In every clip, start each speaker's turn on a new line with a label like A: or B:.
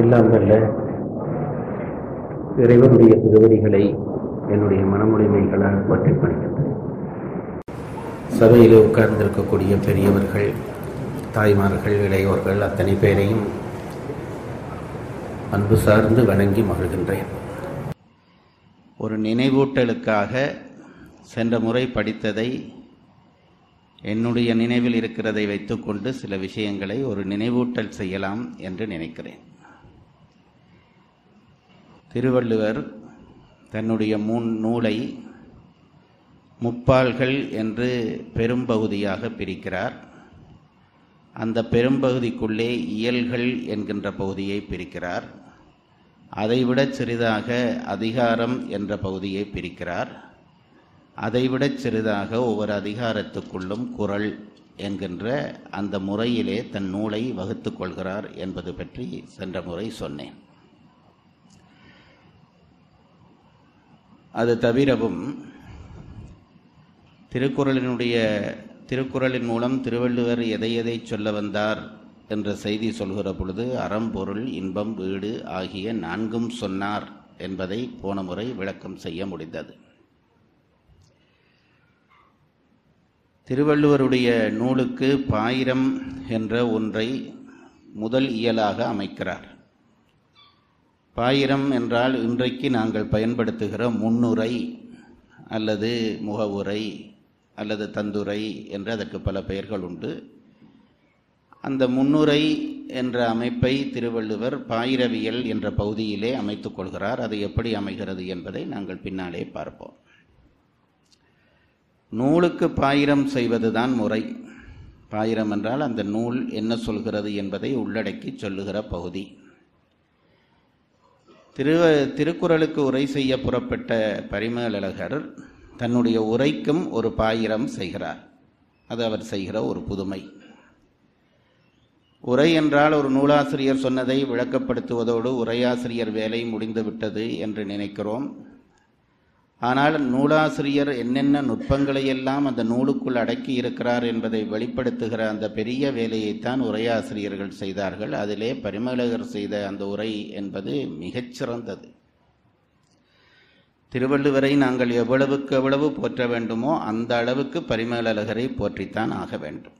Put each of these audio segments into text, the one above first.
A: எல்லாம் வல்ல இறைவனுடைய திருவடிகளை என்னுடைய மனமுடைமைகளால் போற்றி பணிக்கின்றேன் சபையில் உட்கார்ந்திருக்கக்கூடிய பெரியவர்கள் தாய்மார்கள் இளையோர்கள் அத்தனை பேரையும் அன்பு சார்ந்து வணங்கி மகிழ்கின்றேன்
B: ஒரு நினைவூட்டலுக்காக சென்ற முறை படித்ததை என்னுடைய நினைவில் இருக்கிறதை வைத்துக்கொண்டு சில விஷயங்களை ஒரு நினைவூட்டல் செய்யலாம் என்று நினைக்கிறேன் திருவள்ளுவர் தன்னுடைய மூன் நூலை முப்பால்கள் என்று பெரும்பகுதியாக பிரிக்கிறார் அந்த பெரும்பகுதிக்குள்ளே இயல்கள் என்கின்ற பகுதியை பிரிக்கிறார் அதைவிட சிறிதாக அதிகாரம் என்ற பகுதியை பிரிக்கிறார் அதைவிட சிறிதாக ஒவ்வொரு அதிகாரத்துக்குள்ளும் குரல் என்கின்ற அந்த முறையிலே தன் நூலை வகுத்து கொள்கிறார் என்பது பற்றி சென்ற முறை சொன்னேன் அது தவிரவும் திருக்குறளினுடைய திருக்குறளின் மூலம் திருவள்ளுவர் எதை எதை சொல்ல வந்தார் என்ற செய்தி சொல்கிற பொழுது அறம் பொருள் இன்பம் வீடு ஆகிய நான்கும் சொன்னார் என்பதை போன முறை விளக்கம் செய்ய முடிந்தது திருவள்ளுவருடைய நூலுக்கு பாயிரம் என்ற ஒன்றை முதல் இயலாக அமைக்கிறார் பாயிரம் என்றால் இன்றைக்கு நாங்கள் பயன்படுத்துகிற முன்னுரை அல்லது முகவுரை அல்லது தந்துரை என்று அதற்கு பல பெயர்கள் உண்டு அந்த முன்னுரை என்ற அமைப்பை திருவள்ளுவர் பாயிரவியல் என்ற பகுதியிலே அமைத்துக் கொள்கிறார் அது எப்படி அமைகிறது என்பதை நாங்கள் பின்னாலே பார்ப்போம் நூலுக்கு பாயிரம் செய்வதுதான் முறை பாயிரம் என்றால் அந்த நூல் என்ன சொல்கிறது என்பதை உள்ளடக்கி சொல்லுகிற பகுதி திரு திருக்குறளுக்கு உரை செய்ய புறப்பட்ட பரிமேலழகர் தன்னுடைய உரைக்கும் ஒரு பாயிரம் செய்கிறார் அது அவர் செய்கிற ஒரு புதுமை உரை என்றால் ஒரு நூலாசிரியர் சொன்னதை விளக்கப்படுத்துவதோடு உரையாசிரியர் வேலை முடிந்துவிட்டது என்று நினைக்கிறோம் ஆனால் நூலாசிரியர் என்னென்ன நுட்பங்களையெல்லாம் அந்த நூலுக்குள் அடக்கி இருக்கிறார் என்பதை வெளிப்படுத்துகிற அந்த பெரிய வேலையைத்தான் உரையாசிரியர்கள் செய்தார்கள் அதிலே பரிமேலகர் செய்த அந்த உரை என்பது மிகச்சிறந்தது திருவள்ளுவரை நாங்கள் எவ்வளவுக்கு எவ்வளவு போற்ற வேண்டுமோ அந்த அளவுக்கு பரிமேலழகரை போற்றித்தான் ஆக வேண்டும்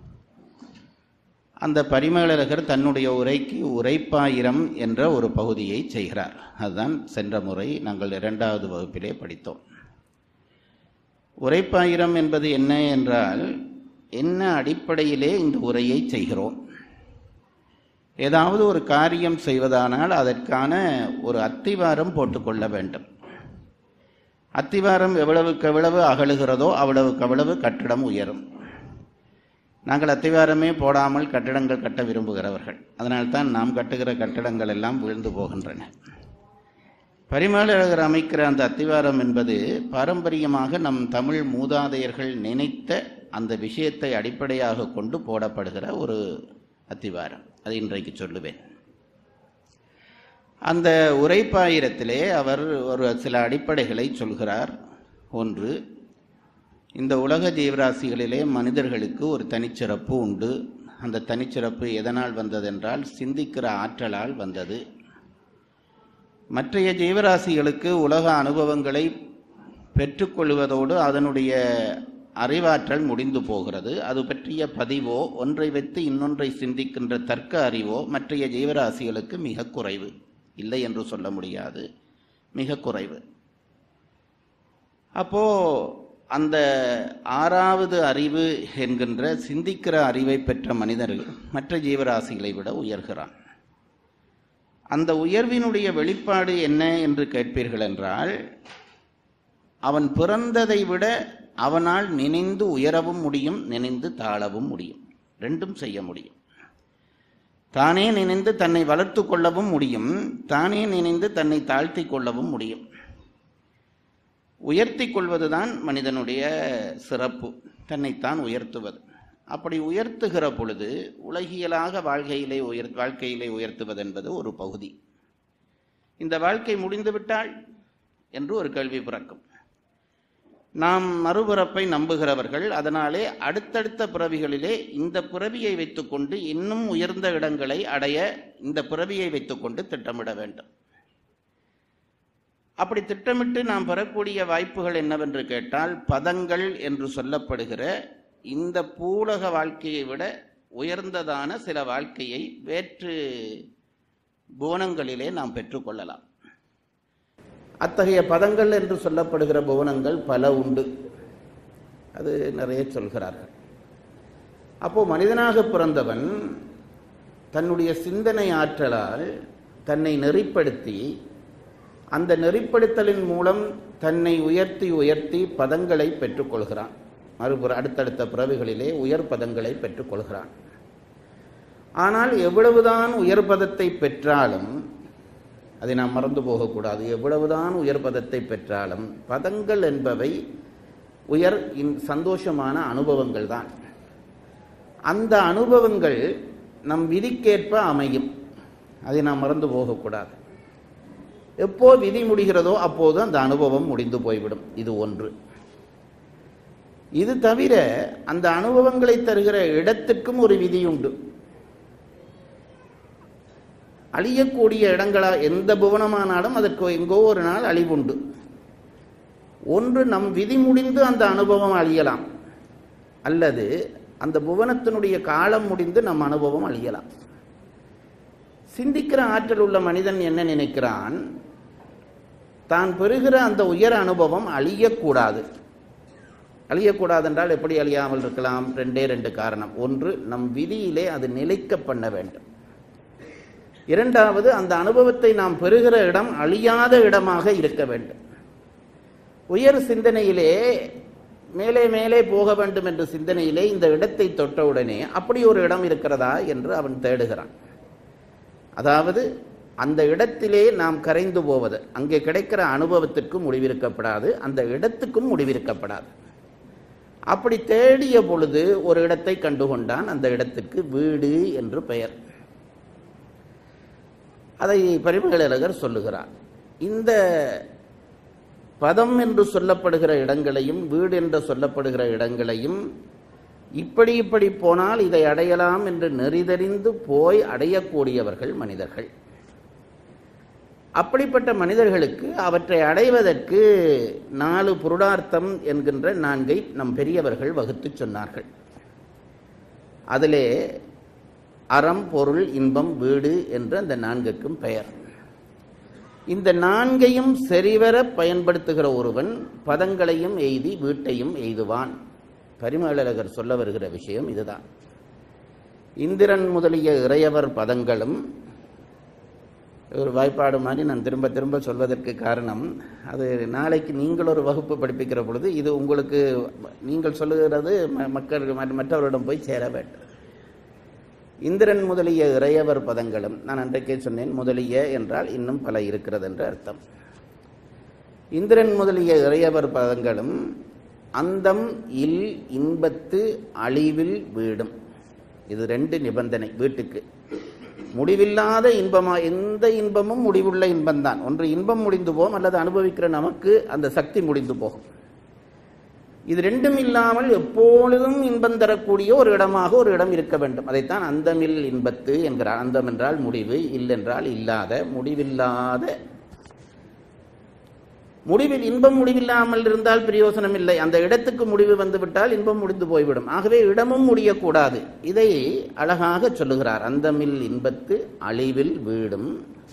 B: அந்த பரிமேலழகர் தன்னுடைய உரைக்கு உரைப்பாயிரம் என்ற ஒரு பகுதியை செய்கிறார் அதுதான் சென்ற முறை நாங்கள் இரண்டாவது வகுப்பிலே படித்தோம் உரைப்பாயிரம் என்பது என்ன என்றால் என்ன அடிப்படையிலே இந்த உரையை செய்கிறோம் ஏதாவது ஒரு காரியம் செய்வதானால் அதற்கான ஒரு அத்திவாரம் போட்டுக்கொள்ள வேண்டும் அத்திவாரம் எவ்வளவுக்கு எவ்வளவு அகழுகிறதோ அவ்வளவுக்கு அவ்வளவு கட்டிடம் உயரும் நாங்கள் அத்திவாரமே போடாமல் கட்டிடங்கள் கட்ட விரும்புகிறவர்கள் அதனால்தான் நாம் கட்டுகிற கட்டிடங்கள் எல்லாம் விழுந்து போகின்றன பரிமேலழகர் அமைக்கிற அந்த அத்திவாரம் என்பது பாரம்பரியமாக நம் தமிழ் மூதாதையர்கள் நினைத்த அந்த விஷயத்தை அடிப்படையாக கொண்டு போடப்படுகிற ஒரு அத்திவாரம் அது இன்றைக்கு சொல்லுவேன் அந்த உரைப்பாயிரத்திலே அவர் ஒரு சில அடிப்படைகளை சொல்கிறார் ஒன்று இந்த உலக ஜீவராசிகளிலே மனிதர்களுக்கு ஒரு தனிச்சிறப்பு உண்டு அந்த தனிச்சிறப்பு எதனால் வந்ததென்றால் சிந்திக்கிற ஆற்றலால் வந்தது மற்றைய ஜீவராசிகளுக்கு உலக அனுபவங்களை பெற்றுக்கொள்வதோடு அதனுடைய அறிவாற்றல் முடிந்து போகிறது அது பற்றிய பதிவோ ஒன்றை வைத்து இன்னொன்றை சிந்திக்கின்ற தர்க்க அறிவோ மற்றைய ஜீவராசிகளுக்கு மிக குறைவு இல்லை என்று சொல்ல முடியாது மிக குறைவு அப்போ அந்த ஆறாவது அறிவு என்கின்ற சிந்திக்கிற அறிவை பெற்ற மனிதர்கள் மற்ற ஜீவராசிகளை விட உயர்கிறான் அந்த உயர்வினுடைய வெளிப்பாடு என்ன என்று கேட்பீர்கள் என்றால் அவன் பிறந்ததை விட அவனால் நினைந்து உயரவும் முடியும் நினைந்து தாழவும் முடியும் ரெண்டும் செய்ய முடியும் தானே நினைந்து தன்னை வளர்த்து கொள்ளவும் முடியும் தானே நினைந்து தன்னை தாழ்த்தி கொள்ளவும் முடியும் உயர்த்தி கொள்வதுதான் மனிதனுடைய சிறப்பு தன்னைத்தான் உயர்த்துவது அப்படி உயர்த்துகிற பொழுது உலகியலாக வாழ்க்கையிலே உயர் வாழ்க்கையிலே உயர்த்துவது என்பது ஒரு பகுதி இந்த வாழ்க்கை முடிந்துவிட்டால் என்று ஒரு கேள்வி பிறக்கும் நாம் மறுபிறப்பை நம்புகிறவர்கள் அதனாலே அடுத்தடுத்த பிறவிகளிலே இந்த பிறவியை வைத்துக்கொண்டு இன்னும் உயர்ந்த இடங்களை அடைய இந்த பிறவியை வைத்துக்கொண்டு திட்டமிட வேண்டும் அப்படி திட்டமிட்டு நாம் பெறக்கூடிய வாய்ப்புகள் என்னவென்று கேட்டால் பதங்கள் என்று சொல்லப்படுகிற இந்த பூலக வாழ்க்கையை விட உயர்ந்ததான சில வாழ்க்கையை வேற்று புவனங்களிலே நாம் பெற்றுக்கொள்ளலாம் அத்தகைய பதங்கள் என்று சொல்லப்படுகிற புவனங்கள் பல உண்டு அது நிறைய சொல்கிறார்கள் அப்போ மனிதனாக பிறந்தவன் தன்னுடைய சிந்தனை ஆற்றலால் தன்னை நெறிப்படுத்தி அந்த நெறிப்படுத்தலின் மூலம் தன்னை உயர்த்தி உயர்த்தி பதங்களை பெற்றுக்கொள்கிறான் மறுபுற அடுத்தடுத்த பிறவிகளிலே உயர் பதங்களை பெற்றுக்கொள்கிறான் ஆனால் எவ்வளவுதான் உயர் பதத்தை பெற்றாலும் அதை நாம் மறந்து போகக்கூடாது எவ்வளவுதான் உயர் பதத்தை பெற்றாலும் பதங்கள் என்பவை உயர் இன் சந்தோஷமான அனுபவங்கள் தான் அந்த அனுபவங்கள் நம் விதிக்கேற்ப அமையும் அதை நாம் மறந்து போகக்கூடாது எப்போ விதி முடிகிறதோ அப்போது அந்த அனுபவம் முடிந்து போய்விடும் இது ஒன்று இது தவிர அந்த அனுபவங்களை தருகிற இடத்துக்கும் ஒரு விதி உண்டு அழியக்கூடிய இடங்களா எந்த புவனமானாலும் அதற்கு எங்கோ ஒரு நாள் அழிவுண்டு ஒன்று நம் விதி முடிந்து அந்த அனுபவம் அழியலாம் அல்லது அந்த புவனத்தினுடைய காலம் முடிந்து நம் அனுபவம் அழியலாம் சிந்திக்கிற ஆற்றல் உள்ள மனிதன் என்ன நினைக்கிறான் தான் பெறுகிற அந்த உயர் அனுபவம் அழியக்கூடாது அழியக்கூடாது என்றால் எப்படி அழியாமல் இருக்கலாம் ரெண்டே ரெண்டு காரணம் ஒன்று நம் விதியிலே அது நிலைக்க பண்ண வேண்டும் இரண்டாவது அந்த அனுபவத்தை நாம் பெறுகிற இடம் அழியாத இடமாக இருக்க வேண்டும் உயர் சிந்தனையிலே மேலே மேலே போக வேண்டும் என்ற சிந்தனையிலே இந்த இடத்தை தொட்டவுடனே அப்படி ஒரு இடம் இருக்கிறதா என்று அவன் தேடுகிறான் அதாவது அந்த இடத்திலே நாம் கரைந்து போவது அங்கே கிடைக்கிற அனுபவத்திற்கும் முடிவிருக்கப்படாது அந்த இடத்துக்கும் முடிவிருக்கப்படாது அப்படி தேடிய பொழுது ஒரு இடத்தை கண்டுகொண்டான் அந்த இடத்துக்கு வீடு என்று பெயர் அதை பரிமேலழகர் சொல்லுகிறார் இந்த பதம் என்று சொல்லப்படுகிற இடங்களையும் வீடு என்று சொல்லப்படுகிற இடங்களையும் இப்படி இப்படி போனால் இதை அடையலாம் என்று நெறிதறிந்து போய் அடையக்கூடியவர்கள் மனிதர்கள் அப்படிப்பட்ட மனிதர்களுக்கு அவற்றை அடைவதற்கு நாலு புருடார்த்தம் என்கின்ற நான்கை நம் பெரியவர்கள் வகுத்து சொன்னார்கள் அதிலே அறம் பொருள் இன்பம் வீடு என்ற அந்த நான்குக்கும் பெயர் இந்த நான்கையும் சரிவர பயன்படுத்துகிற ஒருவன் பதங்களையும் எய்தி வீட்டையும் எய்துவான் பரிமேலழகர் சொல்ல வருகிற விஷயம் இதுதான் இந்திரன் முதலிய இறையவர் பதங்களும் ஒரு வாய்ப்பாடு மாதிரி நான் திரும்ப திரும்ப சொல்வதற்கு காரணம் அது நாளைக்கு நீங்கள் ஒரு வகுப்பு படிப்பிக்கிற பொழுது இது உங்களுக்கு நீங்கள் சொல்லுகிறது ம- மக்கள் மற்ற- மற்றவரிடம் போய் சேர வேண்டும் இந்திரன் முதலிய இறையவர் பதங்களும் நான் அன்றைக்கே சொன்னேன் முதலிய என்றால் இன்னும் பல இருக்கிறது என்று அர்த்தம் இந்திரன் முதலிய இறையவர் பதங்களும் அந்தம் இல் இன்பத்து அழிவில் வீடும் இது ரெண்டு நிபந்தனை வீட்டுக்கு முடிவில்லாத இன்பமா எந்த இன்பமும் முடிவுள்ள இன்பம்தான் ஒன்று இன்பம் முடிந்து போகும் அல்லது அனுபவிக்கிற நமக்கு அந்த சக்தி முடிந்து போகும் இது ரெண்டும் இல்லாமல் எப்பொழுதும் இன்பம் தரக்கூடிய ஒரு இடமாக ஒரு இடம் இருக்க வேண்டும் அதைத்தான் அந்தமில் இன்பத்து என்கிறார் அந்தம் என்றால் முடிவு இல்லென்றால் இல்லாத முடிவில்லாத முடிவில் இன்பம் முடிவில்லாமல் இருந்தால் பிரயோசனம் இல்லை அந்த இடத்துக்கு முடிவு வந்துவிட்டால் இன்பம் முடிந்து போய்விடும் ஆகவே இடமும் முடியக்கூடாது இதை அழகாக சொல்லுகிறார் அந்தமில் இன்பத்து அழிவில் வீடும்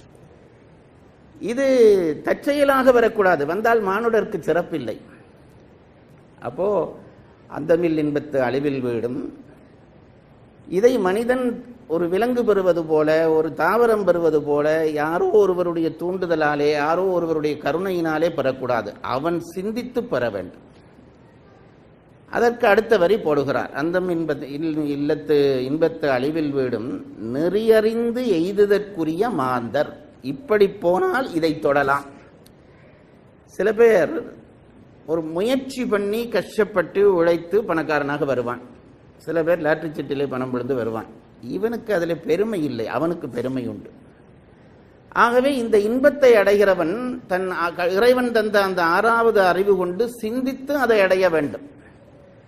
B: இது தற்செயலாக வரக்கூடாது வந்தால் மானுடருக்கு சிறப்பில்லை அப்போ அந்தமில் இன்பத்து அழிவில் வீடும் இதை மனிதன் ஒரு விலங்கு பெறுவது போல ஒரு தாவரம் பெறுவது போல யாரோ ஒருவருடைய தூண்டுதலாலே யாரோ ஒருவருடைய கருணையினாலே பெறக்கூடாது அவன் சிந்தித்து பெற வேண்டும் அதற்கு அடுத்த வரி போடுகிறார் அந்தம் இன்பத்து இல்- இல்லத்து இன்பத்து அழிவில் வீடும் நெறியறிந்து எய்துதற்குரிய மாந்தர் இப்படி போனால் இதை தொடலாம் சில பேர் ஒரு முயற்சி பண்ணி கஷ்டப்பட்டு உழைத்து பணக்காரனாக வருவான் சில பேர் லாட்டரி சீட்டிலே பணம் விழுந்து வருவான் இவனுக்கு அதில் பெருமை இல்லை அவனுக்கு பெருமை உண்டு ஆகவே இந்த இன்பத்தை அடைகிறவன் தன் அ- இறைவன் தந்த அந்த ஆறாவது அறிவு கொண்டு சிந்தித்து அதை அடைய வேண்டும்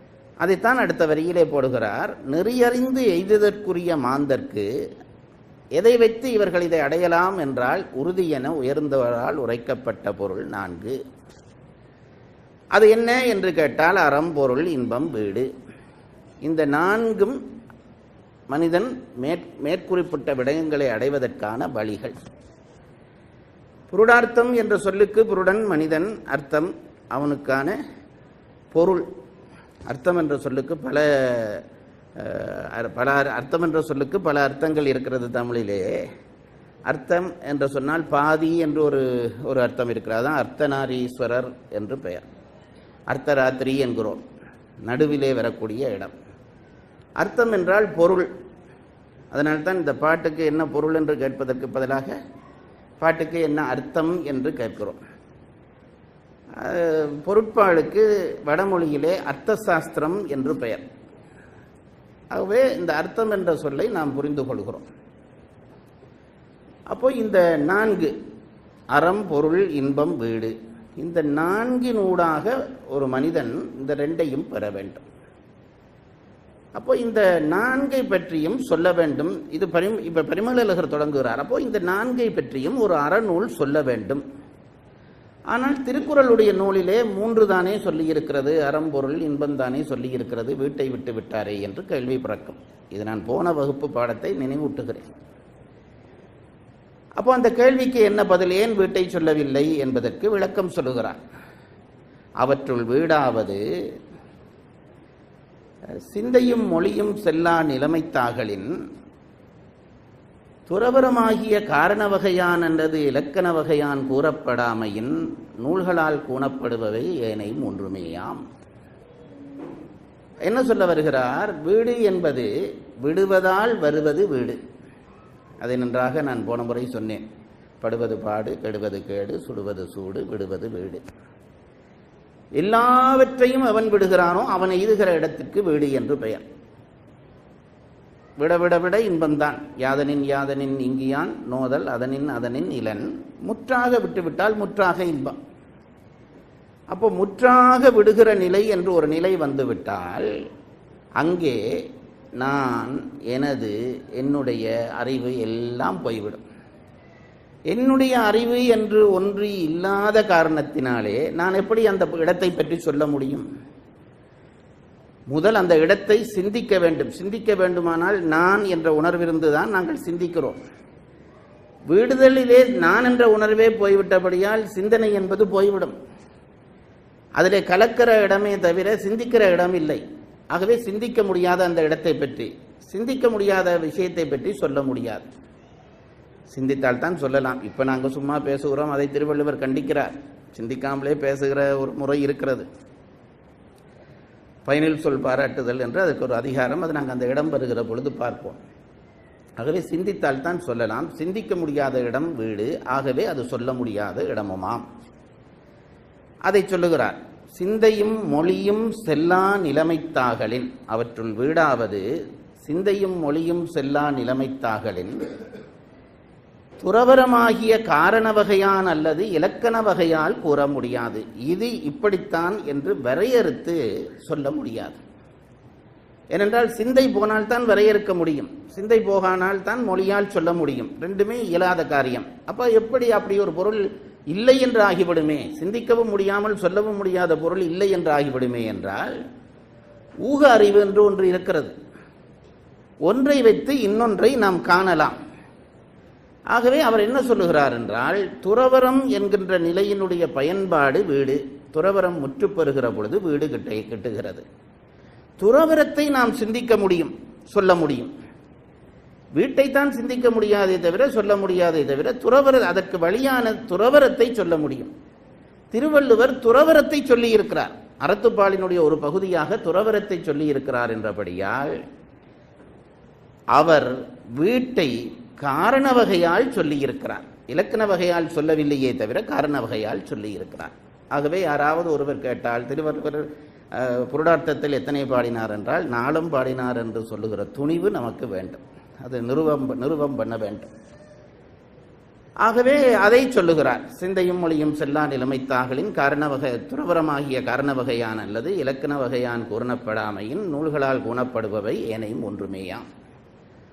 B: அதைத்தான் அடுத்த வரியிலே போடுகிறார் நெறியறிந்து எய்துதற்குரிய மாந்தர்க்கு எதை வைத்து இவர்கள் இதை அடையலாம் என்றால் உறுதி என உயர்ந்தவரால் உரைக்கப்பட்ட பொருள் நான்கு அது என்ன என்று கேட்டால் அறம் பொருள் இன்பம் வீடு இந்த நான்கும் மனிதன் மேற் மேற்குறிப்பிட்ட விடயங்களை அடைவதற்கான வழிகள் புருடார்த்தம் என்ற சொல்லுக்கு புருடன் மனிதன் அர்த்தம் அவனுக்கான பொருள் அர்த்தம் என்ற சொல்லுக்கு பல அஹ், அர்- பல அர்- அர்த்தம் என்ற சொல்லுக்கு பல அர்த்தங்கள் இருக்கிறது தமிழிலே அர்த்தம் என்று சொன்னால் பாதி என்று ஒரு ஒரு அர்த்தம் இருக்கிறது அதான் அர்த்தநாரீஸ்வரர் என்று பெயர் அர்த்தராத்திரி என்கிறோம் நடுவிலே வரக்கூடிய இடம் அர்த்தம் என்றால் பொருள் அதனால்தான் இந்த பாட்டுக்கு என்ன பொருள் என்று கேட்பதற்கு பதிலாக பாட்டுக்கு என்ன அர்த்தம் என்று கேட்கிறோம் அஹ், பொருட்பாலுக்கு வடமொழியிலே அர்த்த சாஸ்திரம் என்று பெயர் ஆகவே இந்த அர்த்தம் என்ற சொல்லை நாம் புரிந்து கொள்கிறோம் அப்போ இந்த நான்கு அறம் பொருள் இன்பம் வீடு இந்த நான்கினூடாக ஒரு மனிதன் இந்த ரெண்டையும் பெற வேண்டும் அப்போ இந்த நான்கை பற்றியும் சொல்ல வேண்டும் இது பரிம் இப்ப பரிமளகர் தொடங்குகிறார் அப்போ இந்த நான்கை பற்றியும் ஒரு அறநூல் சொல்ல வேண்டும் ஆனால் திருக்குறளுடைய நூலிலே மூன்று தானே சொல்லியிருக்கிறது அறம்பொருள் இன்பம் தானே சொல்லியிருக்கிறது வீட்டை விட்டு விட்டாரே என்று கேள்வி பிறக்கும் இது நான் போன வகுப்பு பாடத்தை நினைவூட்டுகிறேன் அப்போ அந்த கேள்விக்கு என்ன பதில் ஏன் வீட்டை சொல்லவில்லை என்பதற்கு விளக்கம் சொல்லுகிறார் அவற்றுள் வீடாவது சிந்தையும் மொழியும் செல்லா நிலைமைத்தாகலின் துறவரமாகிய காரண வகையான் என்றது இலக்கண வகையான் கூறப்படாமையின் நூல்களால் கூணப்படுபவை ஏனை மூன்றுமேயாம் என்ன சொல்ல வருகிறார் வீடு என்பது விடுவதால் வருவது வீடு அதை நன்றாக நான் போன முறை சொன்னேன் படுவது பாடு கெடுவது கேடு சுடுவது சூடு விடுவது வீடு எல்லாவற்றையும் அவன் விடுகிறானோ அவன் எய்துகிற இடத்துக்கு வீடு என்று பெயர் விட விட விட இன்பம்தான் யாதனின் யாதனின் இங்கியான் நோதல் அதனின் அதனின் இளன் முற்றாக விட்டுவிட்டால் முற்றாக இன்பம் அப்போ முற்றாக விடுகிற நிலை என்று ஒரு நிலை வந்துவிட்டால் அங்கே நான் எனது என்னுடைய அறிவு எல்லாம் போய்விடும் என்னுடைய அறிவு என்று ஒன்று இல்லாத காரணத்தினாலே நான் எப்படி அந்த இடத்தை பற்றி சொல்ல முடியும் முதல் அந்த இடத்தை சிந்திக்க வேண்டும் சிந்திக்க வேண்டுமானால் நான் என்ற உணர்விருந்து தான் நாங்கள் சிந்திக்கிறோம் விடுதலிலே நான் என்ற உணர்வே போய்விட்டபடியால் சிந்தனை என்பது போய்விடும் அதிலே கலக்கிற இடமே தவிர சிந்திக்கிற இடம் இல்லை ஆகவே சிந்திக்க முடியாத அந்த இடத்தை பற்றி சிந்திக்க முடியாத விஷயத்தை பற்றி சொல்ல முடியாது சிந்தித்தால் தான் சொல்லலாம் இப்போ நாங்கள் சும்மா பேசுகிறோம் அதை திருவள்ளுவர் கண்டிக்கிறார் சிந்திக்காமலே பேசுகிற ஒரு முறை இருக்கிறது பயனில் சொல் பாராட்டுதல் என்று அதுக்கு ஒரு அதிகாரம் அது நாங்கள் அந்த இடம் வருகிற பொழுது பார்ப்போம் ஆகவே சிந்தித்தால் தான் சொல்லலாம் சிந்திக்க முடியாத இடம் வீடு ஆகவே அது சொல்ல முடியாத இடமுமாம் அதை சொல்லுகிறார் சிந்தையும் மொழியும் செல்லா நிலைமைத்தாகலின் அவற்றுள் வீடாவது சிந்தையும் மொழியும் செல்லா நிலைமைத்தாகலின் துறவரமாகிய காரண வகையான் அல்லது இலக்கண வகையால் கூற முடியாது இது இப்படித்தான் என்று வரையறுத்து சொல்ல முடியாது ஏனென்றால் சிந்தை போனால் தான் வரையறுக்க முடியும் சிந்தை போகானால் தான் மொழியால் சொல்ல முடியும் ரெண்டுமே இயலாத காரியம் அப்ப எப்படி அப்படி ஒரு பொருள் இல்லை என்று ஆகிவிடுமே சிந்திக்கவும் முடியாமல் சொல்லவும் முடியாத பொருள் இல்லை என்று ஆகிவிடுமே என்றால் ஊக அறிவு என்று ஒன்று இருக்கிறது ஒன்றை வைத்து இன்னொன்றை நாம் காணலாம் ஆகவே அவர் என்ன சொல்லுகிறார் என்றால் துறவரம் என்கின்ற நிலையினுடைய பயன்பாடு வீடு துறவரம் முற்றுப்பெறுகிற பொழுது வீடு கிட்ட கிட்டுகிறது துறவரத்தை நாம் சிந்திக்க முடியும் சொல்ல முடியும் வீட்டைத்தான் சிந்திக்க முடியாதே தவிர சொல்ல முடியாதே தவிர துறவர அதற்கு வழியான துறவரத்தை சொல்ல முடியும் திருவள்ளுவர் துறவரத்தை சொல்லி இருக்கிறார் அறத்துப்பாலினுடைய ஒரு பகுதியாக துறவரத்தை சொல்லி இருக்கிறார் என்றபடியால் அவர் வீட்டை காரண வகையால் சொல்லியிருக்கிறார் இலக்கண வகையால் சொல்லவில்லையே தவிர காரண வகையால் சொல்லியிருக்கிறார் ஆகவே யாராவது ஒருவர் கேட்டால் திருவள்ளுவர் அஹ், புருடார்த்தத்தில் எத்தனை பாடினார் என்றால் நாளும் பாடினார் என்று சொல்லுகிற துணிவு நமக்கு வேண்டும் அது நிறுவம் நிறுவம் பண்ண வேண்டும் ஆகவே அதை சொல்லுகிறார் சிந்தையும் மொழியும் செல்லா நிலைமைத்தாகலின் காரண வகை துறவரமாகிய காரண வகையான் அல்லது இலக்கண வகையான் கூறப்படாமையின் நூல்களால் கூணப்படுபவை ஏனையும் ஒன்றுமேயாம்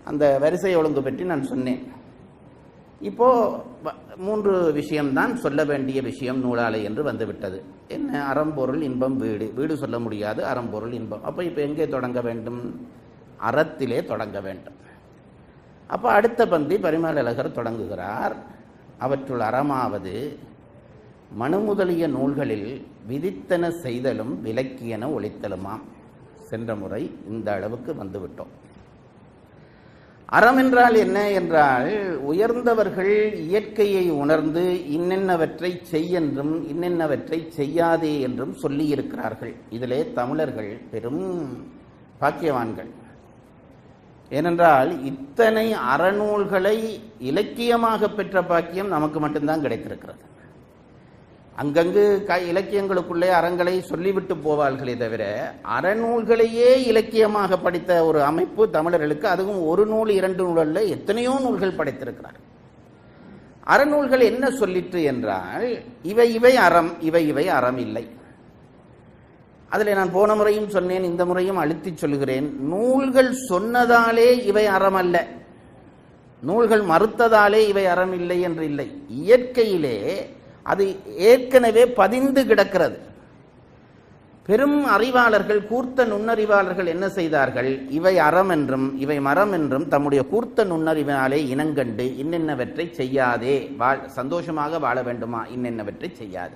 B: அந்த வரிசை ஒழுங்கு பற்றி நான் சொன்னேன் இப்போ வ- மூன்று விஷயம்தான் சொல்ல வேண்டிய விஷயம் நூலாலை என்று வந்துவிட்டது என்ன அறம்பொருள் இன்பம் வீடு வீடு சொல்ல முடியாது அறம்பொருள் இன்பம் அப்போ இப்போ எங்கே தொடங்க வேண்டும் அறத்திலே தொடங்க வேண்டும் அப்போ அடுத்த பந்தி பரிமளகர் தொடங்குகிறார் அவற்றுள் அறமாவது மனு முதலிய நூல்களில் விதித்தன செய்தலும் விலக்கியன ஒழித்தலுமாம் சென்ற முறை இந்த அளவுக்கு வந்துவிட்டோம் அறம் என்றால் என்ன என்றால் உயர்ந்தவர்கள் இயற்கையை உணர்ந்து இன்னென்னவற்றை செய்யென்றும் இன்னென்னவற்றை செய்யாதே என்றும் சொல்லியிருக்கிறார்கள் இதிலே தமிழர்கள் பெரும் பாக்கியவான்கள் ஏனென்றால் இத்தனை அறநூல்களை இலக்கியமாக பெற்ற பாக்கியம் நமக்கு மட்டும்தான் கிடைத்திருக்கிறது அங்கங்கு க இலக்கியங்களுக்குள்ளே அறங்களை சொல்லிவிட்டு போவார்களே தவிர அறநூல்களையே இலக்கியமாக படித்த ஒரு அமைப்பு தமிழர்களுக்கு அதுவும் ஒரு நூல் இரண்டு நூல் அல்ல எத்தனையோ நூல்கள் படைத்திருக்கிறார் அறநூல்கள் என்ன சொல்லிற்று என்றால் இவை இவை அறம் இவை இவை அறம் இல்லை அதில் நான் போன முறையும் சொன்னேன் இந்த முறையும் அழுத்திச் சொல்கிறேன் நூல்கள் சொன்னதாலே இவை அறம் அல்ல நூல்கள் மறுத்ததாலே இவை அறம் இல்லை என்று இல்லை இயற்கையிலே அது ஏற்கனவே பதிந்து கிடக்கிறது பெரும் அறிவாளர்கள் கூர்த்த நுண்ணறிவாளர்கள் என்ன செய்தார்கள் இவை அறம் என்றும் இவை மரம் என்றும் தம்முடைய கூர்த்த நுண்ணறிவினாலே இனங்கண்டு இன்னென்னவற்றை செய்யாதே வாழ் சந்தோஷமாக வாழ வேண்டுமா இன்னென்னவற்றை செய்யாதே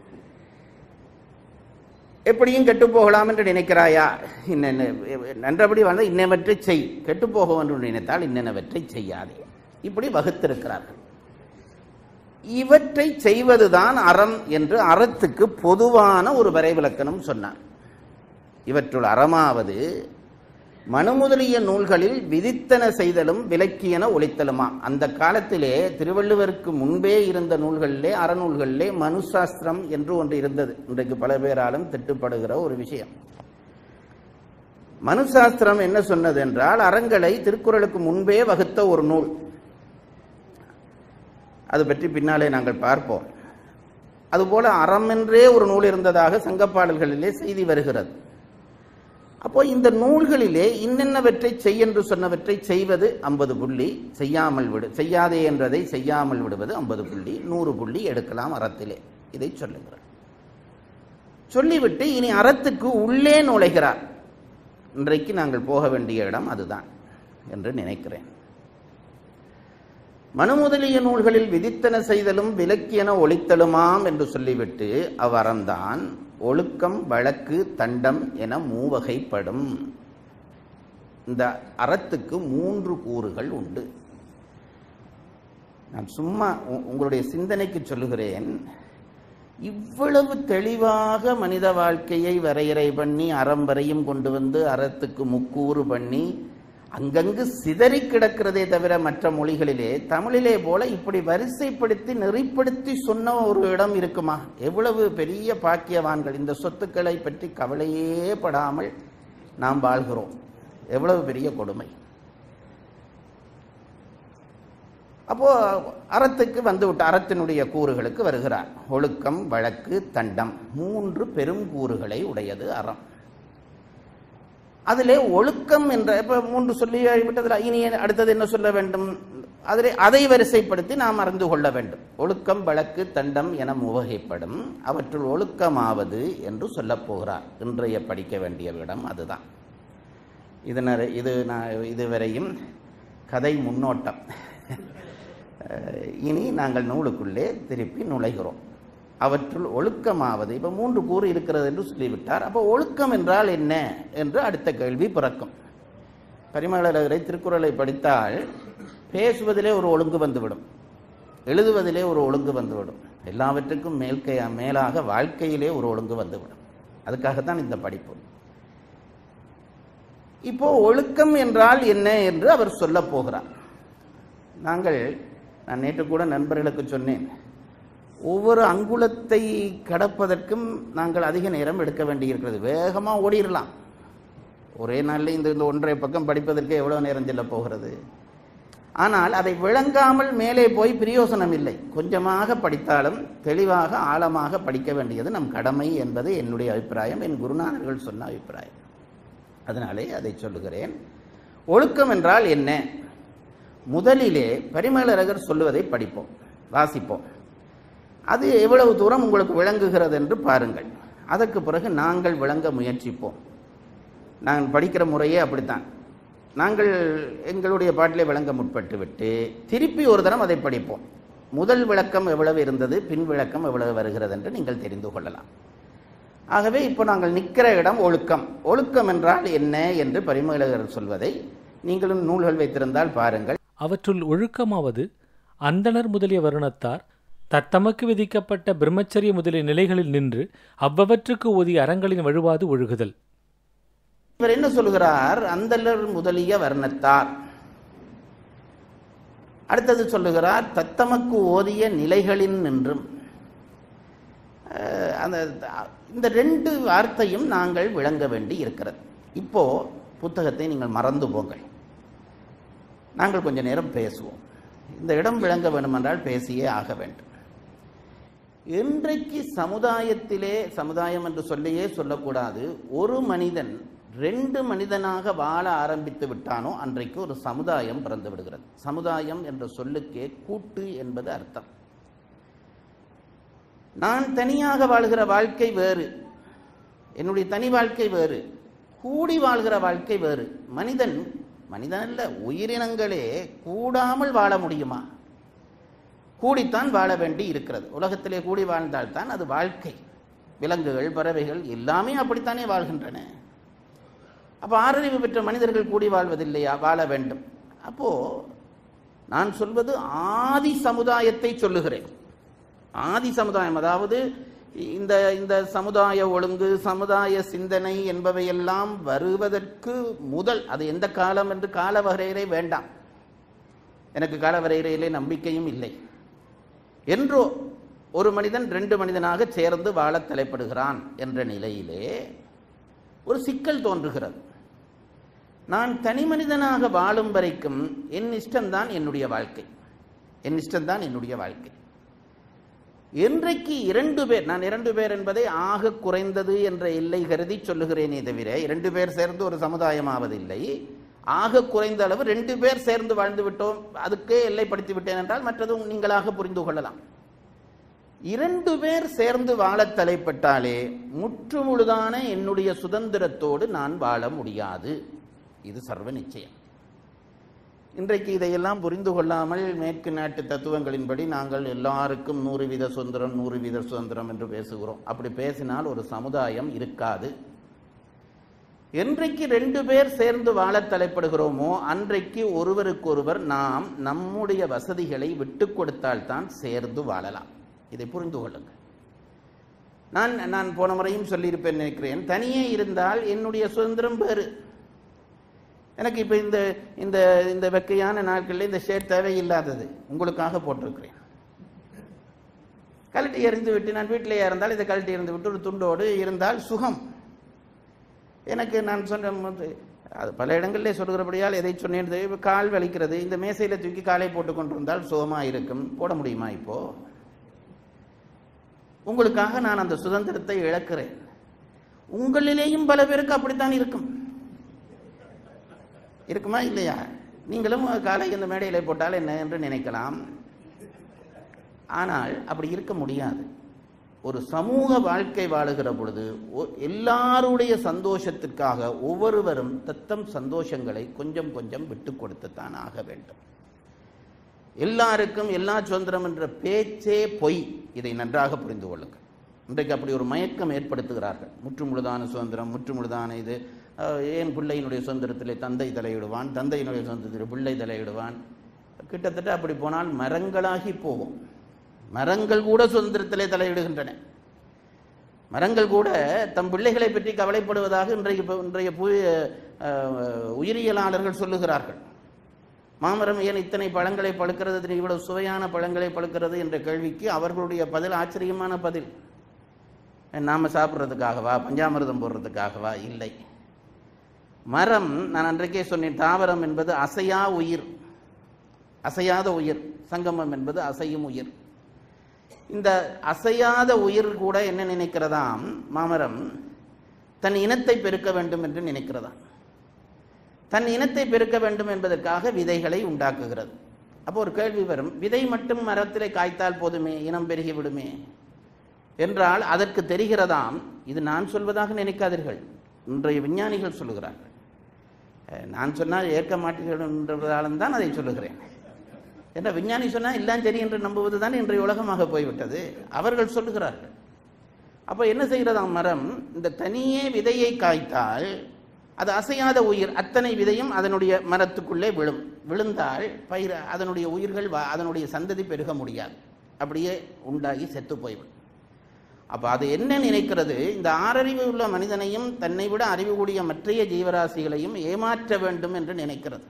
B: எப்படியும் கெட்டு போகலாம் என்று நினைக்கிறாயா இன்னென்ன நன்றபடி வந்து இன்னவற்றை செய் கெட்டு போக என்று நினைத்தால் இன்னென்னவற்றை செய்யாதே இப்படி வகுத்திருக்கிறார்கள் இவற்றை செய்வதுதான் அறம் என்று அறத்துக்கு பொதுவான ஒரு வரைவிலக்கணம் சொன்னார் இவற்றுள் அறமாவது மனு முதலிய நூல்களில் விதித்தன செய்தலும் விலக்கியன ஒழித்தலுமா அந்த காலத்திலே திருவள்ளுவருக்கு முன்பே இருந்த நூல்களிலே அறநூல்களிலே மனுசாஸ்திரம் என்று ஒன்று இருந்தது இன்றைக்கு பல பேராலும் திட்டுப்படுகிற ஒரு விஷயம் மனுசாஸ்திரம் என்ன சொன்னது என்றால் அறங்களை திருக்குறளுக்கு முன்பே வகுத்த ஒரு நூல் அது பற்றி பின்னாலே நாங்கள் பார்ப்போம் அதுபோல அறம் என்றே ஒரு நூல் இருந்ததாக சங்கப்பாடல்களிலே செய்தி வருகிறது அப்போ இந்த நூல்களிலே இன்னென்னவற்றை செய்யென்று சொன்னவற்றை செய்வது ஐம்பது புள்ளி செய்யாமல் விடு செய்யாதே என்றதை செய்யாமல் விடுவது ஐம்பது புள்ளி நூறு புள்ளி எடுக்கலாம் அறத்திலே இதை சொல்லுகிறார் சொல்லிவிட்டு இனி அறத்துக்கு உள்ளே நுழைகிறார் இன்றைக்கு நாங்கள் போக வேண்டிய இடம் அதுதான் என்று நினைக்கிறேன் மனு முதலிய நூல்களில் விதித்தன செய்தலும் விலக்கியன ஒழித்தலுமாம் என்று சொல்லிவிட்டு அவ்வறம்தான் ஒழுக்கம் வழக்கு தண்டம் என மூவகைப்படும் இந்த அறத்துக்கு மூன்று கூறுகள் உண்டு நான் சும்மா உ- உங்களுடைய சிந்தனைக்கு சொல்லுகிறேன் இவ்வளவு தெளிவாக மனித வாழ்க்கையை வரையறை பண்ணி அறம் வரையும் கொண்டு வந்து அறத்துக்கு முக்கூறு பண்ணி அங்கங்கு சிதறி கிடக்கிறதே தவிர மற்ற மொழிகளிலே தமிழிலே போல இப்படி வரிசைப்படுத்தி நெறிப்படுத்தி சொன்ன ஒரு இடம் இருக்குமா எவ்வளவு பெரிய பாக்கியவான்கள் இந்த சொத்துக்களை பற்றி கவலையே படாமல் நாம் வாழ்கிறோம் எவ்வளவு பெரிய கொடுமை அப்போ அறத்துக்கு வந்து விட்டு அறத்தினுடைய கூறுகளுக்கு வருகிறார் ஒழுக்கம் வழக்கு தண்டம் மூன்று பெரும் கூறுகளை உடையது அறம் அதிலே ஒழுக்கம் என்ற இப்ப மூன்று சொல்லி விட்டதில் இனி அடுத்தது என்ன சொல்ல வேண்டும் அதிலே அதை வரிசைப்படுத்தி நாம் அறிந்து கொள்ள வேண்டும் ஒழுக்கம் வழக்கு தண்டம் என முவகைப்படும் அவற்றுள் ஒழுக்கமாவது என்று சொல்லப் போகிறார் இன்றைய படிக்க வேண்டிய இடம் அதுதான் இது நிறை- இது நான் இதுவரையும் கதை முன்னோட்டம் அஹ், இனி நாங்கள் நூலுக்குள்ளே திருப்பி நுழைகிறோம் அவற்றுள் ஒழுக்கமாவது இப்போ மூன்று கூறு இருக்கிறது என்று சொல்லிவிட்டார் அப்போ ஒழுக்கம் என்றால் என்ன என்று அடுத்த கேள்வி பிறக்கும் பரிமளரை திருக்குறளை படித்தால் பேசுவதிலே ஒரு ஒழுங்கு வந்துவிடும் எழுதுவதிலே ஒரு ஒழுங்கு வந்துவிடும் எல்லாவற்றுக்கும் மேல்கை மேலாக வாழ்க்கையிலே ஒரு ஒழுங்கு வந்துவிடும் அதுக்காகத்தான் இந்த படிப்பு இப்போ ஒழுக்கம் என்றால் என்ன என்று அவர் சொல்லப் போகிறார் நாங்கள் நான் நேற்று கூட நண்பர்களுக்கு சொன்னேன் ஒவ்வொரு அங்குலத்தை கடப்பதற்கும் நாங்கள் அதிக நேரம் எடுக்க வேண்டியிருக்கிறது வேகமாக ஓடிடலாம் ஒரே நாளில் இந்த இந்த ஒன்றரை பக்கம் படிப்பதற்கு எவ்வளவு நேரம் செல்ல போகிறது ஆனால் அதை விளங்காமல் மேலே போய் பிரயோசனம் இல்லை கொஞ்சமாக படித்தாலும் தெளிவாக ஆழமாக படிக்க வேண்டியது நம் கடமை என்பது என்னுடைய அபிப்பிராயம் என் குருநாதர்கள் சொன்ன அபிப்பிராயம் அதனாலே அதை சொல்லுகிறேன் ஒழுக்கம் என்றால் என்ன முதலிலே பரிமேலழகர் சொல்லுவதை படிப்போம் வாசிப்போம் அது எவ்வளவு தூரம் உங்களுக்கு விளங்குகிறது என்று பாருங்கள் அதற்கு பிறகு நாங்கள் விளங்க முயற்சிப்போம் நாங்கள் படிக்கிற முறையே அப்படித்தான் நாங்கள் எங்களுடைய பாட்டிலே விளங்க முற்பட்டு விட்டு திருப்பி ஒரு தரம் அதை படிப்போம் முதல் விளக்கம் எவ்வளவு இருந்தது பின் விளக்கம் எவ்வளவு வருகிறது என்று நீங்கள் தெரிந்து கொள்ளலாம் ஆகவே இப்போ நாங்கள் நிற்கிற இடம் ஒழுக்கம் ஒழுக்கம் என்றால் என்ன என்று பரிமேலகர் சொல்வதை நீங்களும் நூல்கள் வைத்திருந்தால் பாருங்கள்
C: அவற்றுள் ஒழுக்கமாவது அந்தணர் முதலிய வருணத்தார் தத்தமக்கு விதிக்கப்பட்ட பிரம்மச்சரிய முதலிய நிலைகளில் நின்று அவ்வவற்றுக்கு ஓதிய அறங்களின் வழுவாது ஒழுகுதல்
B: இவர் என்ன சொல்லுகிறார் அந்தலர் முதலிய வர்ணத்தார் அடுத்தது சொல்லுகிறார் தத்தமக்கு ஓதிய நிலைகளின் நின்றும் அஹ், அந்த இந்த ரெண்டு வார்த்தையும் நாங்கள் விளங்க வேண்டி இருக்கிறது இப்போ புத்தகத்தை நீங்கள் மறந்து போங்கள் நாங்கள் கொஞ்ச நேரம் பேசுவோம் இந்த இடம் விளங்க வேண்டுமென்றால் பேசியே ஆக வேண்டும் இன்றைக்கு சமுதாயத்திலே சமுதாயம் என்று சொல்லியே சொல்லக்கூடாது ஒரு மனிதன் ரெண்டு மனிதனாக வாழ ஆரம்பித்து விட்டானோ அன்றைக்கு ஒரு சமுதாயம் பிறந்து விடுகிறது சமுதாயம் என்ற சொல்லுக்கே கூட்டு என்பது அர்த்தம் நான் தனியாக வாழ்கிற வாழ்க்கை வேறு என்னுடைய தனி வாழ்க்கை வேறு கூடி வாழ்கிற வாழ்க்கை வேறு மனிதன் மனிதன் அல்ல உயிரினங்களே கூடாமல் வாழ முடியுமா கூடித்தான் வாழ வேண்டி இருக்கிறது உலகத்திலே கூடி வாழ்ந்தால்தான் அது வாழ்க்கை விலங்குகள் பறவைகள் எல்லாமே அப்படித்தானே வாழ்கின்றன அப்போ ஆறறிவு பெற்ற மனிதர்கள் கூடி வாழ்வதில்லையா வாழ வேண்டும் அப்போ நான் சொல்வது ஆதி சமுதாயத்தை சொல்லுகிறேன் ஆதி சமுதாயம் அதாவது இந்த இந்த சமுதாய ஒழுங்கு சமுதாய சிந்தனை என்பவையெல்லாம் வருவதற்கு முதல் அது எந்த காலம் என்று கால வரையறை வேண்டாம் எனக்கு கால வரையறையிலே நம்பிக்கையும் இல்லை என்றோ ஒரு மனிதன் ரெண்டு மனிதனாக சேர்ந்து வாழத் தலைப்படுகிறான் என்ற நிலையிலே ஒரு சிக்கல் தோன்றுகிறது நான் தனி மனிதனாக வாழும் வரைக்கும் என் இஷ்டம்தான் என்னுடைய வாழ்க்கை என் இஷ்டம்தான் என்னுடைய வாழ்க்கை என்றைக்கு இரண்டு பேர் நான் இரண்டு பேர் என்பதை ஆக குறைந்தது என்ற எல்லை கருதி சொல்லுகிறேனே தவிர இரண்டு பேர் சேர்ந்து ஒரு சமுதாயம் ஆவதில்லை ஆக குறைந்த அளவு ரெண்டு பேர் சேர்ந்து வாழ்ந்து விட்டோம் அதுக்கே எல்லைப்படுத்தி விட்டேன் என்றால் மற்றதும் நீங்களாக புரிந்து கொள்ளலாம் இரண்டு பேர் சேர்ந்து வாழத் தலைப்பட்டாலே முற்று முழுதான என்னுடைய சுதந்திரத்தோடு நான் வாழ முடியாது இது சர்வ நிச்சயம் இன்றைக்கு இதையெல்லாம் புரிந்து கொள்ளாமல் மேற்கு நாட்டு தத்துவங்களின்படி நாங்கள் எல்லாருக்கும் நூறு வீத சுதந்திரம் நூறு வீத சுதந்திரம் என்று பேசுகிறோம் அப்படி பேசினால் ஒரு சமுதாயம் இருக்காது என்றைக்கு ரெண்டு பேர் சேர்ந்து வாழத் தலைப்படுகிறோமோ அன்றைக்கு ஒருவருக்கொருவர் நாம் நம்முடைய வசதிகளை விட்டு கொடுத்தால்தான் சேர்ந்து வாழலாம் இதை புரிந்து கொள்ளுங்கள் நான் நான் போன முறையும் சொல்லியிருப்பேன் நினைக்கிறேன் தனியே இருந்தால் என்னுடைய சுதந்திரம் வேறு எனக்கு இப்போ இந்த இந்த இந்த வெக்கையான நாட்களில் இந்த ஷேட் தேவையில்லாதது உங்களுக்காக போட்டிருக்கிறேன் கழட்டி எறிந்து விட்டு நான் வீட்டிலேயே இருந்தால் இதை கழட்டி எறிந்து விட்டு ஒரு துண்டோடு இருந்தால் சுகம் எனக்கு நான் சொன்ன போது, அது பல இடங்களிலே சொல்கிறபடியால் எதை சொன்னேன் இப்ப கால் வலிக்கிறது இந்த மேசையில் தூக்கி காலை போட்டு கொண்டிருந்தால் சுகமாக இருக்கும் போட முடியுமா இப்போ உங்களுக்காக நான் அந்த சுதந்திரத்தை இழக்கிறேன் உங்களிலேயும் பல பேருக்கு அப்படித்தான் இருக்கும் இருக்குமா இல்லையா நீங்களும் காலை இந்த மேடையில் போட்டால் என்ன என்று நினைக்கலாம் ஆனால் அப்படி இருக்க முடியாது ஒரு சமூக வாழ்க்கை வாழுகிற பொழுது ஒ- எல்லாருடைய சந்தோஷத்திற்காக ஒவ்வொருவரும் தத்தம் சந்தோஷங்களை கொஞ்சம் கொஞ்சம் விட்டு கொடுத்துத்தான் ஆக வேண்டும் எல்லாருக்கும் எல்லா சுதந்திரம் என்ற பேச்சே பொய் இதை நன்றாக புரிந்து கொள்ளுங்கள் இன்றைக்கு அப்படி ஒரு மயக்கம் ஏற்படுத்துகிறார்கள் முற்று முழுதான சுதந்திரம் முற்று முழுதான இது அஹ், ஏன் பிள்ளையினுடைய சுதந்திரத்திலே தந்தை தலையிடுவான் தந்தையினுடைய சுதந்திரத்தில் பிள்ளை தலையிடுவான் கிட்டத்தட்ட அப்படி போனால் மரங்களாகி போகும் மரங்கள் கூட சுதந்திரத்திலே தலையிடுகின்றன மரங்கள் கூட தம் பிள்ளைகளை பற்றி கவலைப்படுவதாக இன்றைக்கு ப- இன்றைய பு- அஹ், உயிரியலாளர்கள் சொல்லுகிறார்கள் மாமரம் ஏன் இத்தனை பழங்களை பழுக்கிறது இது இவ்வளவு சுவையான பழங்களை பழுக்கிறது என்ற கேள்விக்கு அவர்களுடைய பதில் ஆச்சரியமான பதில் நாம சாப்பிட்றதுக்காகவா பஞ்சாமிர்தம் போடுறதுக்காகவா இல்லை மரம் நான் அன்றைக்கே சொன்னேன் தாவரம் என்பது அசையா உயிர் அசையாத உயிர் சங்கமம் என்பது அசையும் உயிர் இந்த அசையாத உயிர் கூட என்ன நினைக்கிறதாம் மாமரம் தன் இனத்தை பெருக்க வேண்டும் என்று நினைக்கிறதாம் தன் இனத்தை பெருக்க வேண்டும் என்பதற்காக விதைகளை உண்டாக்குகிறது அப்போ ஒரு கேள்வி வரும் விதை மட்டும் மரத்திலே காய்த்தால் போதுமே இனம் பெருகி விடுமே என்றால் அதற்கு தெரிகிறதாம் இது நான் சொல்வதாக நினைக்காதீர்கள் இன்றைய விஞ்ஞானிகள் சொல்லுகிறார்கள் அஹ், நான் சொன்னால் ஏற்க மாட்டீர்கள் என்றதாலும் தான் அதை சொல்லுகிறேன் என்ற விஞ்ஞானி சொன்னால் எல்லாம் சரி என்று நம்புவது தான் இன்றைய உலகமாக போய்விட்டது அவர்கள் சொல்லுகிறார்கள் அப்போ என்ன செய்கிறதாம் மரம் இந்த தனியே விதையை காய்த்தால் அது அசையாத உயிர் அத்தனை விதையும் அதனுடைய மரத்துக்குள்ளே விழும் விழுந்தால் பயிர் அதனுடைய உயிர்கள் வ- அதனுடைய சந்ததி பெருக முடியாது அப்படியே உண்டாகி செத்து போய்விடும் அப்போ அது என்ன நினைக்கிறது இந்த ஆறறிவு உள்ள மனிதனையும் தன்னை விட அறிவு கூடிய மற்றைய ஜீவராசிகளையும் ஏமாற்ற வேண்டும் என்று நினைக்கிறது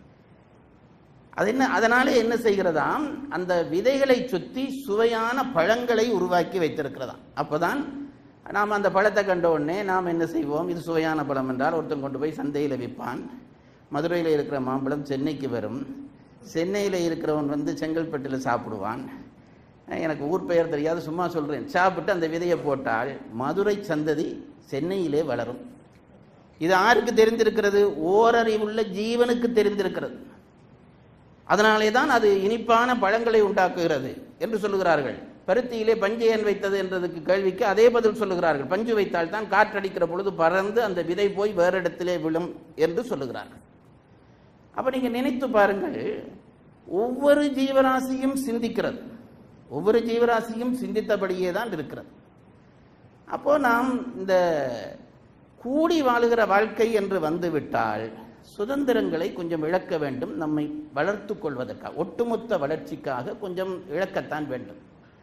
B: அது என்ன அதனாலே என்ன செய்கிறதாம் அந்த விதைகளை சுற்றி சுவையான பழங்களை உருவாக்கி வைத்திருக்கிறதாம் அப்பதான் நாம் அந்த பழத்தை கண்ட உடனே நாம் என்ன செய்வோம் இது சுவையான பழம் என்றால் ஒருத்தன் கொண்டு போய் சந்தையில் விற்பான் மதுரையில் இருக்கிற மாம்பழம் சென்னைக்கு வரும் சென்னையில் இருக்கிறவன் வந்து செங்கல்பட்டில் சாப்பிடுவான் எனக்கு ஊர் பெயர் தெரியாது சும்மா சொல்கிறேன் சாப்பிட்டு அந்த விதையை போட்டால் மதுரை சந்ததி சென்னையிலே வளரும் இது யாருக்கு தெரிந்திருக்கிறது ஓரறிவுள்ள ஜீவனுக்கு தெரிந்திருக்கிறது அதனாலே தான் அது இனிப்பான பழங்களை உண்டாக்குகிறது என்று சொல்லுகிறார்கள் பருத்தியிலே பஞ்சு ஏன் வைத்தது என்றதுக்கு கேள்விக்கு அதே பதில் சொல்லுகிறார்கள் பஞ்சு வைத்தால் தான் காற்றடிக்கிற பொழுது பறந்து அந்த விதை போய் வேறு இடத்திலே விழும் என்று சொல்லுகிறார்கள் அப்ப நீங்க நினைத்து பாருங்கள் ஒவ்வொரு ஜீவராசியும் சிந்திக்கிறது ஒவ்வொரு ஜீவராசியும் சிந்தித்தபடியே தான் இருக்கிறது அப்போ நாம் இந்த கூடி வாழுகிற வாழ்க்கை என்று வந்துவிட்டால் சுதந்திரங்களை கொஞ்சம் இழக்க வேண்டும் நம்மை வளர்த்து கொள்வதற்காக ஒட்டுமொத்த வளர்ச்சிக்காக கொஞ்சம் இழக்கத்தான் வேண்டும்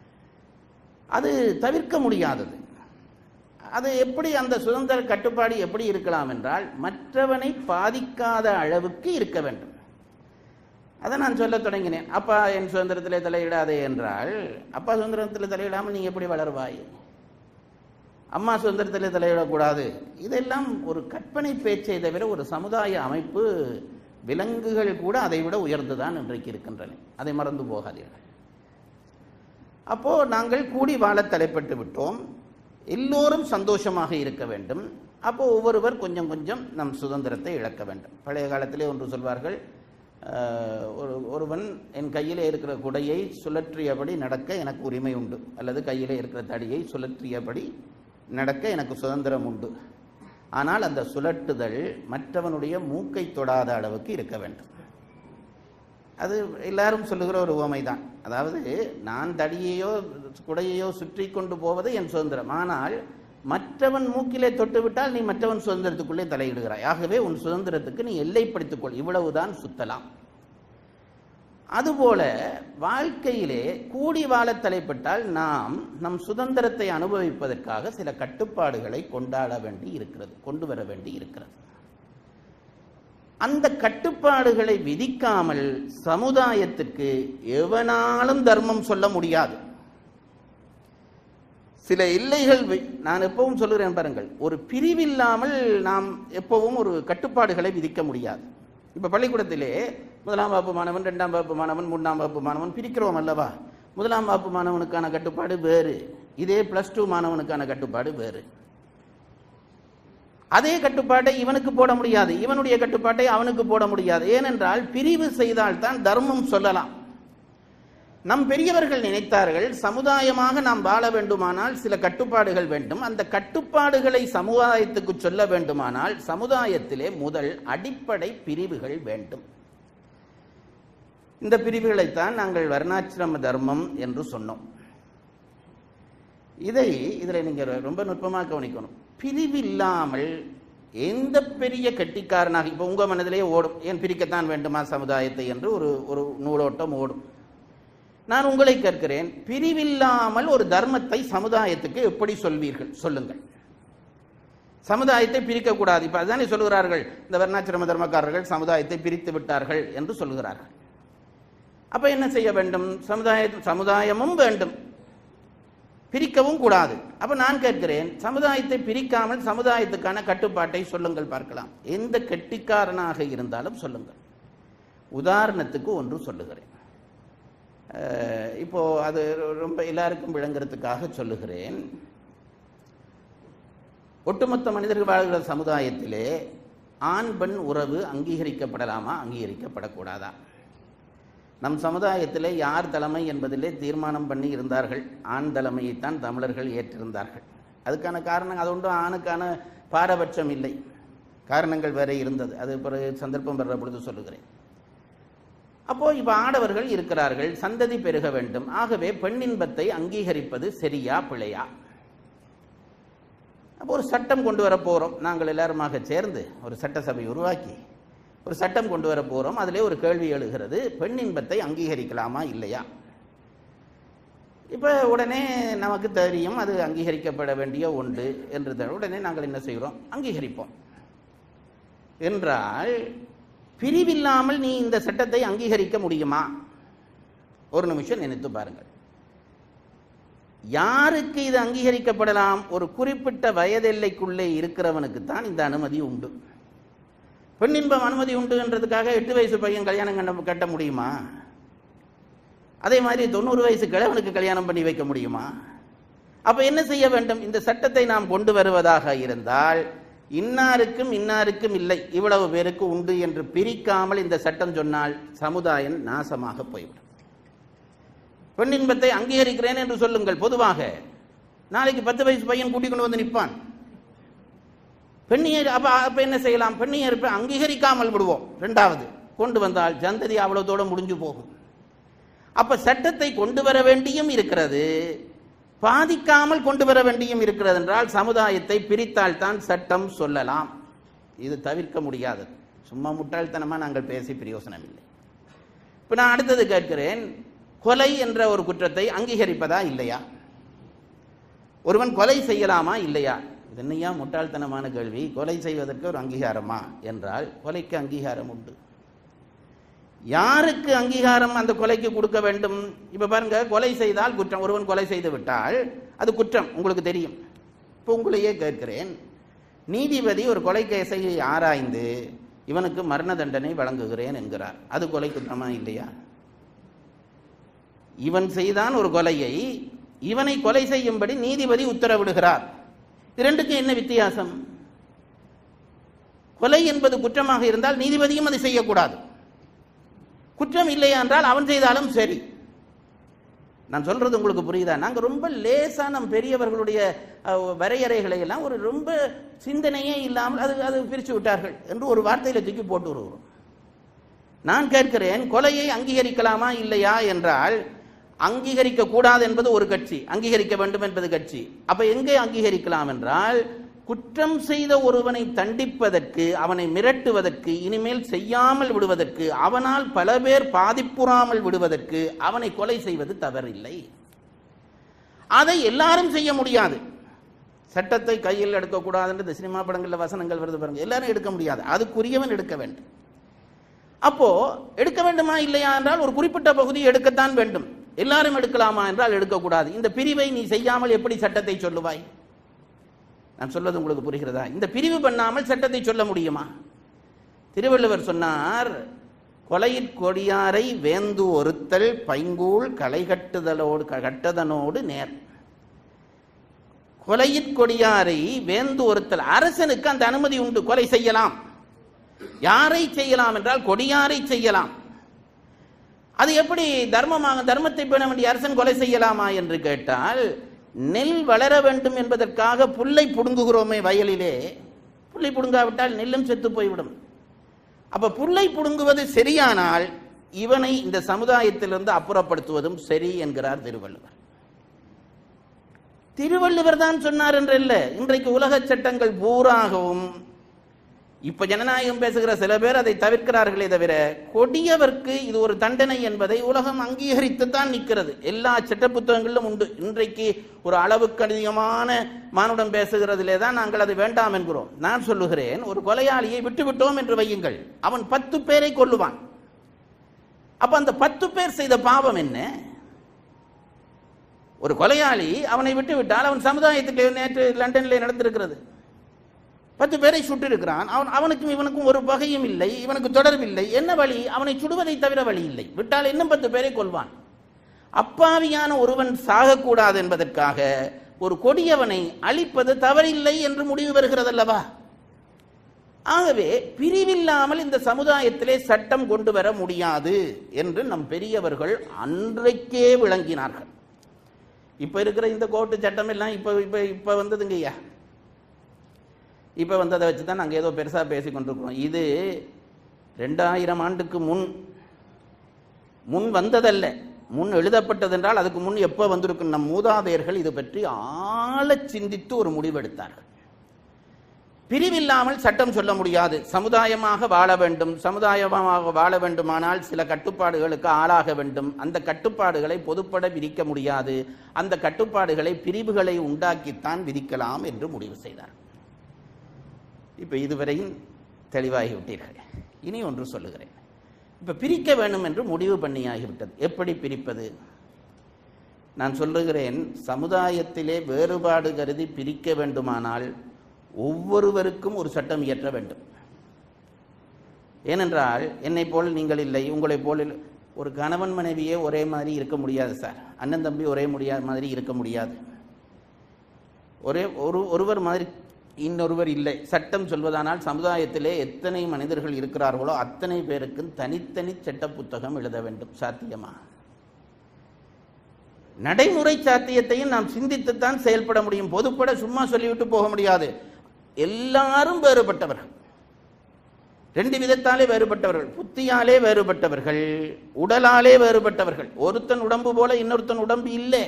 B: அது தவிர்க்க முடியாதது அது எப்படி அந்த சுதந்திர கட்டுப்பாடு எப்படி இருக்கலாம் என்றால் மற்றவனை பாதிக்காத அளவுக்கு இருக்க வேண்டும் அதை நான் சொல்ல தொடங்கினேன் அப்பா என் சுதந்திரத்திலே தலையிடாதே என்றால் அப்பா சுதந்திரத்தில் தலையிடாமல் நீ எப்படி வளருவாய் அம்மா சுதந்திரத்தில் தலையிடக்கூடாது இதெல்லாம் ஒரு கற்பனை பேச்சை தவிர ஒரு சமுதாய அமைப்பு விலங்குகள் கூட அதை விட உயர்ந்துதான் இன்றைக்கு இருக்கின்றன அதை மறந்து போகாதீர்கள் அப்போ நாங்கள் கூடி வாழ தலைப்பட்டு விட்டோம் எல்லோரும் சந்தோஷமாக இருக்க வேண்டும் அப்போ ஒவ்வொருவர் கொஞ்சம் கொஞ்சம் நம் சுதந்திரத்தை இழக்க வேண்டும் பழைய காலத்திலே ஒன்று சொல்வார்கள் அஹ், ஒரு ஒருவன் என் கையிலே இருக்கிற குடையை சுழற்றியபடி நடக்க எனக்கு உரிமை உண்டு அல்லது கையிலே இருக்கிற தடியை சுழற்றியபடி நடக்க எனக்கு சுதந்திரம் உண்டு ஆனால் அந்த சுழட்டுதல் மற்றவனுடைய மூக்கை தொடாத அளவுக்கு இருக்க வேண்டும் அது எல்லாரும் சொல்லுகிற ஒரு உவமை தான் அதாவது நான் தடியையோ குடையையோ சுற்றி கொண்டு போவது என் சுதந்திரம் ஆனால் மற்றவன் மூக்கிலே தொட்டு விட்டால் நீ மற்றவன் சுதந்திரத்துக்குள்ளே தலையிடுகிறாய் ஆகவே உன் சுதந்திரத்துக்கு நீ எல்லைப்படுத்திக் கொள் இவ்வளவுதான் சுத்தலாம் அதுபோல வாழ்க்கையிலே கூடி வாழ தலைப்பட்டால் நாம் நம் சுதந்திரத்தை அனுபவிப்பதற்காக சில கட்டுப்பாடுகளை கொண்டாட வேண்டி இருக்கிறது கொண்டு வர வேண்டி இருக்கிறது அந்த கட்டுப்பாடுகளை விதிக்காமல் சமுதாயத்துக்கு எவனாலும் தர்மம் சொல்ல முடியாது சில எல்லைகள் வி- நான் எப்பவும் சொல்லுகிறேன் பாருங்கள் ஒரு பிரிவில்லாமல் நாம் எப்பவும் ஒரு கட்டுப்பாடுகளை விதிக்க முடியாது இப்ப பள்ளிக்கூடத்திலே முதலாம் வகுப்பு மாணவன் இரண்டாம் வகுப்பு மாணவன் மூன்றாம் வகுப்பு மாணவன் பிரிக்கிறோம் அல்லவா முதலாம் வகுப்பு மாணவனுக்கான கட்டுப்பாடு வேறு இதே பிளஸ் டூ மாணவனுக்கான கட்டுப்பாடு வேறு அதே கட்டுப்பாட்டை இவனுக்கு போட முடியாது இவனுடைய கட்டுப்பாட்டை அவனுக்கு போட முடியாது ஏனென்றால் பிரிவு செய்தால்தான் தர்மம் சொல்லலாம் நம் பெரியவர்கள் நினைத்தார்கள் சமுதாயமாக நாம் வாழ வேண்டுமானால் சில கட்டுப்பாடுகள் வேண்டும் அந்த கட்டுப்பாடுகளை சமுதாயத்துக்கு சொல்ல வேண்டுமானால் சமுதாயத்திலே முதல் அடிப்படை பிரிவுகள் வேண்டும் இந்த பிரிவுகளைத்தான் நாங்கள் வர்ணாசிரம தர்மம் என்று சொன்னோம் இதை இதில் நீங்க ரொம்ப நுட்பமாக கவனிக்கணும் பிரிவில்லாமல் எந்த பெரிய கெட்டிக்காரனாக இப்போ உங்க மனதிலே ஓடும் ஏன் பிரிக்கத்தான் வேண்டுமா சமுதாயத்தை என்று ஒரு ஒரு நூலோட்டம் ஓடும் நான் உங்களை கேட்கிறேன் பிரிவில்லாமல் ஒரு தர்மத்தை சமுதாயத்துக்கு எப்படி சொல்வீர்கள் சொல்லுங்கள் சமுதாயத்தை பிரிக்கக்கூடாது இப்ப அதுதானே சொல்லுகிறார்கள் இந்த வர்ணாசிரம தர்மக்காரர்கள் சமுதாயத்தை பிரித்து விட்டார்கள் என்று சொல்லுகிறார்கள் அப்ப என்ன செய்ய வேண்டும் சமுதாய சமுதாயமும் வேண்டும் பிரிக்கவும் கூடாது அப்ப நான் கேட்கிறேன் சமுதாயத்தை பிரிக்காமல் சமுதாயத்துக்கான கட்டுப்பாட்டை சொல்லுங்கள் பார்க்கலாம் எந்த கெட்டிக்காரனாக இருந்தாலும் சொல்லுங்கள் உதாரணத்துக்கு ஒன்று சொல்லுகிறேன் அஹ், இப்போ அது ரொம்ப எல்லாருக்கும் விளங்குறதுக்காக சொல்லுகிறேன் ஒட்டுமொத்த மனிதர்கள் வாழ்கிற சமுதாயத்திலே ஆண் பெண் உறவு அங்கீகரிக்கப்படலாமா அங்கீகரிக்கப்படக்கூடாதா நம் சமுதாயத்திலே யார் தலைமை என்பதிலே தீர்மானம் பண்ணி இருந்தார்கள் ஆண் தலைமையைத்தான் தமிழர்கள் ஏற்றிருந்தார்கள் அதுக்கான காரணம் அது ஒன்றும் ஆணுக்கான பாரபட்சம் இல்லை காரணங்கள் வேற இருந்தது அது பிறகு சந்தர்ப்பம் பெற பொழுது சொல்லுகிறேன் அப்போ இப்ப ஆடவர்கள் இருக்கிறார்கள் சந்ததி பெருக வேண்டும் ஆகவே பெண்ணின்பத்தை அங்கீகரிப்பது சரியா பிழையா அப்போ ஒரு சட்டம் கொண்டு வர போறோம் நாங்கள் எல்லாருமாக சேர்ந்து ஒரு சட்டசபை உருவாக்கி ஒரு சட்டம் கொண்டு வர போறோம் அதிலே ஒரு கேள்வி எழுகிறது பெண்ணின்பத்தை அங்கீகரிக்கலாமா இல்லையா இப்போ உடனே நமக்கு தெரியும் அது அங்கீகரிக்கப்பட வேண்டிய ஒன்று என்று தெ- உடனே நாங்கள் என்ன செய்கிறோம் அங்கீகரிப்போம் என்றால் பிரிவில்லாமல் நீ இந்த சட்டத்தை அங்கீகரிக்க முடியுமா ஒரு நிமிஷம் நினைத்து பாருங்கள் யாருக்கு இது அங்கீகரிக்கப்படலாம் ஒரு குறிப்பிட்ட வயதெல்லைக்குள்ளே இருக்கிறவனுக்கு தான் இந்த அனுமதி உண்டு பெண்ணின்பம் அனுமதி உண்டு என்றதுக்காக எட்டு வயசு பையன் கல்யாணம் கண்ண கட்ட முடியுமா அதே மாதிரி தொண்ணூறு வயசு கிழவனுக்கு கல்யாணம் பண்ணி வைக்க முடியுமா அப்ப என்ன செய்ய வேண்டும் இந்த சட்டத்தை நாம் கொண்டு வருவதாக இருந்தால் இன்னாருக்கும் இன்னாருக்கும் இல்லை இவ்வளவு பேருக்கு உண்டு என்று பிரிக்காமல் இந்த சட்டம் சொன்னால் சமுதாயம் நாசமாக போய்விடும் பெண்ணின்பத்தை அங்கீகரிக்கிறேன் என்று சொல்லுங்கள் பொதுவாக நாளைக்கு பத்து வயசு பையன் கூட்டிக் கொண்டு வந்து நிற்பான் பெண்ணியர் அப்ப அப்ப என்ன செய்யலாம் பெண்ணியர் அங்கீகரிக்காமல் விடுவோம் ரெண்டாவது கொண்டு வந்தால் ஜந்ததி அவ்வளவுதோட முடிஞ்சு போகும் அப்ப சட்டத்தை கொண்டு வர வேண்டியும் இருக்கிறது பாதிக்காமல் கொண்டு வர வேண்டியும் இருக்கிறது என்றால் சமுதாயத்தை பிரித்தால் தான் சட்டம் சொல்லலாம் இது தவிர்க்க முடியாதது சும்மா முட்டாள்தனமா நாங்கள் பேசி பிரயோசனம் இல்லை இப்ப நான் அடுத்தது கேட்கிறேன் கொலை என்ற ஒரு குற்றத்தை அங்கீகரிப்பதா இல்லையா ஒருவன் கொலை செய்யலாமா இல்லையா இது என்னையா முட்டாள்தனமான கேள்வி கொலை செய்வதற்கு ஒரு அங்கீகாரமா என்றால் கொலைக்கு அங்கீகாரம் உண்டு யாருக்கு அங்கீகாரம் அந்த கொலைக்கு கொடுக்க வேண்டும் இப்ப பாருங்க கொலை செய்தால் குற்றம் ஒருவன் கொலை செய்து விட்டால் அது குற்றம் உங்களுக்கு தெரியும் இப்போ உங்களையே கேட்கிறேன் நீதிபதி ஒரு கொலை கேஸை ஆராய்ந்து இவனுக்கு மரண தண்டனை வழங்குகிறேன் என்கிறார் அது கொலை குற்றமா இல்லையா இவன் செய்தான் ஒரு கொலையை இவனை கொலை செய்யும்படி நீதிபதி உத்தரவிடுகிறார் இது ரெண்டுக்கும் என்ன வித்தியாசம் கொலை என்பது குற்றமாக இருந்தால் நீதிபதியும் அதை செய்யக்கூடாது குற்றம் இல்லை என்றால் அவன் செய்தாலும் சரி நான் சொல்றது உங்களுக்கு புரியுதா நாங்க ரொம்ப லேசா நம் பெரியவர்களுடைய அஹ், வரையறைகளை எல்லாம் ஒரு ரொம்ப சிந்தனையே இல்லாமல் அது அது பிரித்து விட்டார்கள் என்று ஒரு வார்த்தையில தூக்கி போட்டு வருகிறோம் நான் கேட்கிறேன் கொலையை அங்கீகரிக்கலாமா இல்லையா என்றால் அங்கீகரிக்க கூடாது என்பது ஒரு கட்சி அங்கீகரிக்க வேண்டும் என்பது கட்சி அப்ப எங்கே அங்கீகரிக்கலாம் என்றால் குற்றம் செய்த ஒருவனை தண்டிப்பதற்கு அவனை மிரட்டுவதற்கு இனிமேல் செய்யாமல் விடுவதற்கு அவனால் பல பேர் பாதிப்புறாமல் விடுவதற்கு அவனை கொலை செய்வது தவறில்லை அதை எல்லாரும் செய்ய முடியாது சட்டத்தை கையில் எடுக்கக்கூடாது என்று இந்த சினிமா படங்கள்ல வசனங்கள் வருது பாருங்க எல்லாரும் எடுக்க முடியாது அதுக்குரியவன் எடுக்க வேண்டும் அப்போ எடுக்க வேண்டுமா இல்லையா என்றால் ஒரு குறிப்பிட்ட பகுதி எடுக்கத்தான் வேண்டும் எல்லாரும் எடுக்கலாமா என்றால் எடுக்கக்கூடாது இந்த பிரிவை நீ செய்யாமல் எப்படி சட்டத்தை சொல்லுவாய் நான் சொல்வது உங்களுக்கு புரிகிறதா இந்த பிரிவு பண்ணாமல் சட்டத்தை சொல்ல முடியுமா திருவள்ளுவர் சொன்னார் கொலையிற் கொடியாரை வேந்து ஒருத்தல் பைங்கூழ் களை கட்டுதலோடு கட்டதனோடு நேர் கொலையிற் கொடியாரை வேந்து ஒருத்தல் அரசனுக்கு அந்த அனுமதி உண்டு கொலை செய்யலாம் யாரை செய்யலாம் என்றால் கொடியாரை செய்யலாம் அது எப்படி தர்மமாக தர்மத்தை பேண வேண்டிய அரசன் கொலை செய்யலாமா என்று கேட்டால் நெல் வளர வேண்டும் என்பதற்காக புல்லை புடுங்குகிறோமே வயலிலே புல்லை புடுங்காவிட்டால் நெல்லும் செத்து போய்விடும் அப்ப புல்லை புடுங்குவது சரியானால் இவனை இந்த சமுதாயத்திலிருந்து அப்புறப்படுத்துவதும் சரி என்கிறார் திருவள்ளுவர் திருவள்ளுவர் தான் சொன்னார் என்றல்ல இன்றைக்கு உலக சட்டங்கள் பூராகவும் இப்ப ஜனநாயகம் பேசுகிற சில பேர் அதை தவிர்க்கிறார்களே தவிர கொடியவர்க்கு இது ஒரு தண்டனை என்பதை உலகம் அங்கீகரித்து தான் நிற்கிறது எல்லா சட்ட புத்தகங்களிலும் உண்டு இன்றைக்கு ஒரு அளவுக்கு அதிகமான மானுடம் பேசுகிறதிலே தான் நாங்கள் அது வேண்டாம் என்கிறோம் நான் சொல்லுகிறேன் ஒரு கொலையாளியை விட்டுவிட்டோம் என்று வையுங்கள் அவன் பத்து பேரை கொல்லுவான் அப்ப அந்த பத்து பேர் செய்த பாவம் என்ன ஒரு கொலையாளி அவனை விட்டு விட்டால் அவன் சமுதாயத்துக்கு நேற்று லண்டனில் நடந்திருக்கிறது பத்து பேரை சுட்டிருக்கிறான் அவன் அவனுக்கும் இவனுக்கும் ஒரு பகையும் இல்லை இவனுக்கு தொடர்பில்லை என்ன வழி அவனை சுடுவதை தவிர வழி இல்லை விட்டால் இன்னும் பத்து பேரை கொல்வான் அப்பாவியான ஒருவன் சாகக்கூடாது என்பதற்காக ஒரு கொடியவனை அழிப்பது தவறில்லை என்று முடிவு வருகிறது அல்லவா ஆகவே பிரிவில்லாமல் இந்த சமுதாயத்திலே சட்டம் கொண்டு வர முடியாது என்று நம் பெரியவர்கள் அன்றைக்கே விளங்கினார்கள் இப்ப இருக்கிற இந்த கோர்ட்டு சட்டம் எல்லாம் இப்ப இப்ப இப்ப வந்ததுங்க ஐயா இப்ப வந்ததை வச்சு தான் நாங்க ஏதோ பெருசா பேசி கொண்டிருக்கிறோம் இது ரெண்டாயிரம் ஆண்டுக்கு முன் முன் வந்ததல்ல முன் எழுதப்பட்டதென்றால் அதுக்கு முன் எப்போ வந்திருக்கும் நம் மூதாதையர்கள் இது பற்றி ஆழச் சிந்தித்து ஒரு முடிவெடுத்தார்கள் பிரிவில்லாமல் சட்டம் சொல்ல முடியாது சமுதாயமாக வாழ வேண்டும் சமுதாயமாக வாழ வேண்டுமானால் சில கட்டுப்பாடுகளுக்கு ஆளாக வேண்டும் அந்த கட்டுப்பாடுகளை பொதுப்பட விதிக்க முடியாது அந்த கட்டுப்பாடுகளை பிரிவுகளை உண்டாக்கித்தான் விதிக்கலாம் என்று முடிவு செய்தார் இப்ப இதுவரையும் தெளிவாகிவிட்டீர்கள் இனி ஒன்று சொல்லுகிறேன் இப்ப பிரிக்க வேண்டும் என்று முடிவு பண்ணியாகிவிட்டது எப்படி பிரிப்பது நான் சொல்லுகிறேன் சமுதாயத்திலே வேறுபாடு கருதி பிரிக்க வேண்டுமானால் ஒவ்வொருவருக்கும் ஒரு சட்டம் இயற்ற வேண்டும் ஏனென்றால் என்னை போல் நீங்கள் இல்லை உங்களைப் போல் இல்லை. ஒரு கணவன் மனைவியே ஒரே மாதிரி இருக்க முடியாது சார் அண்ணன் தம்பி ஒரே முடியாத மாதிரி இருக்க முடியாது ஒரே ஒரு ஒருவர் மாதிரி இன்னொருவர் இல்லை சட்டம் சொல்வதானால் சமுதாயத்திலே எத்தனை மனிதர்கள் இருக்கிறார்களோ அத்தனை பேருக்கும் தனித்தனி சட்ட புத்தகம் எழுத வேண்டும் சாத்தியமா நடைமுறை சாத்தியத்தையும் நாம் சிந்தித்துத்தான் செயல்பட முடியும் பொதுப்பட சும்மா சொல்லிவிட்டு போக முடியாது எல்லாரும் வேறுபட்டவர்கள் ரெண்டு விதத்தாலே வேறுபட்டவர்கள் புத்தியாலே வேறுபட்டவர்கள் உடலாலே வேறுபட்டவர்கள் ஒருத்தன் உடம்பு போல இன்னொருத்தன் உடம்பு இல்லை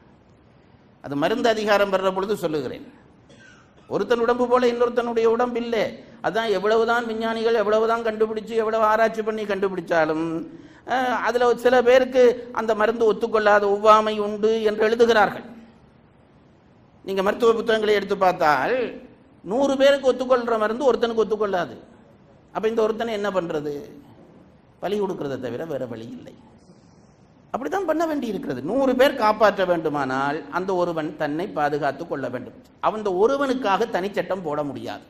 B: அது மருந்து அதிகாரம் வர்ற பொழுது சொல்லுகிறேன் ஒருத்தன் உடம்பு போல இன்னொருத்தனுடைய உடம்பு இல்லை அதான் எவ்வளவுதான் விஞ்ஞானிகள் எவ்வளவுதான் கண்டுபிடிச்சு எவ்வளவு ஆராய்ச்சி பண்ணி கண்டுபிடிச்சாலும் அஹ், அதுல சில பேருக்கு அந்த மருந்து ஒத்துக்கொள்ளாத ஒவ்வாமை உண்டு என்று எழுதுகிறார்கள் நீங்க மருத்துவ புத்தகங்களை எடுத்து பார்த்தால் நூறு பேருக்கு ஒத்துக்கொள்ற மருந்து ஒருத்தனுக்கு ஒத்துக்கொள்ளாது அப்ப இந்த ஒருத்தனை என்ன பண்றது பலி கொடுக்கறதை தவிர வேற வழி இல்லை அப்படித்தான் பண்ண வேண்டி இருக்கிறது நூறு பேர் காப்பாற்ற வேண்டுமானால் அந்த ஒருவன் தன்னை பாதுகாத்துக் கொள்ள வேண்டும் அந்த ஒருவனுக்காக தனிச்சட்டம் போட முடியாது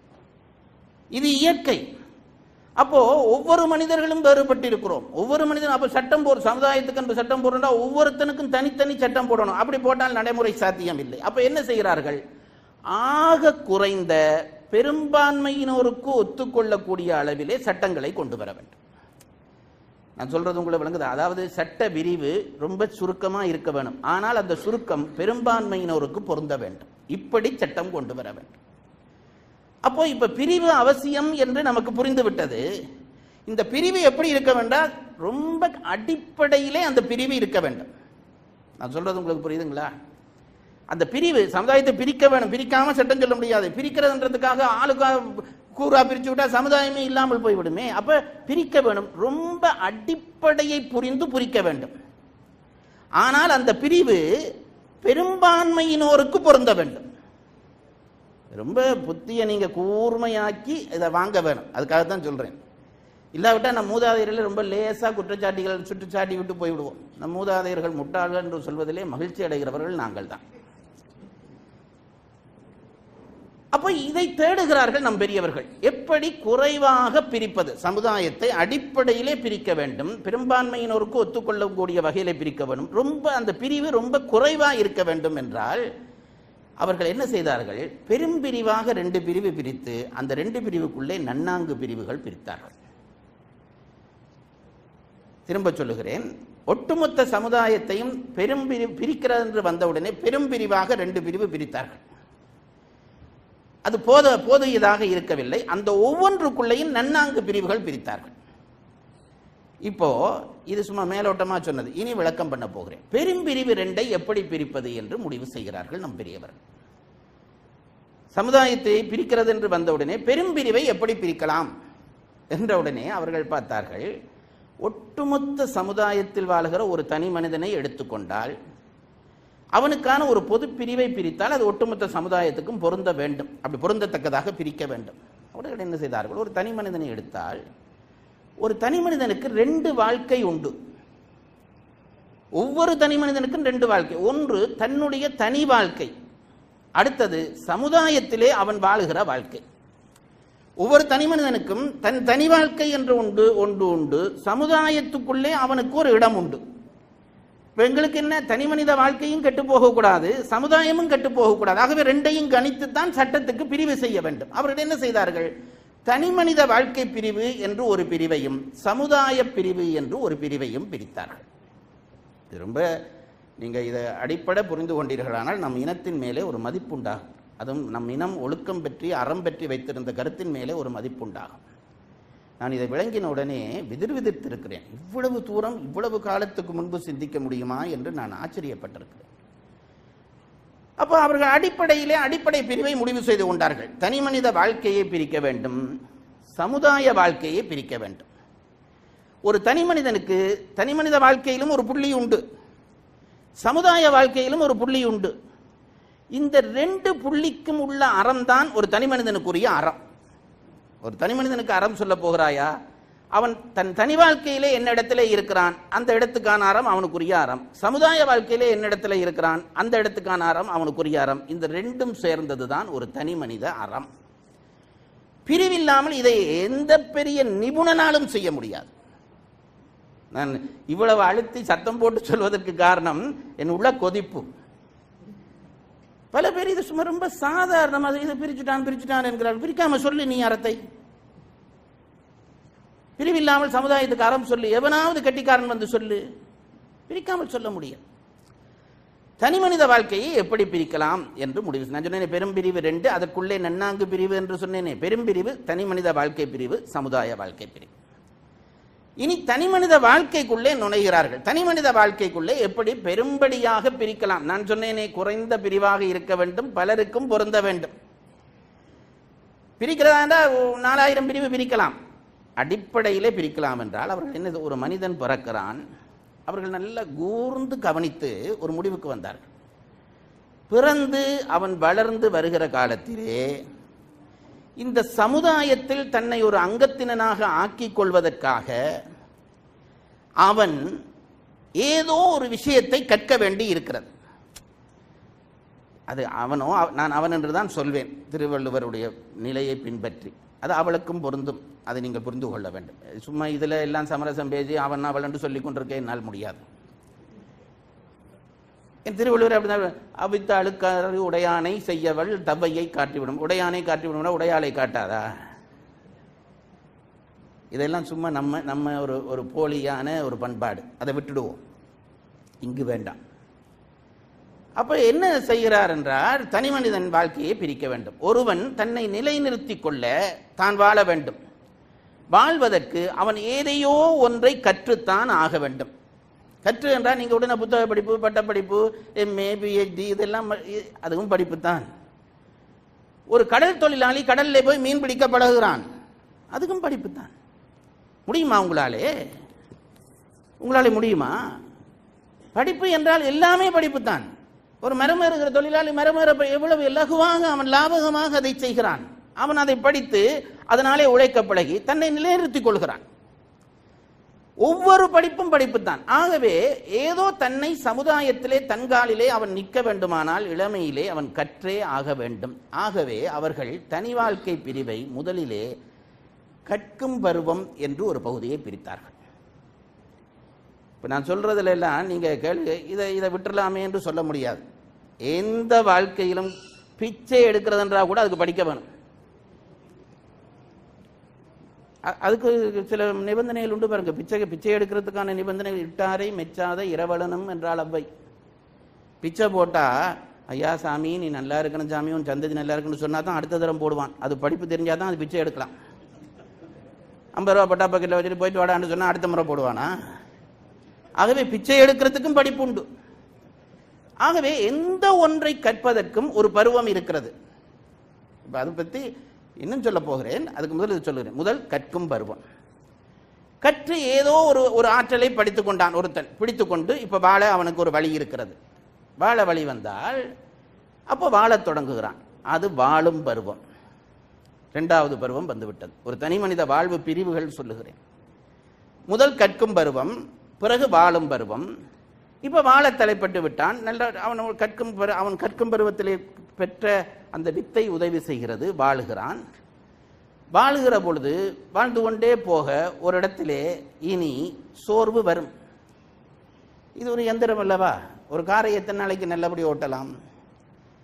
B: இது இயற்கை அப்போ ஒவ்வொரு மனிதர்களும் வேறுபட்டு இருக்கிறோம் ஒவ்வொரு மனிதனும் அப்ப சட்டம் போடு சமுதாயத்துக்கு என்று சட்டம் போடுறா ஒவ்வொருத்தனுக்கும் தனித்தனி சட்டம் போடணும் அப்படி போட்டால் நடைமுறை சாத்தியம் இல்லை அப்ப என்ன செய்கிறார்கள் ஆக குறைந்த பெரும்பான்மையினோருக்கு ஒத்துக்கொள்ளக்கூடிய அளவிலே சட்டங்களை கொண்டு வர வேண்டும் நான் சொல்றது உங்களுக்கு விளங்குது அதாவது சட்ட விரிவு ரொம்ப சுருக்கமா இருக்க வேணும் ஆனால் அந்த சுருக்கம் பெரும்பான்மையினருக்கு பொருந்த வேண்டும் இப்படி சட்டம் கொண்டு வர வேண்டும் அப்போ இப்ப பிரிவு அவசியம் என்று நமக்கு புரிந்து விட்டது இந்த பிரிவு எப்படி இருக்க வேண்டாம் ரொம்ப அடிப்படையிலே அந்த பிரிவு இருக்க வேண்டும் நான் சொல்றது உங்களுக்கு புரியுதுங்களா அந்த பிரிவு சமுதாயத்தை பிரிக்க வேணும் பிரிக்காம சட்டம் சொல்ல முடியாது பிரிக்கிறதுன்றதுக்காக ஆளுக்கா கூறா பிரிச்சு விட்டா சமுதாயமே இல்லாமல் போய்விடுமே அப்ப பிரிக்க வேணும் ரொம்ப அடிப்படையை புரிந்து புரிக்க வேண்டும் ஆனால் அந்த பிரிவு பெரும்பான்மையினோருக்கு பொருந்த வேண்டும் ரொம்ப புத்தியை நீங்க கூர்மையாக்கி இதை வாங்க வேணும் அதுக்காக தான் சொல்றேன் இல்லாவிட்டா நம் மூதாதையர்களை ரொம்ப லேசா குற்றச்சாட்டிகள் சுற்றுச்சாட்டி விட்டு போய்விடுவோம் நம் மூதாதையர்கள் முட்டாள்கள் என்று சொல்வதிலே மகிழ்ச்சி அடைகிறவர்கள் நாங்கள் தான் அப்போ இதை தேடுகிறார்கள் நம் பெரியவர்கள் எப்படி குறைவாக பிரிப்பது சமுதாயத்தை அடிப்படையிலே பிரிக்க வேண்டும் பெரும்பான்மையினருக்கு ஒத்துக்கொள்ளக்கூடிய வகையிலே பிரிக்க வேண்டும் ரொம்ப அந்த பிரிவு ரொம்ப குறைவா இருக்க வேண்டும் என்றால் அவர்கள் என்ன செய்தார்கள் பெரும் பிரிவாக ரெண்டு பிரிவு பிரித்து அந்த ரெண்டு பிரிவுக்குள்ளே நன்னாங்கு பிரிவுகள் பிரித்தார்கள் திரும்ப சொல்லுகிறேன் ஒட்டுமொத்த சமுதாயத்தையும் பெரும் பிரிவு பிரிக்கிறது என்று வந்தவுடனே பெரும் பிரிவாக ரெண்டு பிரிவு பிரித்தார்கள் அது போத போதியதாக இருக்கவில்லை அந்த ஒவ்வொன்றுக்குள்ளேயும் நன்னாங்கு பிரிவுகள் பிரித்தார்கள் இப்போ இது சும்மா மேலோட்டமா சொன்னது இனி விளக்கம் பண்ண போகிறேன் பெரும்பிரிவு ரெண்டை எப்படி பிரிப்பது என்று முடிவு செய்கிறார்கள் நம் பெரியவர்கள் சமுதாயத்தை பிரிக்கிறது என்று வந்தவுடனே பெரும்பிரிவை எப்படி பிரிக்கலாம் என்றவுடனே அவர்கள் பார்த்தார்கள் ஒட்டுமொத்த சமுதாயத்தில் வாழுகிற ஒரு தனி மனிதனை எடுத்துக்கொண்டால் அவனுக்கான ஒரு பொது பிரிவை பிரித்தால் அது ஒட்டுமொத்த சமுதாயத்துக்கும் பொருந்த வேண்டும் அப்படி பொருந்தத்தக்கதாக பிரிக்க வேண்டும் அவர்கள் என்ன செய்தார்கள் ஒரு தனி மனிதனை எடுத்தால் ஒரு தனி மனிதனுக்கு ரெண்டு வாழ்க்கை உண்டு ஒவ்வொரு தனி மனிதனுக்கும் ரெண்டு வாழ்க்கை ஒன்று தன்னுடைய தனி வாழ்க்கை அடுத்தது சமுதாயத்திலே அவன் வாழுகிற வாழ்க்கை ஒவ்வொரு தனி மனிதனுக்கும் தன் தனி வாழ்க்கை என்று உண்டு ஒன்று உண்டு சமுதாயத்துக்குள்ளே அவனுக்கு ஒரு இடம் உண்டு இப்ப எங்களுக்கு என்ன தனி மனித வாழ்க்கையும் கெட்டு போகக்கூடாது சமுதாயமும் கெட்டு போகக்கூடாது ஆகவே ரெண்டையும் கணித்துத்தான் சட்டத்துக்கு பிரிவு செய்ய வேண்டும் அவர்கள் என்ன செய்தார்கள் தனிமனித வாழ்க்கை பிரிவு என்று ஒரு பிரிவையும் சமுதாய பிரிவு என்று ஒரு பிரிவையும் பிரித்தார்கள் இது ரொம்ப நீங்கள் இதை அடிப்படை புரிந்து கொண்டீர்களானால் நம் இனத்தின் மேலே ஒரு மதிப்புண்டாகும் அதுவும் நம் இனம் ஒழுக்கம் பற்றி அறம் பற்றி வைத்திருந்த கருத்தின் மேலே ஒரு மதிப்புண்டாகும் நான் இதை விளங்கின உடனே விதிர் விதிர்த்திருக்கிறேன் இவ்வளவு தூரம் இவ்வளவு காலத்துக்கு முன்பு சிந்திக்க முடியுமா என்று நான் ஆச்சரியப்பட்டிருக்கிறேன் அப்போ அவர்கள் அடிப்படையிலே அடிப்படை பிரிவை முடிவு செய்து கொண்டார்கள் தனி மனித வாழ்க்கையை பிரிக்க வேண்டும் சமுதாய வாழ்க்கையை பிரிக்க வேண்டும் ஒரு தனி மனிதனுக்கு தனி மனித வாழ்க்கையிலும் ஒரு புள்ளி உண்டு சமுதாய வாழ்க்கையிலும் ஒரு புள்ளி உண்டு இந்த ரெண்டு புள்ளிக்கும் உள்ள அறம்தான் ஒரு தனி மனிதனுக்குரிய அறம் ஒரு தனி மனிதனுக்கு அறம் சொல்ல போகிறாயா அவன் தன் தனி வாழ்க்கையிலே என்ன இடத்துல இருக்கிறான் அந்த இடத்துக்கான அறம் அவனுக்குரிய அறம் சமுதாய வாழ்க்கையிலே என்ன இடத்துல இருக்கிறான் அந்த இடத்துக்கான அறம் அவனுக்குரிய அறம் இந்த ரெண்டும் சேர்ந்ததுதான் ஒரு தனி மனித அறம் பிரிவில்லாமல் இதை எந்த பெரிய நிபுணனாலும் செய்ய முடியாது நான் இவ்வளவு அழுத்தி சத்தம் போட்டு சொல்வதற்கு காரணம் என் உள்ள கொதிப்பு பல பேர் இது சும்மா ரொம்ப சாதாரணமாக இதை பிரிச்சுட்டான் பிரிச்சுட்டான் என்கிறார் பிரிக்காம சொல்லு நீ அறத்தை பிரிவில்லாமல் சமுதாயத்துக்கு அறம் சொல்லு எவனாவது கட்டிக்காரன் வந்து சொல்லு பிரிக்காமல் சொல்ல முடியும் தனி மனித வாழ்க்கையை எப்படி பிரிக்கலாம் என்று முடிவு நான் சொன்னேனே பெரும் பிரிவு ரெண்டு அதற்குள்ளே நன்னாங்கு பிரிவு என்று சொன்னேனே பெரும் பிரிவு தனி மனித வாழ்க்கை பிரிவு சமுதாய வாழ்க்கை பிரிவு இனி தனி மனித வாழ்க்கைக்குள்ளே நுழைகிறார்கள் தனி மனித வாழ்க்கைக்குள்ளே எப்படி பெரும்படியாக பிரிக்கலாம் நான் சொன்னேனே குறைந்த பிரிவாக இருக்க வேண்டும் பலருக்கும் பொருந்த வேண்டும் பிரிக்கிறதா என்றால் நாலாயிரம் பிரிவு பிரிக்கலாம் அடிப்படையிலே பிரிக்கலாம் என்றால் அவர்கள் என்ன ஒரு மனிதன் பிறக்கிறான் அவர்கள் நல்ல கூர்ந்து கவனித்து ஒரு முடிவுக்கு வந்தார்கள் பிறந்து அவன் வளர்ந்து வருகிற காலத்திலே இந்த சமுதாயத்தில் தன்னை ஒரு அங்கத்தினனாக ஆக்கிக் கொள்வதற்காக அவன் ஏதோ ஒரு விஷயத்தை கற்க வேண்டி இருக்கிறது அது அவனோ அவ- நான் அவன் என்று தான் சொல்வேன் திருவள்ளுவருடைய நிலையை பின்பற்றி அது அவளுக்கும் பொருந்தும் அதை நீங்கள் புரிந்து கொள்ள வேண்டும் சும்மா இதில் எல்லாம் சமரசம் பேசி அவன் அவள் என்று சொல்லிக் கொண்டிருக்க என்னால் முடியாது என் திருவள்ளுவர் அப்படிதான் அவித்த அழுக்காறு உடையானை செய்யவள் தவ்வையை காட்டிவிடும் உடையானை காட்டிவிடும் உடையாளை காட்டாதா இதெல்லாம் சும்மா நம்ம நம்ம ஒரு ஒரு போலியான ஒரு பண்பாடு அதை விட்டுடுவோம் இங்கு வேண்டாம் அப்ப என்ன செய்கிறார் என்றால் தனி மனிதன் வாழ்க்கையை பிரிக்க வேண்டும் ஒருவன் தன்னை நிலைநிறுத்திக் கொள்ள தான் வாழ வேண்டும் வாழ்வதற்கு அவன் ஏதையோ ஒன்றை கற்றுத்தான் ஆக வேண்டும் கற்று என்றால் நீங்க உடனே புத்தக படிப்பு பட்டப்படிப்பு எம்ஏ பிஹெச்டி இதெல்லாம் ப- இ- அதுவும் படிப்பு தான் ஒரு கடல் தொழிலாளி கடல்ல போய் மீன் பிடிக்க பழகுகிறான் அதுக்கும் படிப்பு தான் முடியுமா உங்களாலே உங்களாலே முடியுமா படிப்பு என்றால் எல்லாமே படிப்பு தான் ஒரு மரம் ஏறுகிற தொழிலாளி மரம் ஏற எவ்வளவு இலகுவாக அவன் லாபகமாக அதை செய்கிறான் அவன் அதை படித்து அதனாலே உழைக்க பழகி தன்னை நிலைநிறுத்திக் கொள்கிறான் ஒவ்வொரு படிப்பும் படிப்பு தான் ஆகவே ஏதோ தன்னை சமுதாயத்திலே தன்காலிலே அவன் நிற்க வேண்டுமானால் இளமையிலே அவன் கற்றே ஆக வேண்டும் ஆகவே அவர்கள் தனி வாழ்க்கை பிரிவை முதலிலே கற்கும் பருவம் என்று ஒரு பகுதியை பிரித்தார்கள் இப்போ நான் சொல்றதுல எல்லாம் நீங்க கேள்வி இதை இதை விட்டுறலாமே என்று சொல்ல முடியாது எந்த வாழ்க்கையிலும் பிச்சை எடுக்கிறதுன்றா கூட அதுக்கு படிக்க வேணும் அ- அதுக்கு சில நிபந்தனைகள் உண்டு பாருங்க பிச்சை பிச்சை எடுக்கிறதுக்கான நிபந்தனை இட்டாரை மெச்சாத இரவலனும் என்றால் அவ்வை பிச்சை போட்டா ஐயா சாமி நீ நல்லா இருக்கணும் சாமி உன் சந்ததி நல்லா இருக்குன்னு சொன்னா தான் அடுத்த தரம் போடுவான் அது படிப்பு தெரிஞ்சாதான் அது பிச்சை எடுக்கலாம் ஐம்பது ரூபா பட்டா பக்கெட்டில் வச்சுட்டு போயிட்டு வாடான்னு சொன்னா அடுத்த முறை போடுவானா ஆகவே பிச்சை எடுக்கிறதுக்கும் படிப்பு உண்டு ஆகவே எந்த ஒன்றை கற்பதற்கும் ஒரு பருவம் இருக்கிறது இப்ப அதை பத்தி இன்னும் சொல்ல போகிறேன் அதுக்கு முதல் இது சொல்லுகிறேன் முதல் கற்கும் பருவம் கற்று ஏதோ ஒரு ஒரு ஆற்றலை படித்துக் கொண்டான் ஒருத்தன் பிடித்துக்கொண்டு இப்ப வாழ அவனுக்கு ஒரு வழி இருக்கிறது வாழ வழி வந்தால் அப்போ வாழத் தொடங்குகிறான் அது வாழும் பருவம் இரண்டாவது பருவம் வந்துவிட்டது ஒரு தனி மனித வாழ்வு பிரிவுகள் சொல்லுகிறேன் முதல் கற்கும் பருவம் பிறகு வாழும் பருவம் இப்ப வாழ தலைப்பட்டு விட்டான் நல்ல அவன் ஒரு கற்கும் பரு- அவன் கற்கும் பருவத்திலே பெற்ற அந்த வித்தை உதவி செய்கிறது வாழுகிறான் வாழுகிற பொழுது வாழ்ந்து கொண்டே போக ஒரு இடத்திலே இனி சோர்வு வரும் இது ஒரு எந்திரம் அல்லவா ஒரு காரை எத்தனை நாளைக்கு நல்லபடி ஓட்டலாம்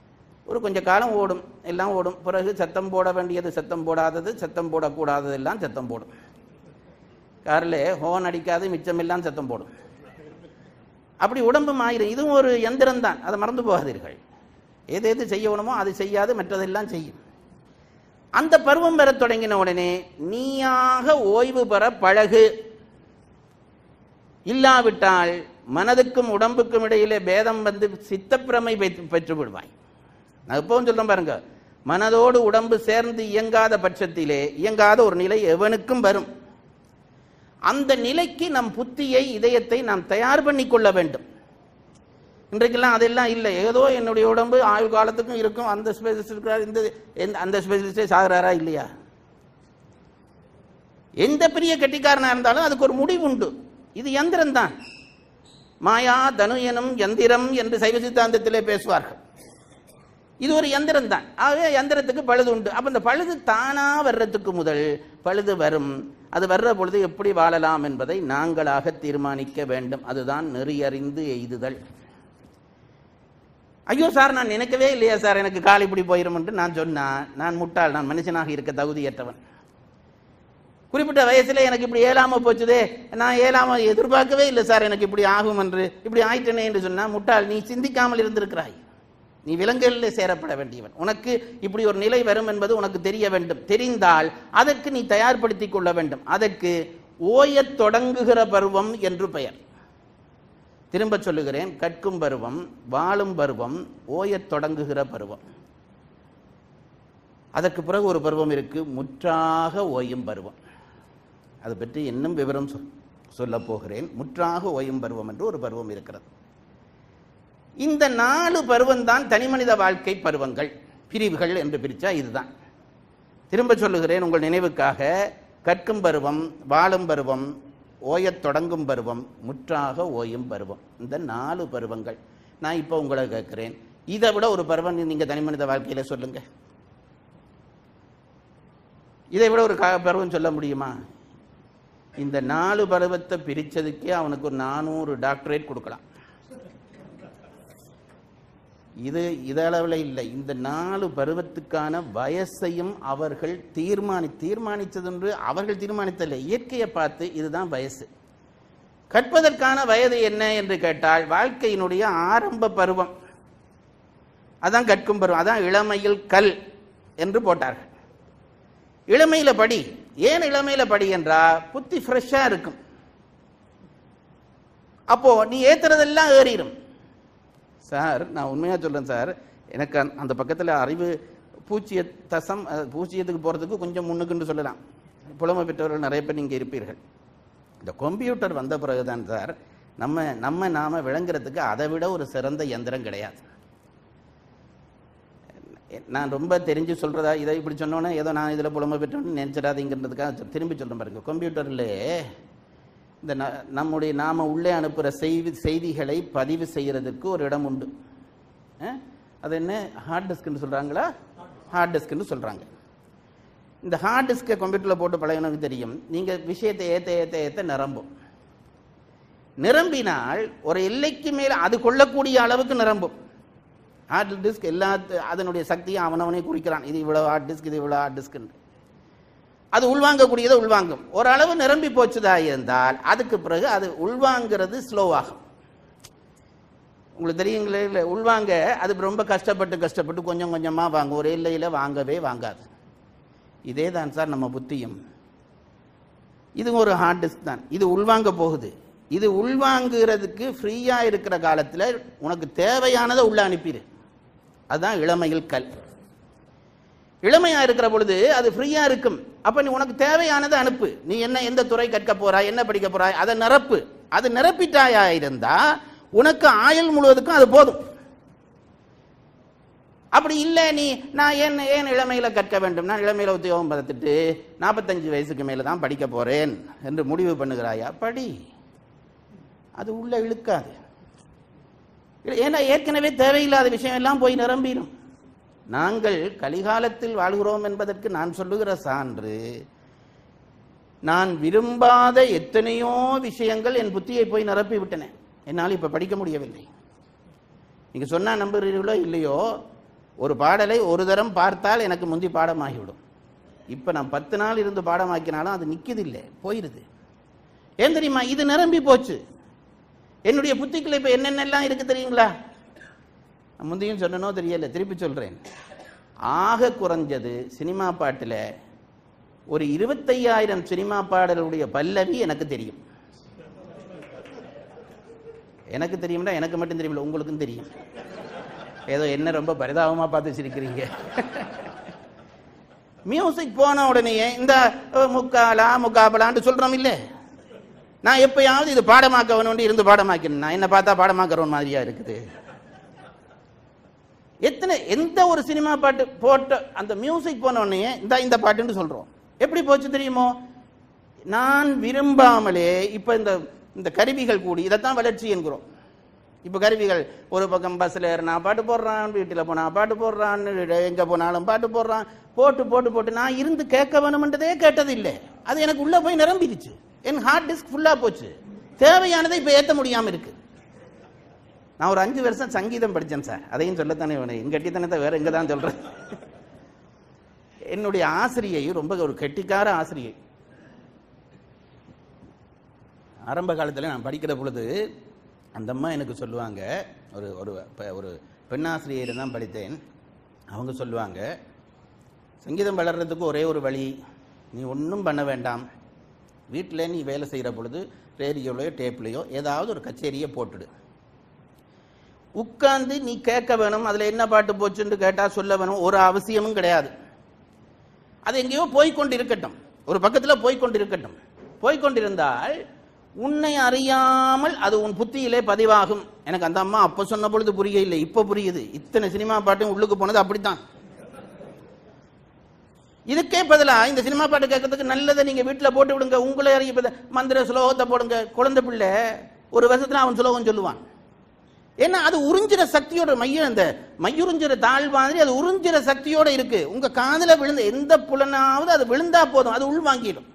B: ஒரு கொஞ்ச காலம் ஓடும் எல்லாம் ஓடும் பிறகு சத்தம் போட வேண்டியது சத்தம் போடாதது சத்தம் போடக்கூடாதது எல்லாம் சத்தம் போடும் காரில் ஹோன் அடிக்காது மிச்சமெல்லாம் சத்தம் போடும் அப்படி உடம்பு மாயிரும் இதுவும் ஒரு எந்திரம் தான் அதை மறந்து போகாதீர்கள் எது எது செய்யணுமோ அது செய்யாது மற்றதெல்லாம் செய்யும் அந்த பருவம் பெறத் தொடங்கின உடனே நீயாக ஓய்வு பெற பழகு இல்லாவிட்டால் மனதுக்கும் உடம்புக்கும் இடையிலே பேதம் வந்து சித்தப்பிரமை பெற்று பெற்று விடுவாய் நான் இப்பவும் சொல்றேன் பாருங்க மனதோடு உடம்பு சேர்ந்து இயங்காத பட்சத்திலே இயங்காத ஒரு நிலை எவனுக்கும் வரும் அந்த நிலைக்கு நம் புத்தியை இதயத்தை நாம் தயார் பண்ணி கொள்ள வேண்டும் இன்றைக்கெல்லாம் அதெல்லாம் இல்லை ஏதோ என்னுடைய உடம்பு ஆயுள் காலத்துக்கும் இருக்கும் அந்த ஸ்பெஷலிஸ்ட் இருக்கிறார் இந்த எந்த- அந்த ஸ்பெஷலிஸ்டே சாகுறாரா இல்லையா எந்த பெரிய கெட்டிக்காரனா இருந்தாலும் அதுக்கு ஒரு முடிவு உண்டு இது யந்திரம் தான் மாயா தனு எனும் யந்திரம் என்று சைவ சித்தாந்தத்திலே பேசுவார்கள் இது ஒரு யந்திரம் தான் ஆகவே யந்திரத்துக்கு பழுது உண்டு அப்ப இந்த பழுது தானா வர்றதுக்கு முதல் பழுது வரும் அது வர்ற பொழுது எப்படி வாழலாம் என்பதை நாங்களாக தீர்மானிக்க வேண்டும் அதுதான் நெறியறிந்து எய்துதல் ஐயோ சார் நான் நினைக்கவே இல்லையா சார் எனக்கு கால் இப்படி போயிரும் என்று நான் சொன்னா நான் முட்டாள் நான் மனுஷனாக இருக்க தகுதியற்றவன் குறிப்பிட்ட வயசுல எனக்கு இப்படி ஏலாம போச்சுதே நான் ஏலாம எதிர்பார்க்கவே இல்லை சார் எனக்கு இப்படி ஆகும் என்று இப்படி ஆயிட்டனே என்று சொன்னா முட்டாள் நீ சிந்திக்காமல் இருந்திருக்கிறாய் நீ விலங்குகளில் சேரப்பட வேண்டியவன் உனக்கு இப்படி ஒரு நிலை வரும் என்பது உனக்கு தெரிய வேண்டும் தெரிந்தால் அதற்கு நீ தயார்படுத்திக் கொள்ள வேண்டும் அதற்கு ஓயத் தொடங்குகிற பருவம் என்று பெயர் திரும்ப சொல்லுகிறேன் கற்கும் பருவம் வாழும் பருவம் ஓயத் தொடங்குகிற பருவம் அதற்கு பிறகு ஒரு பருவம் இருக்கு முற்றாக ஓயும் பருவம் அது பற்றி இன்னும் விவரம் சொல் சொல்லப் போகிறேன் முற்றாக ஓயும் பருவம் என்று ஒரு பருவம் இருக்கிறது இந்த நாலு பருவம் தான் தனிமனித வாழ்க்கை பருவங்கள் பிரிவுகள் என்று பிரிச்சா இதுதான் திரும்ப சொல்லுகிறேன் உங்கள் நினைவுக்காக கற்கும் பருவம் வாழும் பருவம் ஓயத் தொடங்கும் பருவம் முற்றாக ஓயும் பருவம் இந்த நாலு பருவங்கள் நான் இப்போ உங்களை கேட்கிறேன் இதை விட ஒரு பருவம் நீங்க தனிமனித வாழ்க்கையில சொல்லுங்க இதை விட ஒரு கா- பருவம் சொல்ல முடியுமா இந்த நாலு பருவத்தை பிரிச்சதுக்கே அவனுக்கு ஒரு நானூறு டாக்டரேட் கொடுக்கலாம் இது இதளவில் இல்லை இந்த நாலு பருவத்துக்கான வயசையும் அவர்கள் தீர்மானி தீர்மானித்ததென்று அவர்கள் தீர்மானித்ததில்லை இயற்கையை பார்த்து இதுதான் வயசு கற்பதற்கான வயது என்ன என்று கேட்டால் வாழ்க்கையினுடைய ஆரம்ப பருவம் அதான் கற்கும் பருவம் அதான் இளமையில் கல் என்று போட்டார்கள் இளமையில படி ஏன் இளமையில படி என்றா புத்தி ஃப்ரெஷ்ஷா இருக்கும் அப்போ நீ ஏத்துறதெல்லாம் ஏறிடும் சார் நான் உண்மையாக சொல்கிறேன் சார் எனக்கு அந்த- அந்த பக்கத்தில் அறிவு பூச்சிய தசம் அஹ், பூச்சியத்துக்கு போகிறதுக்கு கொஞ்சம் முன்னுக்குன்னு சொல்லலாம் புலமை பெற்றவர்கள் நிறைய பேர் இங்கே இருப்பீர்கள் இந்த கம்ப்யூட்டர் வந்த பிறகுதான் சார் நம்ம நம்ம நாம விளங்குறதுக்கு அதை விட ஒரு சிறந்த இயந்திரம் கிடையாது நான் ரொம்ப தெரிஞ்சு சொல்றதா இதை இப்படி சொன்னோன்னே ஏதோ நான் இதில் புலமை பெற்றோன்னு நினைச்சிடாதீங்கிறதுக்காக சொ- திரும்பி சொல்றேன் பாருங்க கம்ப்யூட்டரில் இந்த ந- நம்முடைய நாம உள்ளே அனுப்புகிற செய்தி செய்திகளை பதிவு செய்யறதுக்கு ஒரு இடம் உண்டு அஹ்? அது என்ன ஹார்ட் டிஸ்க்னு சொல்றாங்களா ஹார்ட் டிஸ்க்னு சொல்றாங்க இந்த ஹார்ட் டிஸ்கை கம்ப்யூட்டரில் போட்டு பழகினவங்க தெரியும் நீங்க விஷயத்தை ஏத்த ஏத்த ஏத்த நிரம்பும் நிரம்பினால் ஒரு எல்லைக்கு மேல அது கொள்ளக்கூடிய அளவுக்கு நிரம்பும் ஹார்ட் டிஸ்க் எல்லா அதனுடைய சக்தியை அவனவனே குறிக்கிறான் இது இவ்வளவு ஹார்ட் டிஸ்க் இது இவ்வளவு ஹார்ட் டிஸ்க் அது உள்வாங்கக்கூடியதை உள்வாங்கும் ஓரளவு நிரம்பி போச்சுதா இருந்தால் அதுக்கு பிறகு அது உள்வாங்கிறது ஸ்லோவாகும் உங்களுக்கு தெரியுங்களே இல்லை உள்வாங்க அது ரொம்ப கஷ்டப்பட்டு கஷ்டப்பட்டு கொஞ்சம் கொஞ்சமாக வாங்கும் ஒரு இல்லையில் வாங்கவே வாங்காது இதே தான் சார் நம்ம புத்தியும் இது ஒரு ஹார்ட் டிஸ்க் தான் இது உள்வாங்க போகுது இது உள்வாங்குறதுக்கு ஃப்ரீயா இருக்கிற காலத்துல உனக்கு தேவையானதை உள்ள அனுப்பிடு அதுதான் இளமையில் கல் இளமையா இருக்கிற பொழுது அது ஃப்ரீயா இருக்கும் அப்ப நீ உனக்கு தேவையானதை அனுப்பு நீ என்ன எந்த துறை கற்க போறாய் என்ன படிக்க போறாய் அதை நிரப்பு அது நிரப்பிட்டாயா இருந்தா உனக்கு ஆயுள் முழுவதுக்கும் அது போதும் அப்படி இல்லை நீ நான் ஏன் ஏன் இளமையில கற்க வேண்டும் நான் இளமையில உத்தியோகம் பார்த்துட்டு நாற்பத்தஞ்சு வயசுக்கு மேல தான் படிக்க போறேன் என்று முடிவு பண்ணுகிறாயா படி அது உள்ள இழுக்காது இல்ல, ஏன்னா ஏற்கனவே தேவையில்லாத விஷயம் எல்லாம் போய் நிரம்பிடும் நாங்கள் கலிகாலத்தில் வாழ்கிறோம் என்பதற்கு நான் சொல்லுகிற சான்று நான் விரும்பாத எத்தனையோ விஷயங்கள் என் புத்தியை போய் நிரப்பி விட்டன என்னால் இப்ப படிக்க முடியவில்லை நீங்க சொன்னா நம்புறீர்களோ இல்லையோ ஒரு பாடலை ஒரு தரம் பார்த்தால் எனக்கு முந்தி பாடமாகிவிடும் இப்போ நான் பத்து நாள் இருந்து பாடமாக்கினாலும் அது நிற்கிது இல்லை போயிடுது ஏன் தெரியுமா இது நிரம்பி போச்சு என்னுடைய புத்திக்குள்ள இப்போ என்னென்னலாம் இருக்கு தெரியுங்களா நான் முந்தையும் சொன்னனோ தெரியல திருப்பி சொல்றேன் ஆக குறைஞ்சது சினிமா பாட்டில் ஒரு இருபத்தையாயிரம் சினிமா பாடலுடைய பல்லவி எனக்கு தெரியும் எனக்கு தெரியும்னா எனக்கு மட்டும் தெரியுமில்ல உங்களுக்கும் தெரியும் ஏதோ என்ன ரொம்ப பரிதாபமா பார்த்து சிரிக்கிறீங்க மியூசிக் போன உடனேயே இந்த அஹ், முக்காலா முக்காபலான்னு சொல்றோம் இல்ல நான் எப்பயாவது இது பாடமாக்க வேணும் இருந்து பாடமாக்கணும் நான் என்ன பார்த்தா பாடமாக்குறவன் மாதிரியா இருக்குது எத்தனை எந்த ஒரு சினிமா பாட்டு போட்ட அந்த மியூசிக் போன உடனே இந்த இந்த பாட்டுன்னு சொல்றோம் எப்படி போச்சு தெரியுமோ நான் விரும்பாமலே இப்ப இந்த இந்த கருவிகள் கூடி இதைத்தான் வளர்ச்சி என்கிறோம் இப்ப கருவிகள் ஒரு பக்கம் பஸ்ல ஏறினா பாட்டு போடுறான் வீட்டில் போனா பாட்டு போடுறான் எங்க போனாலும் பாட்டு போடுறான் போட்டு போட்டு போட்டு நான் இருந்து கேட்க வேணும்ன்றதே கேட்டது இல்லை அது எனக்கு உள்ள போய் நிரம்பிடுச்சு என் ஹார்ட் டிஸ்க் ஃபுல்லா போச்சு தேவையானதை இப்ப ஏத்த முடியாம இருக்கு நான் ஒரு அஞ்சு வருஷம் சங்கீதம் படித்தேன் சார் அதையும் சொல்லத்தானே வேணும் என் கட்டித்தனத்தை வேற எங்க தான் சொல்றேன் என்னுடைய ஆசிரியை ரொம்ப ஒரு கெட்டிக்கார ஆசிரியை ஆரம்ப காலத்தில் நான் படிக்கிற பொழுது அந்த அம்மா எனக்கு சொல்லுவாங்க ஒரு ஒரு ப- ஒரு பெண்ணாசிரியர் தான் படித்தேன் அவங்க சொல்லுவாங்க சங்கீதம் வளர்றதுக்கு ஒரே ஒரு வழி நீ ஒன்றும் பண்ண வேண்டாம் வீட்டில் நீ வேலை செய்கிற பொழுது ரேடியோலையோ டேப்லையோ ஏதாவது ஒரு கச்சேரியை போட்டுடு உட்கார்ந்து நீ கேட்க வேணும் அதில் என்ன பாட்டு போச்சுன்னு கேட்டால் சொல்ல வேணும் ஒரு அவசியமும் கிடையாது அது எங்கேயோ போய்க்கொண்டு இருக்கட்டும் ஒரு பக்கத்தில் போய்க்கொண்டு இருக்கட்டும் போய்க்கொண்டிருந்தால் உன்னை அறியாமல் அது உன் புத்தியிலே பதிவாகும் எனக்கு அந்த அம்மா அப்ப சொன்ன பொழுது புரியல இப்ப புரியுது இத்தனை சினிமா பாட்டும் உள்ளுக்கு போனது அப்படித்தான் இதுக்கே பதிலா இந்த சினிமா பாட்டு கேட்கறதுக்கு நல்லதை நீங்க வீட்டுல போட்டு விடுங்க உங்களை அறிய பத- மந்திர ஸ்லோகத்தை போடுங்க குழந்தை பிள்ளை ஒரு வருஷத்துல அவன் ஸ்லோகம் சொல்லுவான் ஏன்னா அது உறிஞ்சிற சக்தியோட மையம் இந்த மையுறிஞ்சிற தாழ் மாதிரி அது உறிஞ்சிற சக்தியோட இருக்கு உங்க காதுல விழுந்த எந்த புலனாவது அது விழுந்தா போதும் அது உள் வாங்கிடும்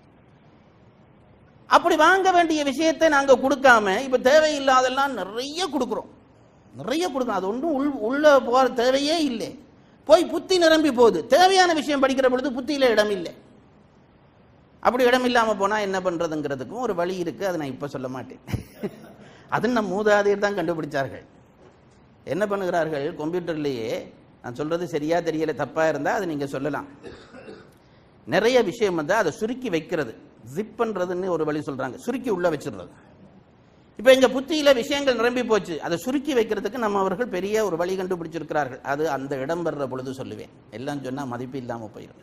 B: அப்படி வாங்க வேண்டிய விஷயத்தை நாங்க கொடுக்காம இப்ப தேவையில்லாதெல்லாம் நிறைய கொடுக்கிறோம் நிறைய கொடுக்கணும் அது ஒன்றும் உள் உள்ள போற தேவையே இல்லை போய் புத்தி நிரம்பி போகுது தேவையான விஷயம் படிக்கிற பொழுது புத்தியில இடம் இல்லை அப்படி இடம் இல்லாம போனா என்ன பண்றதுங்கிறதுக்கும் ஒரு வழி இருக்கு அதை நான் இப்ப சொல்ல மாட்டேன் அது நம் மூதாதையர் தான் கண்டுபிடிச்சார்கள் என்ன பண்ணுகிறார்கள் கம்ப்யூட்டர்லேயே நான் சொல்றது சரியா தெரியல தப்பா இருந்தா அதை நீங்க சொல்லலாம் நிறைய விஷயம் வந்து அதை சுருக்கி வைக்கிறது ஜிப் பண்றதுன்னு ஒரு வழி சொல்றாங்க சுருக்கி உள்ள வச்சிடுறது இப்போ எங்க புத்தியில விஷயங்கள் நிரம்பி போச்சு அதை சுருக்கி வைக்கிறதுக்கு நம்ம அவர்கள் பெரிய ஒரு வழி கண்டுபிடிச்சிருக்கிறார்கள் அது அந்த இடம் வர்ற பொழுது சொல்லுவேன் எல்லாம் சொன்னா மதிப்பு இல்லாம போயிடும்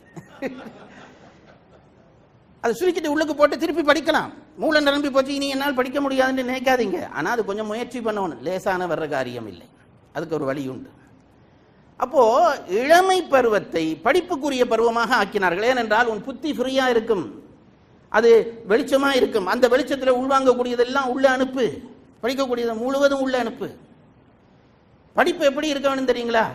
B: அதை சுருக்கிட்டு உள்ளுக்கு போட்டு திருப்பி படிக்கலாம் மூளை நிரம்பி போச்சு இனி என்னால் படிக்க முடியாதுன்னு நினைக்காதீங்க ஆனா அது கொஞ்சம் முயற்சி பண்ணணும் லேசான வர்ற காரியம் இல்லை அதுக்கு ஒரு வழி உண்டு அப்போ இளமை பருவத்தை படிப்புக்குரிய பருவமாக ஆக்கினார்கள் ஏனென்றால் உன் புத்தி ஃப்ரீயா இருக்கும் அது வெளிச்சமா இருக்கும் அந்த வெளிச்சத்தில் உள்வாங்கக்கூடியதெல்லாம் உள்ள அனுப்பு படிக்கக்கூடியதை முழுவதும் உள்ள அனுப்பு படிப்பு எப்படி இருக்க வேணும் தெரியுங்களா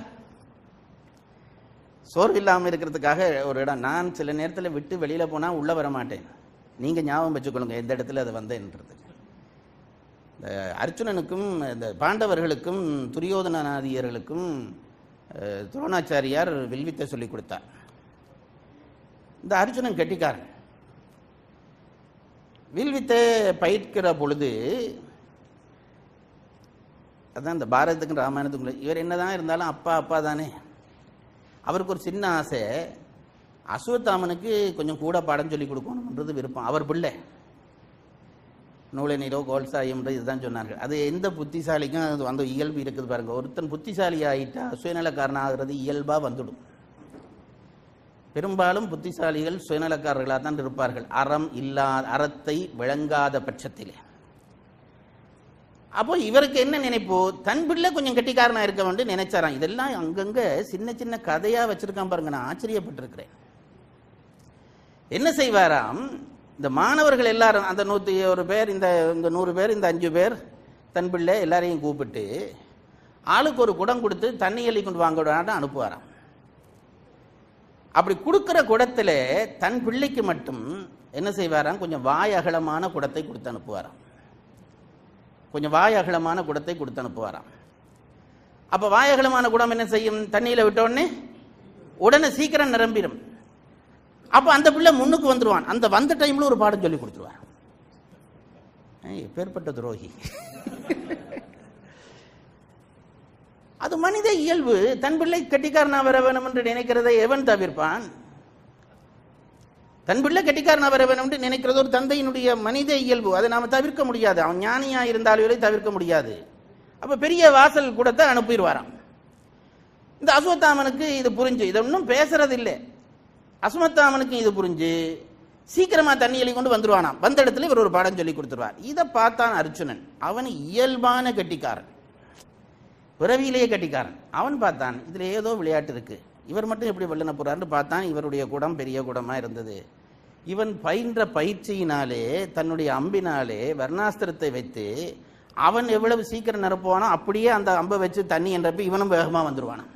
B: சோர்வு இல்லாமல் இருக்கிறதுக்காக ஒரு இடம் நான் சில நேரத்தில் விட்டு வெளியில போனா உள்ள வர மாட்டேன் நீங்க ஞாபகம் வச்சுக்கொள்ளுங்க எந்த இடத்துல அது வந்தேன்றது இந்த அர்ச்சுனனுக்கும் இந்த பாண்டவர்களுக்கும் துரியோதனாதியர்களுக்கும் அஹ், துரோணாச்சாரியார் வில்வித்தை சொல்லி கொடுத்தார் இந்த அர்ஜுனன் கெட்டிக்காரன் வில்வித்தை பயிர்க்கிற பொழுது அதான் இந்த பாரதத்துக்கும் ராமாயணத்துக்கும் இவர் என்னதான் இருந்தாலும் அப்பா அப்பா தானே அவருக்கு ஒரு சின்ன ஆசை அஸ்வத்தாமனுக்கு கொஞ்சம் கூட பாடம் சொல்லி கொடுக்கணும்ன்றது விருப்பம் அவர் பிள்ளை நூலை நீரோ கோல்சாயம்ன்ற இதுதான் சொன்னார்கள் அது எந்த புத்திசாலிக்கும் அது அந்த இயல்பு இருக்குது பாருங்க ஒருத்தன் புத்திசாலி ஆயிட்டா சுயநலக்காரன் ஆகிறது இயல்பா வந்துடும் பெரும்பாலும் புத்திசாலிகள் சுயநலக்காரர்களாக தான் இருப்பார்கள் அறம் இல்லாத அறத்தை விளங்காத பட்சத்திலே அப்போ இவருக்கு என்ன நினைப்பு தன் பிள்ளை கொஞ்சம் கெட்டிக்காரனா இருக்க வேண்டும் நினைச்சாராம் இதெல்லாம் அங்கங்க சின்ன சின்ன கதையா வச்சிருக்கான் பாருங்க நான் ஆச்சரியப்பட்டிருக்கிறேன் என்ன செய்வாராம் இந்த மாணவர்கள் எல்லாரும் அந்த நூத்தி ஒரு பேர் இந்த இந்த நூறு பேர் இந்த அஞ்சு பேர் தன் பிள்ளை எல்லாரையும் கூப்பிட்டு ஆளுக்கு ஒரு குடம் கொடுத்து தண்ணி எள்ளி கொண்டு வாங்க அனுப்புவாராம் அப்படி கொடுக்கிற குடத்துல தன் பிள்ளைக்கு மட்டும் என்ன செய்வாராம் கொஞ்சம் வாய் அகலமான குடத்தை கொடுத்து அனுப்புவாராம் கொஞ்சம் வாய் அகலமான குடத்தை கொடுத்து அனுப்புவாராம் அப்ப வாயகலமான குடம் என்ன செய்யும் தண்ணியில விட்ட உடனே உடனே சீக்கிரம் நிரம்பிடும் அப்ப அந்த பிள்ளை முன்னுக்கு வந்துருவான் அந்த வந்த டைம்ல ஒரு பாடம் சொல்லி கொடுத்துருவான் ஏய், எப்பேற்பட்ட துரோகி அது மனித இயல்பு தன் பிள்ளை கெட்டிக்காரனா வர வேணும் என்று நினைக்கிறதை எவன் தவிர்ப்பான் தன் பிள்ளை கெட்டிக்காரனா வர வேணும் என்று நினைக்கிறது ஒரு தந்தையினுடைய மனித இயல்பு அதை நாம தவிர்க்க முடியாது அவன் ஞானியா இருந்தாலும் தவிர்க்க முடியாது அப்ப பெரிய வாசல் கூடத்தை அனுப்பிடுவாராம் இந்த அசுவத்தாமனுக்கு இது புரிஞ்சு இதை ஒன்றும் பேசுறது இல்லை அசுமத்தாமனுக்கு இது புரிஞ்சு சீக்கிரமா தண்ணி எழுதி கொண்டு வந்துருவானாம் வந்த இடத்துல இவர் ஒரு பாடம் சொல்லி கொடுத்துருவார் இதை பார்த்தான் அர்ச்சுனன் அவன் இயல்பான கெட்டிக்காரன் பிறவியிலேயே கட்டிக்காரன் அவன் பார்த்தான் இதுல ஏதோ விளையாட்டு இருக்கு இவர் மட்டும் எப்படி வெள்ளன போறாருன்னு பார்த்தான் இவருடைய குடம் பெரிய குடமா இருந்தது இவன் பயின்ற பயிற்சியினாலே தன்னுடைய அம்பினாலே வர்ணாஸ்திரத்தை வைத்து அவன் எவ்வளவு சீக்கிரம் நிரப்புவானோ அப்படியே அந்த அம்பை வச்சு தண்ணி என்றப்ப இவனும் வேகமா வந்துருவானான்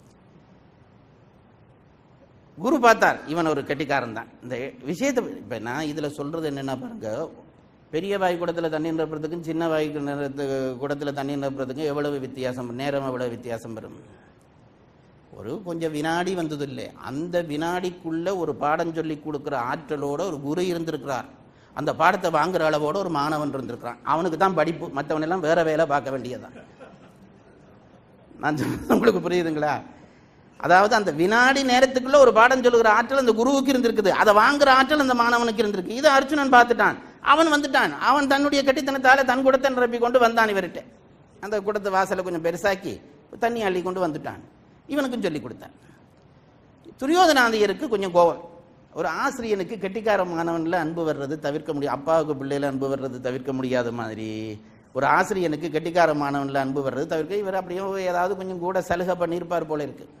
B: குரு பார்த்தார் இவன் ஒரு கெட்டிக்காரன் தான் இந்த விஷயத்தை இப்ப நான் இதுல சொல்றது என்னன்னா பாருங்க பெரிய வாய் குடத்துல தண்ணி நிரப்புறதுக்கும் சின்ன வாய் நிறத்து குடத்துல தண்ணி நிரப்புறதுக்கும் எவ்வளவு வித்தியாசம் நேரம் எவ்வளவு வித்தியாசம் வரும் ஒரு கொஞ்சம் வினாடி வந்தது இல்லை அந்த வினாடிக்குள்ள ஒரு பாடம் சொல்லி கொடுக்கிற ஆற்றலோட ஒரு குரு இருந்திருக்கிறார் அந்த பாடத்தை வாங்குற அளவோட ஒரு மாணவன் இருந்திருக்கிறான் அவனுக்கு தான் படிப்பு மற்றவன் எல்லாம் வேற வேலை பார்க்க வேண்டியதுதான் நான் சொல்றது உங்களுக்கு புரியுதுங்களா அதாவது அந்த வினாடி நேரத்துக்குள்ள ஒரு பாடம் சொல்லுகிற ஆற்றல் அந்த குருவுக்கு இருந்திருக்குது அதை வாங்குற ஆற்றல் அந்த மாணவனுக்கு இருந்திருக்கு இதை அர்ஜுனன் பார்த்துட்டான் அவன் வந்துட்டான் அவன் தன்னுடைய கட்டித்தனத்தால தன் குடத்தை நிரப்பி கொண்டு வந்தான் இவர்கிட்ட அந்த குடத்தை வாசலை கொஞ்சம் பெருசாக்கி தண்ணி அள்ளி கொண்டு வந்துட்டான் இவனுக்கும் சொல்லி கொடுத்தான் துரியோதனாதியருக்கு கொஞ்சம் கோபம் ஒரு ஆசிரியனுக்கு கெட்டிக்கார மாணவன்ல அன்பு வர்றது தவிர்க்க முடியும் அப்பாவுக்கு பிள்ளையில அன்பு வர்றது தவிர்க்க முடியாத மாதிரி ஒரு ஆசிரியனுக்கு கெட்டிக்கார மாணவன்ல அன்பு வர்றது தவிர்க்க இவர் அப்படியே ஏதாவது கொஞ்சம் கூட சலுகை பண்ணியிருப்பார் போல இருக்கு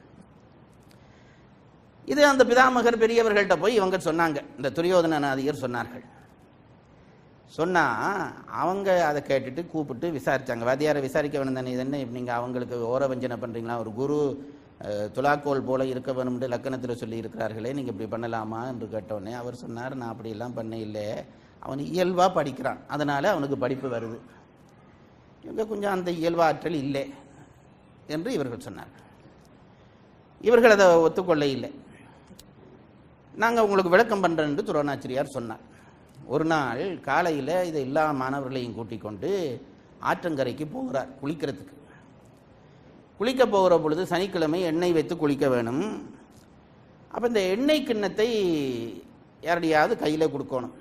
B: இது அந்த பிதாமகர் பெரியவர்கள்ட்ட போய் இவங்க சொன்னாங்க இந்த துரியோதனாதியர் சொன்னார்கள் சொன்னா அவங்க அதை கேட்டுட்டு கூப்பிட்டு விசாரிச்சாங்க வாத்தியாரை விசாரிக்க வேணும் தானே இது என்ன நீங்க அவங்களுக்கு ஓர வஞ்சனை பண்றீங்களா ஒரு குரு அஹ், துலாக்கோல் போல இருக்க வேணும்னு லக்கணத்தில் சொல்லி இருக்கிறார்களே நீங்க இப்படி பண்ணலாமா என்று கேட்டோடனே அவர் சொன்னார் நான் அப்படியெல்லாம் பண்ண இல்லை அவன் இயல்பா படிக்கிறான் அதனால அவனுக்கு படிப்பு வருது இவங்க கொஞ்சம் அந்த இயல்பாற்றல் இல்லை என்று இவர்கள் சொன்னார்கள் இவர்கள் அதை ஒத்துக்கொள்ள இல்லை நாங்கள் உங்களுக்கு விளக்கம் பண்ணுறேன் என்று துரோணாச்சிரியார் சொன்னார் ஒரு நாள் காலையில் இதை எல்லா மாணவர்களையும் கூட்டிக் கொண்டு ஆற்றங்கரைக்கு போகிறார் குளிக்கிறதுக்கு குளிக்க போகிற பொழுது சனிக்கிழமை எண்ணெய் வைத்து குளிக்க வேணும் அப்போ இந்த எண்ணெய் கிண்ணத்தை யாருடையாவது கையில் கொடுக்கணும்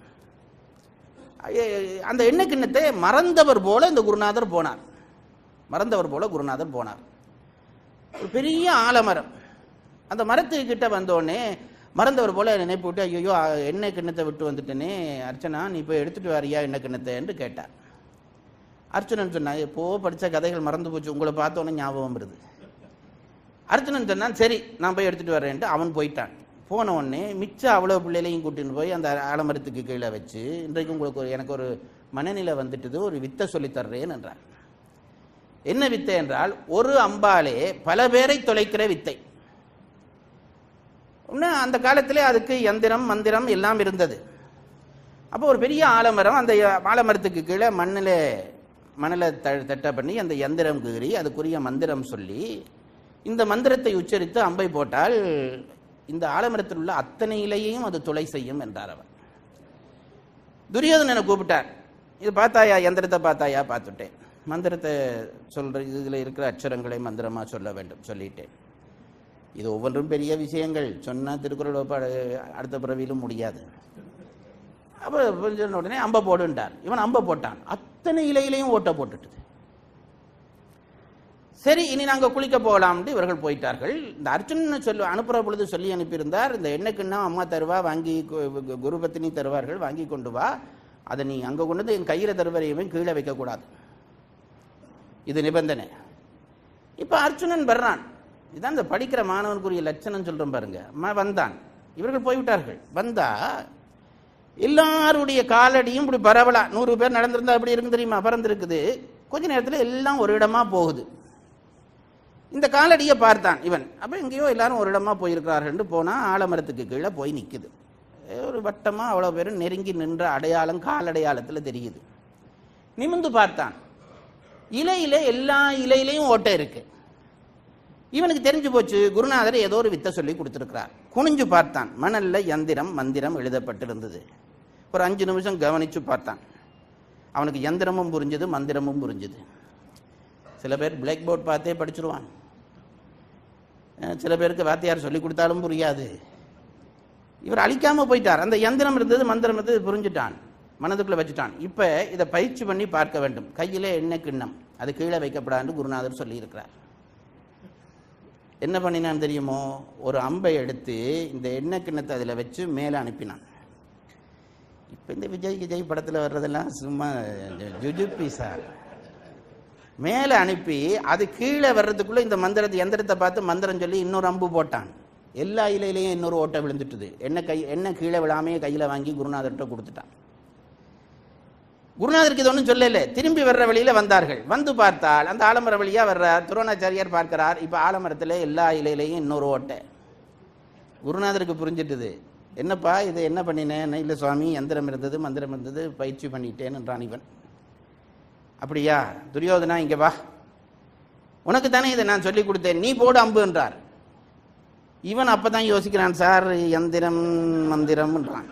B: ஐய- அந்த எண்ணெய் கிண்ணத்தை மறந்தவர் போல இந்த குருநாதர் போனார் மறந்தவர் போல குருநாதர் போனார் ஒரு பெரிய ஆலமரம் அந்த மரத்துக்கிட்ட வந்தோடனே மறந்தவர் போல நினைப்பு விட்டு ஐயோ எண்ணெய் கிண்ணத்தை விட்டு வந்துட்டேனே அர்ச்சனா நீ போய் எடுத்துட்டு வரியா எண்ணெய் கிண்ணத்தை என்று கேட்டார் அர்ச்சுனன் சொன்னான் எப்போ படித்த கதைகள் மறந்து போச்சு உங்களை பார்த்தோன்னே ஞாபகம் வருது அர்ச்சுனன் சொன்னான் சரி நான் போய் எடுத்துட்டு வரேன்ட்டு அவன் போயிட்டான் போன உடனே மிச்சம் அவ்வளோ பிள்ளைகளையும் கூட்டின்னு போய் அந்த ஆலமரத்துக்கு கீழே வச்சு இன்றைக்கு உங்களுக்கு ஒரு எனக்கு ஒரு மனநிலை வந்துட்டது ஒரு வித்தை சொல்லித் தர்றேன் என்றார் என்ன வித்தை என்றால் ஒரு அம்பாலே பல பேரை தொலைக்கிற வித்தை இன்னும் அந்த காலத்திலே அதுக்கு யந்திரம் மந்திரம் எல்லாம் இருந்தது அப்போ ஒரு பெரிய ஆலமரம் அந்த ஆலமரத்துக்கு கீழே மண்ணில் மணலை த தட்ட பண்ணி அந்த யந்திரம் கீறி அதுக்குரிய மந்திரம் சொல்லி இந்த மந்திரத்தை உச்சரித்து அம்பை போட்டால் இந்த ஆலமரத்தில் உள்ள அத்தனை இலையையும் அது துளை செய்யும் என்றார் அவர் துரியோதனனை கூப்பிட்டார் இது பார்த்தாயா யந்திரத்தை பார்த்தாயா பார்த்துட்டேன் மந்திரத்தை சொல்ற இதில் இருக்கிற அச்சரங்களை மந்திரமா சொல்ல வேண்டும் சொல்லிட்டேன் இது ஒவ்வொன்றும் பெரிய விஷயங்கள் சொன்னா திருக்குறள் ஒப்ப அடுத்த பிறவியிலும் முடியாது அப்போ சொன்ன உடனே அம்பை போடுன்ட்டார் இவன் அம்பை போட்டான் அத்தனை இலையிலையும் ஓட்ட போட்டுட்டுது சரி இனி நாங்க குளிக்க போகலாம்னு இவர்கள் போயிட்டார்கள் இந்த அர்ஜுனன் சொல்லி அனுப்புற பொழுது சொல்லி அனுப்பியிருந்தார் இந்த எண்ணெய்க்குன்னா அம்மா தருவா வாங்கி கு- கு- குருபத்தினி தருவார்கள் வாங்கி கொண்டு வா அதை நீ அங்க கொண்டு வந்து என் கையில தருவரையுமே கீழே வைக்கக்கூடாது இது நிபந்தனை இப்ப அர்ஜுனன் வர்றான் இதான் இந்த படிக்கிற மாணவனுக்குரிய லட்சணம் சொல்றோம் பாருங்க ம- வந்தான் இவர்கள் போய்விட்டார்கள் வந்தா எல்லாருடைய காலடியும் இப்படி பரவலா நூறு பேர் நடந்திருந்தா எப்படி இருக்கும் தெரியுமா பறந்துருக்குது கொஞ்ச நேரத்துல எல்லாம் ஒரு இடமா போகுது இந்த காலடியை பார்த்தான் இவன் அப்ப எங்கேயோ எல்லாரும் ஒரு இடமா போயிருக்கிறார்கள் போனா ஆலமரத்துக்கு கீழே போய் நிக்குது ஒரு வட்டமா அவ்வளவு பேரும் நெருங்கி நின்ற அடையாளம் காலடையாளத்துல தெரியுது நிமிந்து பார்த்தான் இலையில எல்லா இலையிலையும் ஓட்டை இருக்கு இவனுக்கு தெரிஞ்சு போச்சு குருநாதர் ஏதோ ஒரு வித்தை சொல்லி கொடுத்துருக்கிறார் குனிஞ்சு பார்த்தான் மணல்ல யந்திரம் மந்திரம் எழுதப்பட்டிருந்தது ஒரு அஞ்சு நிமிஷம் கவனிச்சு பார்த்தான் அவனுக்கு யந்திரமும் புரிஞ்சுது மந்திரமும் புரிஞ்சுது சில பேர் பிளாக் போர்ட் பார்த்தே படிச்சிருவான் அஹ் சில பேருக்கு வாத்தியார் சொல்லி கொடுத்தாலும் புரியாது இவர் அழிக்காம போயிட்டார் அந்த யந்திரம் இருந்தது மந்திரம் இருந்தது புரிஞ்சுட்டான் மனதுக்குள்ள வச்சுட்டான் இப்ப இதை பயிற்சி பண்ணி பார்க்க வேண்டும் கையிலே எண்ணெய் கிண்ணம் அது கீழே வைக்கப்படான்னு குருநாதர் சொல்லி இருக்கிறார் என்ன பண்ணினான் தெரியுமோ ஒரு அம்பை எடுத்து இந்த எண்ணெய் கிண்ணத்தை அதில் வச்சு மேலே அனுப்பினான் இப்போ இந்த விஜய் விஜய் படத்தில் வர்றதெல்லாம் சும்மா ஜுஜுப்பி சார் மேலே அனுப்பி அது கீழே வர்றதுக்குள்ள இந்த மந்திரத்தை எந்திரத்தை பார்த்து மந்திரம் சொல்லி இன்னொரு அம்பு போட்டான் எல்லா இலையிலையும் இன்னொரு ஓட்டை விழுந்துட்டுது என்ன கை என்ன கீழே விழாமையே கையில் வாங்கி குருநாதர்கிட்ட கொடுத்துட்டான் குருநாதருக்கு இது ஒன்றும் சொல்லல திரும்பி வர்ற வழியில வந்தார்கள் வந்து பார்த்தால் அந்த ஆலமர வழியா வர்றார் துரோணாச்சாரியார் பார்க்கிறார் இப்ப ஆலமரத்துல எல்லா இலையிலையும் இன்னொரு ஓட்டை குருநாதருக்கு புரிஞ்சிட்டுது என்னப்பா இது என்ன பண்ணினேன் இல்லை சுவாமி யந்திரம் இருந்தது மந்திரம் இருந்தது பயிற்சி பண்ணிட்டேன் என்றான் இவன் அப்படியா துரியோதனா இங்க வா உனக்கு தானே இதை நான் சொல்லி கொடுத்தேன் நீ போடு அம்பு என்றார் இவன் அப்பதான் யோசிக்கிறான் சார் யந்திரம் மந்திரம்ன்றான்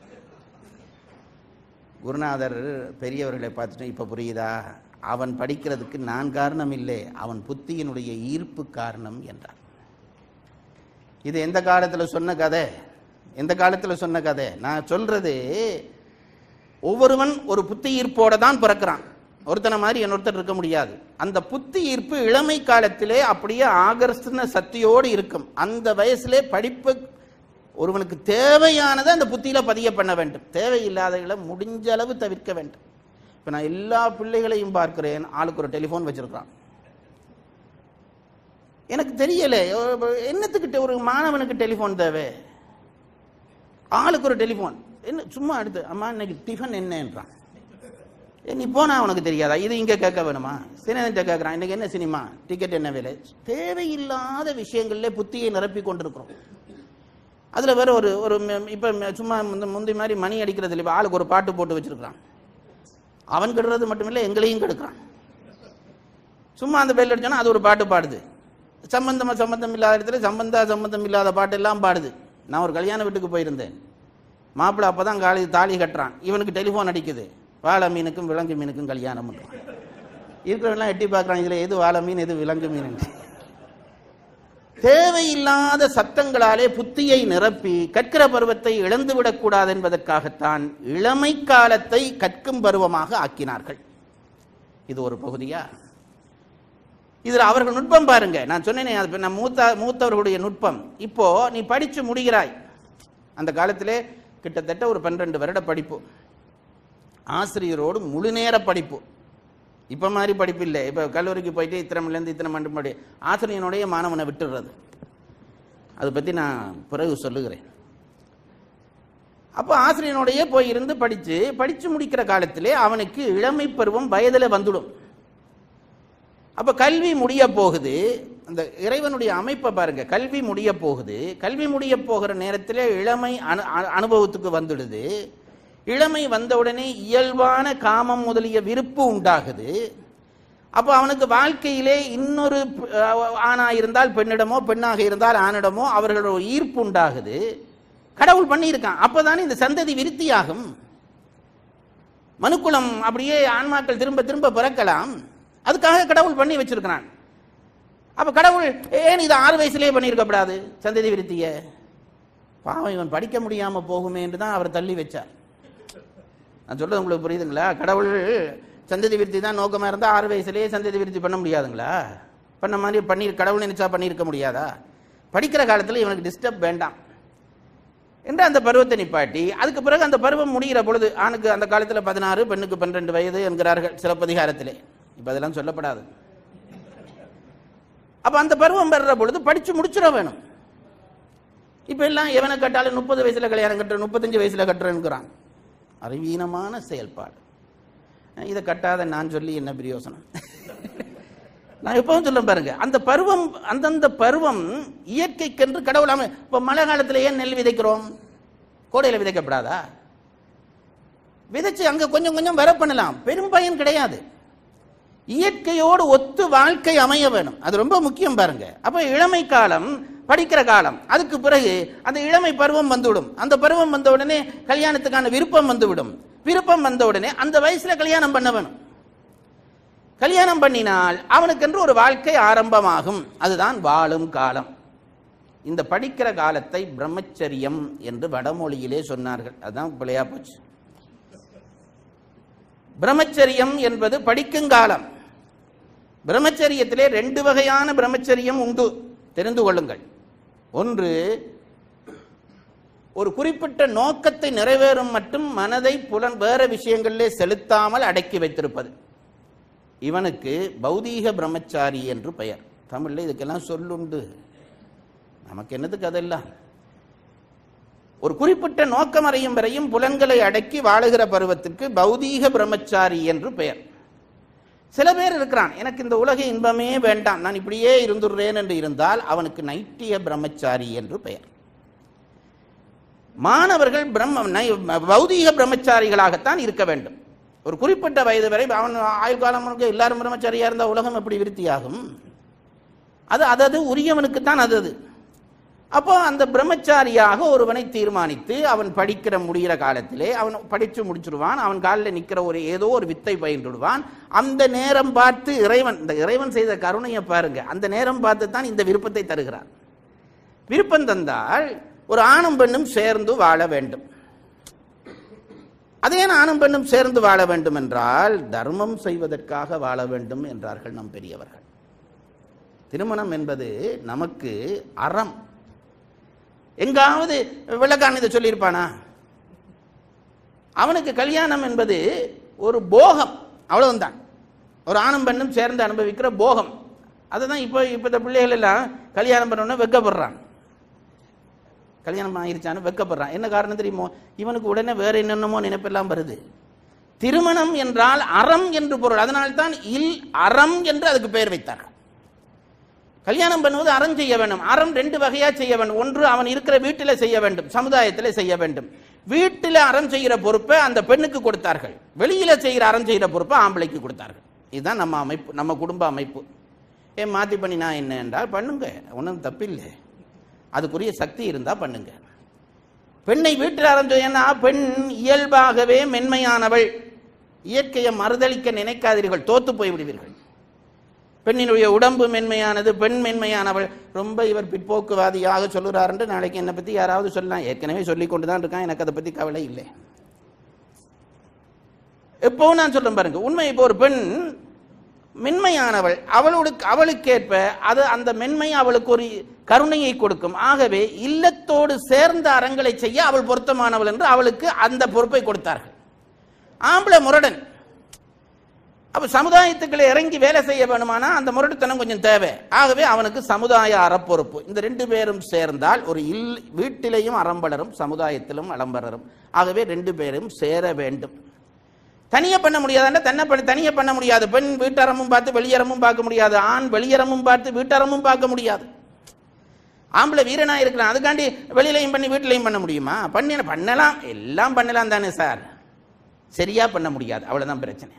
B: குருநாதர் பெரியவர்களை பார்த்துட்டு இப்போ புரியுதா அவன் படிக்கிறதுக்கு நான் காரணம் இல்லை அவன் புத்தியினுடைய ஈர்ப்பு காரணம் என்றார் இது எந்த காலத்தில் சொன்ன கதை எந்த காலத்தில் சொன்ன கதை நான் சொல்றது ஒவ்வொருவன் ஒரு புத்தி ஈர்ப்போட தான் பிறக்கிறான் ஒருத்தனை மாதிரி இன்னொருத்தர் இருக்க முடியாது அந்த புத்தி ஈர்ப்பு இளமை காலத்திலே அப்படியே ஆகர்ஷ்ண சக்தியோடு இருக்கும் அந்த வயசுலே படிப்பு ஒருவனுக்கு தேவையானதை அந்த புத்தியில பதிய பண்ண வேண்டும் தேவையில்லாதகளை முடிஞ்ச அளவு தவிர்க்க வேண்டும் இப்ப நான் எல்லா பிள்ளைகளையும் பார்க்கிறேன் ஆளுக்கு ஒரு டெலிஃபோன் வச்சிருக்கான் எனக்கு தெரியல என்னத்துக்கிட்ட ஒரு மாணவனுக்கு டெலிஃபோன் தேவை ஆளுக்கு ஒரு டெலிஃபோன் என்ன சும்மா அடுத்து அம்மா இன்னைக்கு டிஃபன் என்னன்றான் ஏ, நீ போனா உனக்கு தெரியாதா இது இங்க கேட்க வேணுமா சினிமா கேட்கறான் இன்னைக்கு என்ன சினிமா டிக்கெட் என்ன விலை தேவையில்லாத விஷயங்கள்ல புத்தியை நிரப்பி கொண்டிருக்கிறோம் அதுல வேற ஒரு ஒரு ம- இப்ப ம- சும்மா முந்த- முந்தி மாதிரி மணி அடிக்கிறது இல்லை இப்ப ஆளுக்கு ஒரு பாட்டு போட்டு வச்சிருக்கான் அவன் கெடுறது மட்டுமில்ல எங்களையும் கெடுக்கிறான் சும்மா அந்த பெல் அடிச்சோன்னா அது ஒரு பாட்டு பாடுது சம்பந்தமா சம்பந்தம் இல்லாத இடத்துல சம்பந்தா சம்பந்தம் இல்லாத பாட்டு எல்லாம் பாடுது நான் ஒரு கல்யாண வீட்டுக்கு போயிருந்தேன் மாப்பிள்ளை அப்பதான் காலி தாலி கட்டுறான் இவனுக்கு டெலிஃபோன் அடிக்குது வாழை மீனுக்கும் விலங்கு மீனுக்கும் கல்யாணம் இருக்கிறவெல்லாம் எட்டி பார்க்கறான் இதுல எது வாழை மீன் எது விலங்கு மீன் தேவையில்லாத சத்தங்களாலே புத்தியை நிரப்பி கற்கிற பருவத்தை இழந்துவிடக் கூடாது என்பதற்காகத்தான் இளமை காலத்தை கற்கும் பருவமாக ஆக்கினார்கள் இது ஒரு பகுதியா இதுல அவர்கள் நுட்பம் பாருங்க நான் சொன்னேனே அது நான் மூத்த மூத்தவர்களுடைய நுட்பம் இப்போ நீ படிச்சு முடிகிறாய் அந்த காலத்திலே கிட்டத்தட்ட ஒரு பன்னிரண்டு வருட படிப்பு ஆசிரியரோடு முழு நேர படிப்பு இப்ப மாதிரி படிப்பு இல்லை இப்ப கல்லூரிக்கு போயிட்டு இத்தனை மணிலேருந்து இத்தனை மணி படி ஆசிரியனுடைய மாணவனை விட்டுடுறது அதை பத்தி நான் பிறகு சொல்லுகிறேன் அப்போ ஆசிரியனுடைய போய் இருந்து படிச்சு படிச்சு முடிக்கிற காலத்திலே அவனுக்கு இளமை பருவம் வயதுல வந்துடும் அப்ப கல்வி முடிய போகுது அந்த இறைவனுடைய அமைப்பை பாருங்க கல்வி முடிய போகுது கல்வி முடிய போகிற நேரத்தில் இளமை அனு அனு- அனுபவத்துக்கு வந்துடுது இளமை வந்தவுடனே இயல்பான காமம் முதலிய விருப்பு உண்டாகுது அப்போ அவனுக்கு வாழ்க்கையிலே இன்னொரு அஹ், ஆணா இருந்தால் பெண்ணிடமோ பெண்ணாக இருந்தால் ஆணிடமோ அவர்களோட ஈர்ப்பு உண்டாகுது கடவுள் பண்ணியிருக்கான் அப்பதானே இந்த சந்ததி விருத்தியாகும் மனுக்குலம் அப்படியே ஆன்மாக்கள் திரும்ப திரும்ப பிறக்கலாம் அதுக்காக கடவுள் பண்ணி வச்சிருக்கிறான் அப்ப கடவுள் ஏன் இது ஆறு வயசுலயே பண்ணியிருக்கப்படாது சந்ததி விருத்திய பாவம் இவன் படிக்க முடியாம போகுமே என்று தான் அவர் தள்ளி வச்சார் நான் சொல்றது உங்களுக்கு புரியுதுங்களா கடவுள் சந்ததி விருத்தி தான் நோக்கமா இருந்தா ஆறு வயசுலயே சந்ததி விருத்தி பண்ண முடியாதுங்களா பண்ண மாதிரி பண்ணி கடவுள் நினைச்சா பண்ணியிருக்க முடியாதா படிக்கிற காலத்துல இவனுக்கு டிஸ்டர்ப் வேண்டாம் என்று அந்த பருவத்தை நிப்பாட்டி அதுக்கு பிறகு அந்த பருவம் முடிகிற பொழுது ஆணுக்கு அந்த காலத்துல பதினாறு பெண்ணுக்கு பன்னிரண்டு வயது என்கிறார்கள் சிலப்பதிகாரத்திலே இப்ப அதெல்லாம் சொல்லப்படாது அப்ப அந்த பருவம் வர்ற பொழுது படிச்சு முடிச்சிட வேணும் இப்ப எல்லாம் எவனை கட்டாலும் முப்பது வயசுல கல்யாணம் கட்டுற முப்பத்தஞ்சு வயசுல கட்டுறேன்னுக்குறான் அறிவீனமான செயல்பாடு இதை கட்டாத நான் சொல்லி என்ன பிரயோசனம் நான் எப்பவும் சொல்ல பாருங்க அந்த பருவம் அந்தந்த பருவம் இயற்கைக்கென்று கடவுள் அமை இப்ப மழை காலத்துல ஏன் நெல் விதைக்கிறோம் கோடையில விதைக்கப்படாதா விதைச்சு அங்க கொஞ்சம் கொஞ்சம் வர பண்ணலாம் பெரும் பயன் கிடையாது இயற்கையோடு ஒத்து வாழ்க்கை அமைய வேணும் அது ரொம்ப முக்கியம் பாருங்க அப்ப இளமை காலம் படிக்கிற காலம் அதுக்கு பிறகு அந்த இளமை பருவம் வந்துவிடும் அந்த பருவம் வந்த உடனே கல்யாணத்துக்கான விருப்பம் வந்துவிடும் விருப்பம் வந்த உடனே அந்த வயசுல கல்யாணம் பண்ண வேணும் கல்யாணம் பண்ணினால் அவனுக்கென்று ஒரு வாழ்க்கை ஆரம்பமாகும் அதுதான் வாழும் காலம் இந்த படிக்கிற காலத்தை பிரம்மச்சரியம் என்று வடமொழியிலே சொன்னார்கள் அதுதான் பிள்ளையா போச்சு பிரம்மச்சரியம் என்பது படிக்கும் காலம் பிரம்மச்சரியத்திலே ரெண்டு வகையான பிரம்மச்சரியம் உண்டு தெரிந்து கொள்ளுங்கள் ஒன்று ஒரு குறிப்பிட்ட நோக்கத்தை நிறைவேறும் மட்டும் மனதை புலன் வேற விஷயங்களிலே செலுத்தாமல் அடக்கி வைத்திருப்பது இவனுக்கு பௌதீக பிரம்மச்சாரி என்று பெயர் தமிழ்ல இதுக்கெல்லாம் சொல்லுண்டு நமக்கு என்னதுக்கு அதெல்லாம் ஒரு குறிப்பிட்ட நோக்கம் அறியும் வரையும் புலன்களை அடக்கி வாழுகிற பருவத்திற்கு பௌதீக பிரம்மச்சாரி என்று பெயர் சில பேர் இருக்கிறான் எனக்கு இந்த உலக இன்பமே வேண்டாம் நான் இப்படியே இருந்துடுறேன் என்று இருந்தால் அவனுக்கு நைட்டிய பிரம்மச்சாரி என்று பெயர் மாணவர்கள் பிரம்ம நை- பௌதீக பிரம்மச்சாரிகளாகத்தான் இருக்க வேண்டும் ஒரு குறிப்பிட்ட வயது வரை அவன் ஆயுள் காலம் முழுக்க எல்லாரும் பிரம்மச்சாரியா இருந்தால் உலகம் எப்படி விருத்தியாகும் அது அதது உரியவனுக்கு தான் அது அது அப்போ அந்த பிரம்மச்சாரியாக ஒருவனை தீர்மானித்து அவன் படிக்கிற முடிகிற காலத்திலே அவன் படிச்சு முடிச்சிடுவான் அவன் காலில் நிற்கிற ஒரு ஏதோ ஒரு வித்தை பயின்றுடுவான் அந்த நேரம் பார்த்து இறைவன் இந்த இறைவன் செய்த கருணையை பாருங்க அந்த நேரம் பார்த்து தான் இந்த விருப்பத்தை தருகிறார் விருப்பம் தந்தால் ஒரு ஆணும் பெண்ணும் சேர்ந்து வாழ வேண்டும் அதே ஆணும் பெண்ணும் சேர்ந்து வாழ வேண்டும் என்றால் தர்மம் செய்வதற்காக வாழ வேண்டும் என்றார்கள் நம் பெரியவர்கள் திருமணம் என்பது நமக்கு அறம் எங்காவது வெள்ளக்காரன் இதை சொல்லியிருப்பானா அவனுக்கு கல்யாணம் என்பது ஒரு போகம் அவ்வளவுதான் ஒரு ஆணும் பெண்ணும் சேர்ந்து அனுபவிக்கிற போகம் அதுதான் இப்போ இப்போ இந்த பிள்ளைகள் எல்லாம் கல்யாணம் பண்ணணும்னா வெக்கப்படுறான் கல்யாணம் ஆயிருச்சான்னு வெக்கப்படுறான் என்ன காரணம் தெரியுமோ இவனுக்கு உடனே வேற என்னென்னமோ நினைப்பெல்லாம் வருது திருமணம் என்றால் அறம் என்று பொருள் அதனால்தான் இல் அறம் என்று அதுக்கு பெயர் வைத்தார்கள் கல்யாணம் பண்ணுவது அறம் செய்ய வேண்டும் அறம் ரெண்டு வகையா செய்ய வேண்டும் ஒன்று அவன் இருக்கிற வீட்டில் செய்ய வேண்டும் சமுதாயத்தில் செய்ய வேண்டும் வீட்டில் அறம் செய்கிற பொறுப்பை அந்த பெண்ணுக்கு கொடுத்தார்கள் வெளியில செய்கிற அறம் செய்கிற பொறுப்பை ஆம்பளைக்கு கொடுத்தார்கள் இதுதான் நம்ம அமைப்பு நம்ம குடும்ப அமைப்பு ஏன் மாத்தி பண்ணினா என்ன என்றால் பண்ணுங்க ஒன்றும் தப்பில்லை அதுக்குரிய சக்தி இருந்தா பண்ணுங்க பெண்ணை வீட்டில் அறம் செய்யனா பெண் இயல்பாகவே மென்மையானவள் இயற்கையை மறுதளிக்க நினைக்காதீர்கள் தோத்து போய் விடுவீர்கள் பெண்ணினுடைய உடம்பு மென்மையானது பெண் மென்மையானவள் ரொம்ப இவர் பிற்போக்குவாதியாக சொல்லுறாருன்னு நாளைக்கு என்னை பத்தி யாராவது சொல்லலாம் ஏற்கனவே சொல்லி கொண்டு தான் இருக்கான் எனக்கு அதை பத்தி கவலை இல்லை எப்பவும் நான் சொல்றேன் பாருங்க உண்மை இப்போ ஒரு பெண் மென்மையானவள் அவளுக்கு அவளுக்கேற்ப அது அந்த மென்மை அவளுக்கு ஒரு கருணையை கொடுக்கும் ஆகவே இல்லத்தோடு சேர்ந்த அறங்களை செய்ய அவள் பொருத்தமானவள் என்று அவளுக்கு அந்த பொறுப்பை கொடுத்தார்கள் ஆம்பளை முரடன் அப்ப சமுதாயத்துக்குள்ள இறங்கி வேலை செய்ய வேணுமானா அந்த முரட்டுத்தனம் கொஞ்சம் தேவை ஆகவே அவனுக்கு சமுதாய அறப்பொறுப்பு இந்த ரெண்டு பேரும் சேர்ந்தால் ஒரு இல் வீட்டிலேயும் அறம்பலரும் சமுதாயத்திலும் அலம்பலரும் ஆகவே ரெண்டு பேரும் சேர வேண்டும் தனியா பண்ண முடியாதுன்னா தன்னை பண்ண தனியா பண்ண முடியாது பெண் வீட்டறமும் பார்த்து வெளியறமும் பார்க்க முடியாது ஆண் வெளியறமும் பார்த்து வீட்டறமும் பார்க்க முடியாது ஆம்பளை வீரனா இருக்கலாம் அதுக்காண்டி வெளியிலையும் பண்ணி வீட்டிலையும் பண்ண முடியுமா பண்ண பண்ணலாம் எல்லாம் பண்ணலாம் தானே சார் சரியா பண்ண முடியாது அவ்வளவுதான் பிரச்சனை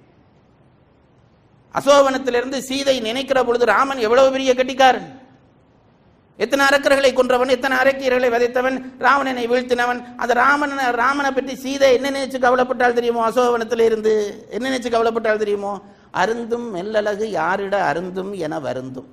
B: அசோகவனத்திலிருந்து சீதை நினைக்கிற பொழுது ராமன் எவ்வளவு பெரிய கட்டிக்காரன் எத்தனை அரக்கர்களை கொன்றவன் எத்தனை அரக்கியர்களை விதைத்தவன் ராவணனை வீழ்த்தினவன் அந்த ராமன் ராமனை பற்றி சீதை என்ன நினைச்சு கவலைப்பட்டால் தெரியுமோ அசோகவனத்தில் இருந்து என்ன நினைச்சு கவலைப்பட்டால் தெரியுமோ அருந்தும் மெல்லழகு யாரிட அருந்தும் என வருந்தும்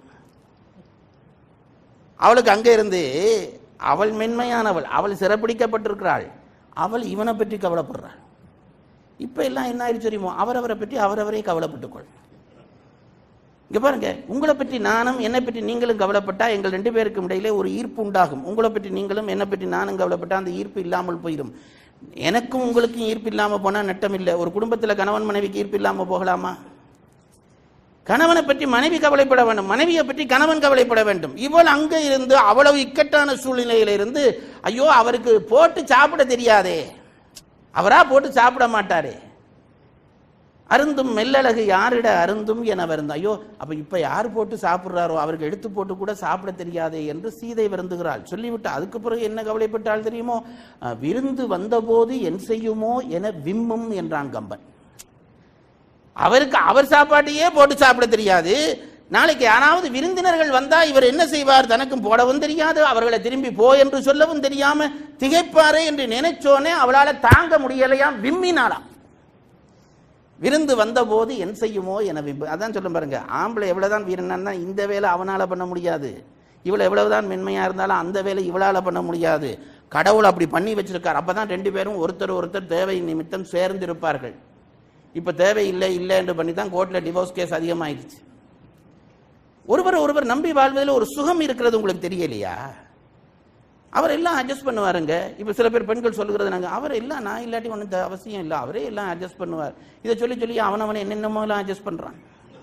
B: அவளுக்கு அங்க இருந்து அவள் மென்மையானவள் அவள் சிறப்பிடிக்கப்பட்டிருக்கிறாள் அவள் இவனை பற்றி கவலைப்படுறாள் இப்ப எல்லாம் என்ன ஆயிடுச்சு தெரியுமோ அவரவரை பற்றி அவரவரே கவலைப்பட்டுக்கொள் இங்க பாருங்க உங்களை பற்றி நானும் என்னை பற்றி நீங்களும் கவலைப்பட்டா எங்கள் ரெண்டு பேருக்கும் இடையிலே ஒரு ஈர்ப்பு உண்டாகும் உங்களை பற்றி நீங்களும் என்னை பற்றி நானும் கவலைப்பட்டா அந்த ஈர்ப்பு இல்லாமல் போயிடும் எனக்கும் உங்களுக்கும் ஈர்ப்பு இல்லாம போனா நட்டம் இல்லை ஒரு குடும்பத்துல கணவன் மனைவிக்கு ஈர்ப்பு இல்லாம போகலாமா கணவனை பற்றி மனைவி கவலைப்பட வேண்டும் மனைவியை பற்றி கணவன் கவலைப்பட வேண்டும் இவள் அங்க இருந்து அவ்வளவு இக்கட்டான சூழ்நிலையில இருந்து ஐயோ அவருக்கு போட்டு சாப்பிட தெரியாதே அவரா போட்டு சாப்பிட மாட்டாரே அருந்தும் மெல்லழகு யாரிட அருந்தும் என வருந்தம் ஐயோ அப்ப இப்ப யார் போட்டு சாப்பிடுறாரோ அவருக்கு எடுத்து போட்டு கூட சாப்பிட தெரியாதே என்று சீதை வருந்துகிறாள் சொல்லிவிட்டு அதுக்கு பிறகு என்ன கவலைப்பட்டால் தெரியுமோ அஹ், விருந்து வந்தபோது என் செய்யுமோ என விம்மும் என்றான் கம்பன் அவருக்கு அவர் சாப்பாட்டையே போட்டு சாப்பிட தெரியாது நாளைக்கு யாராவது விருந்தினர்கள் வந்தா இவர் என்ன செய்வார் தனக்கும் போடவும் தெரியாது அவர்களை திரும்பி போ என்று சொல்லவும் தெரியாம திகைப்பாரே என்று நினைச்சோனே அவளால தாங்க முடியலையாம் விம்மினாளாம் விருந்து வந்தபோது என் செய்யுமோ என விம்பு அதான் சொல்லும் பாருங்க ஆம்பளை எவ்வளவுதான் வீரனா இந்த வேலை அவனால பண்ண முடியாது இவளை எவ்வளவுதான் மென்மையா இருந்தாலும் அந்த வேலை இவளால பண்ண முடியாது கடவுள் அப்படி பண்ணி வச்சிருக்கார் அப்பதான் ரெண்டு பேரும் ஒருத்தர் ஒருத்தர் தேவை நிமித்தம் சேர்ந்து இருப்பார்கள் இப்ப தேவை இல்லை இல்லை என்று பண்ணி தான் கோர்ட்ல டிவோர்ஸ் கேஸ் அதிகமாயிடுச்சு ஒருவர் ஒருவர் நம்பி வாழ்வதில் ஒரு சுகம் இருக்கிறது உங்களுக்கு தெரியலையா அவர் எல்லாம் அட்ஜஸ்ட் பண்ணுவாருங்க இப்போ சில பேர் பெண்கள் சொல்லுகிறது நாங்கள் அவர் எல்லாம் நான் இல்லாட்டி ஒன்றும் அவசியம் இல்லை அவரே எல்லாம் அட்ஜஸ்ட் பண்ணுவார் இதை சொல்லி சொல்லி அவன் அவனை என்னென்னமோ எல்லாம் அட்ஜஸ்ட் பண்ணுறான்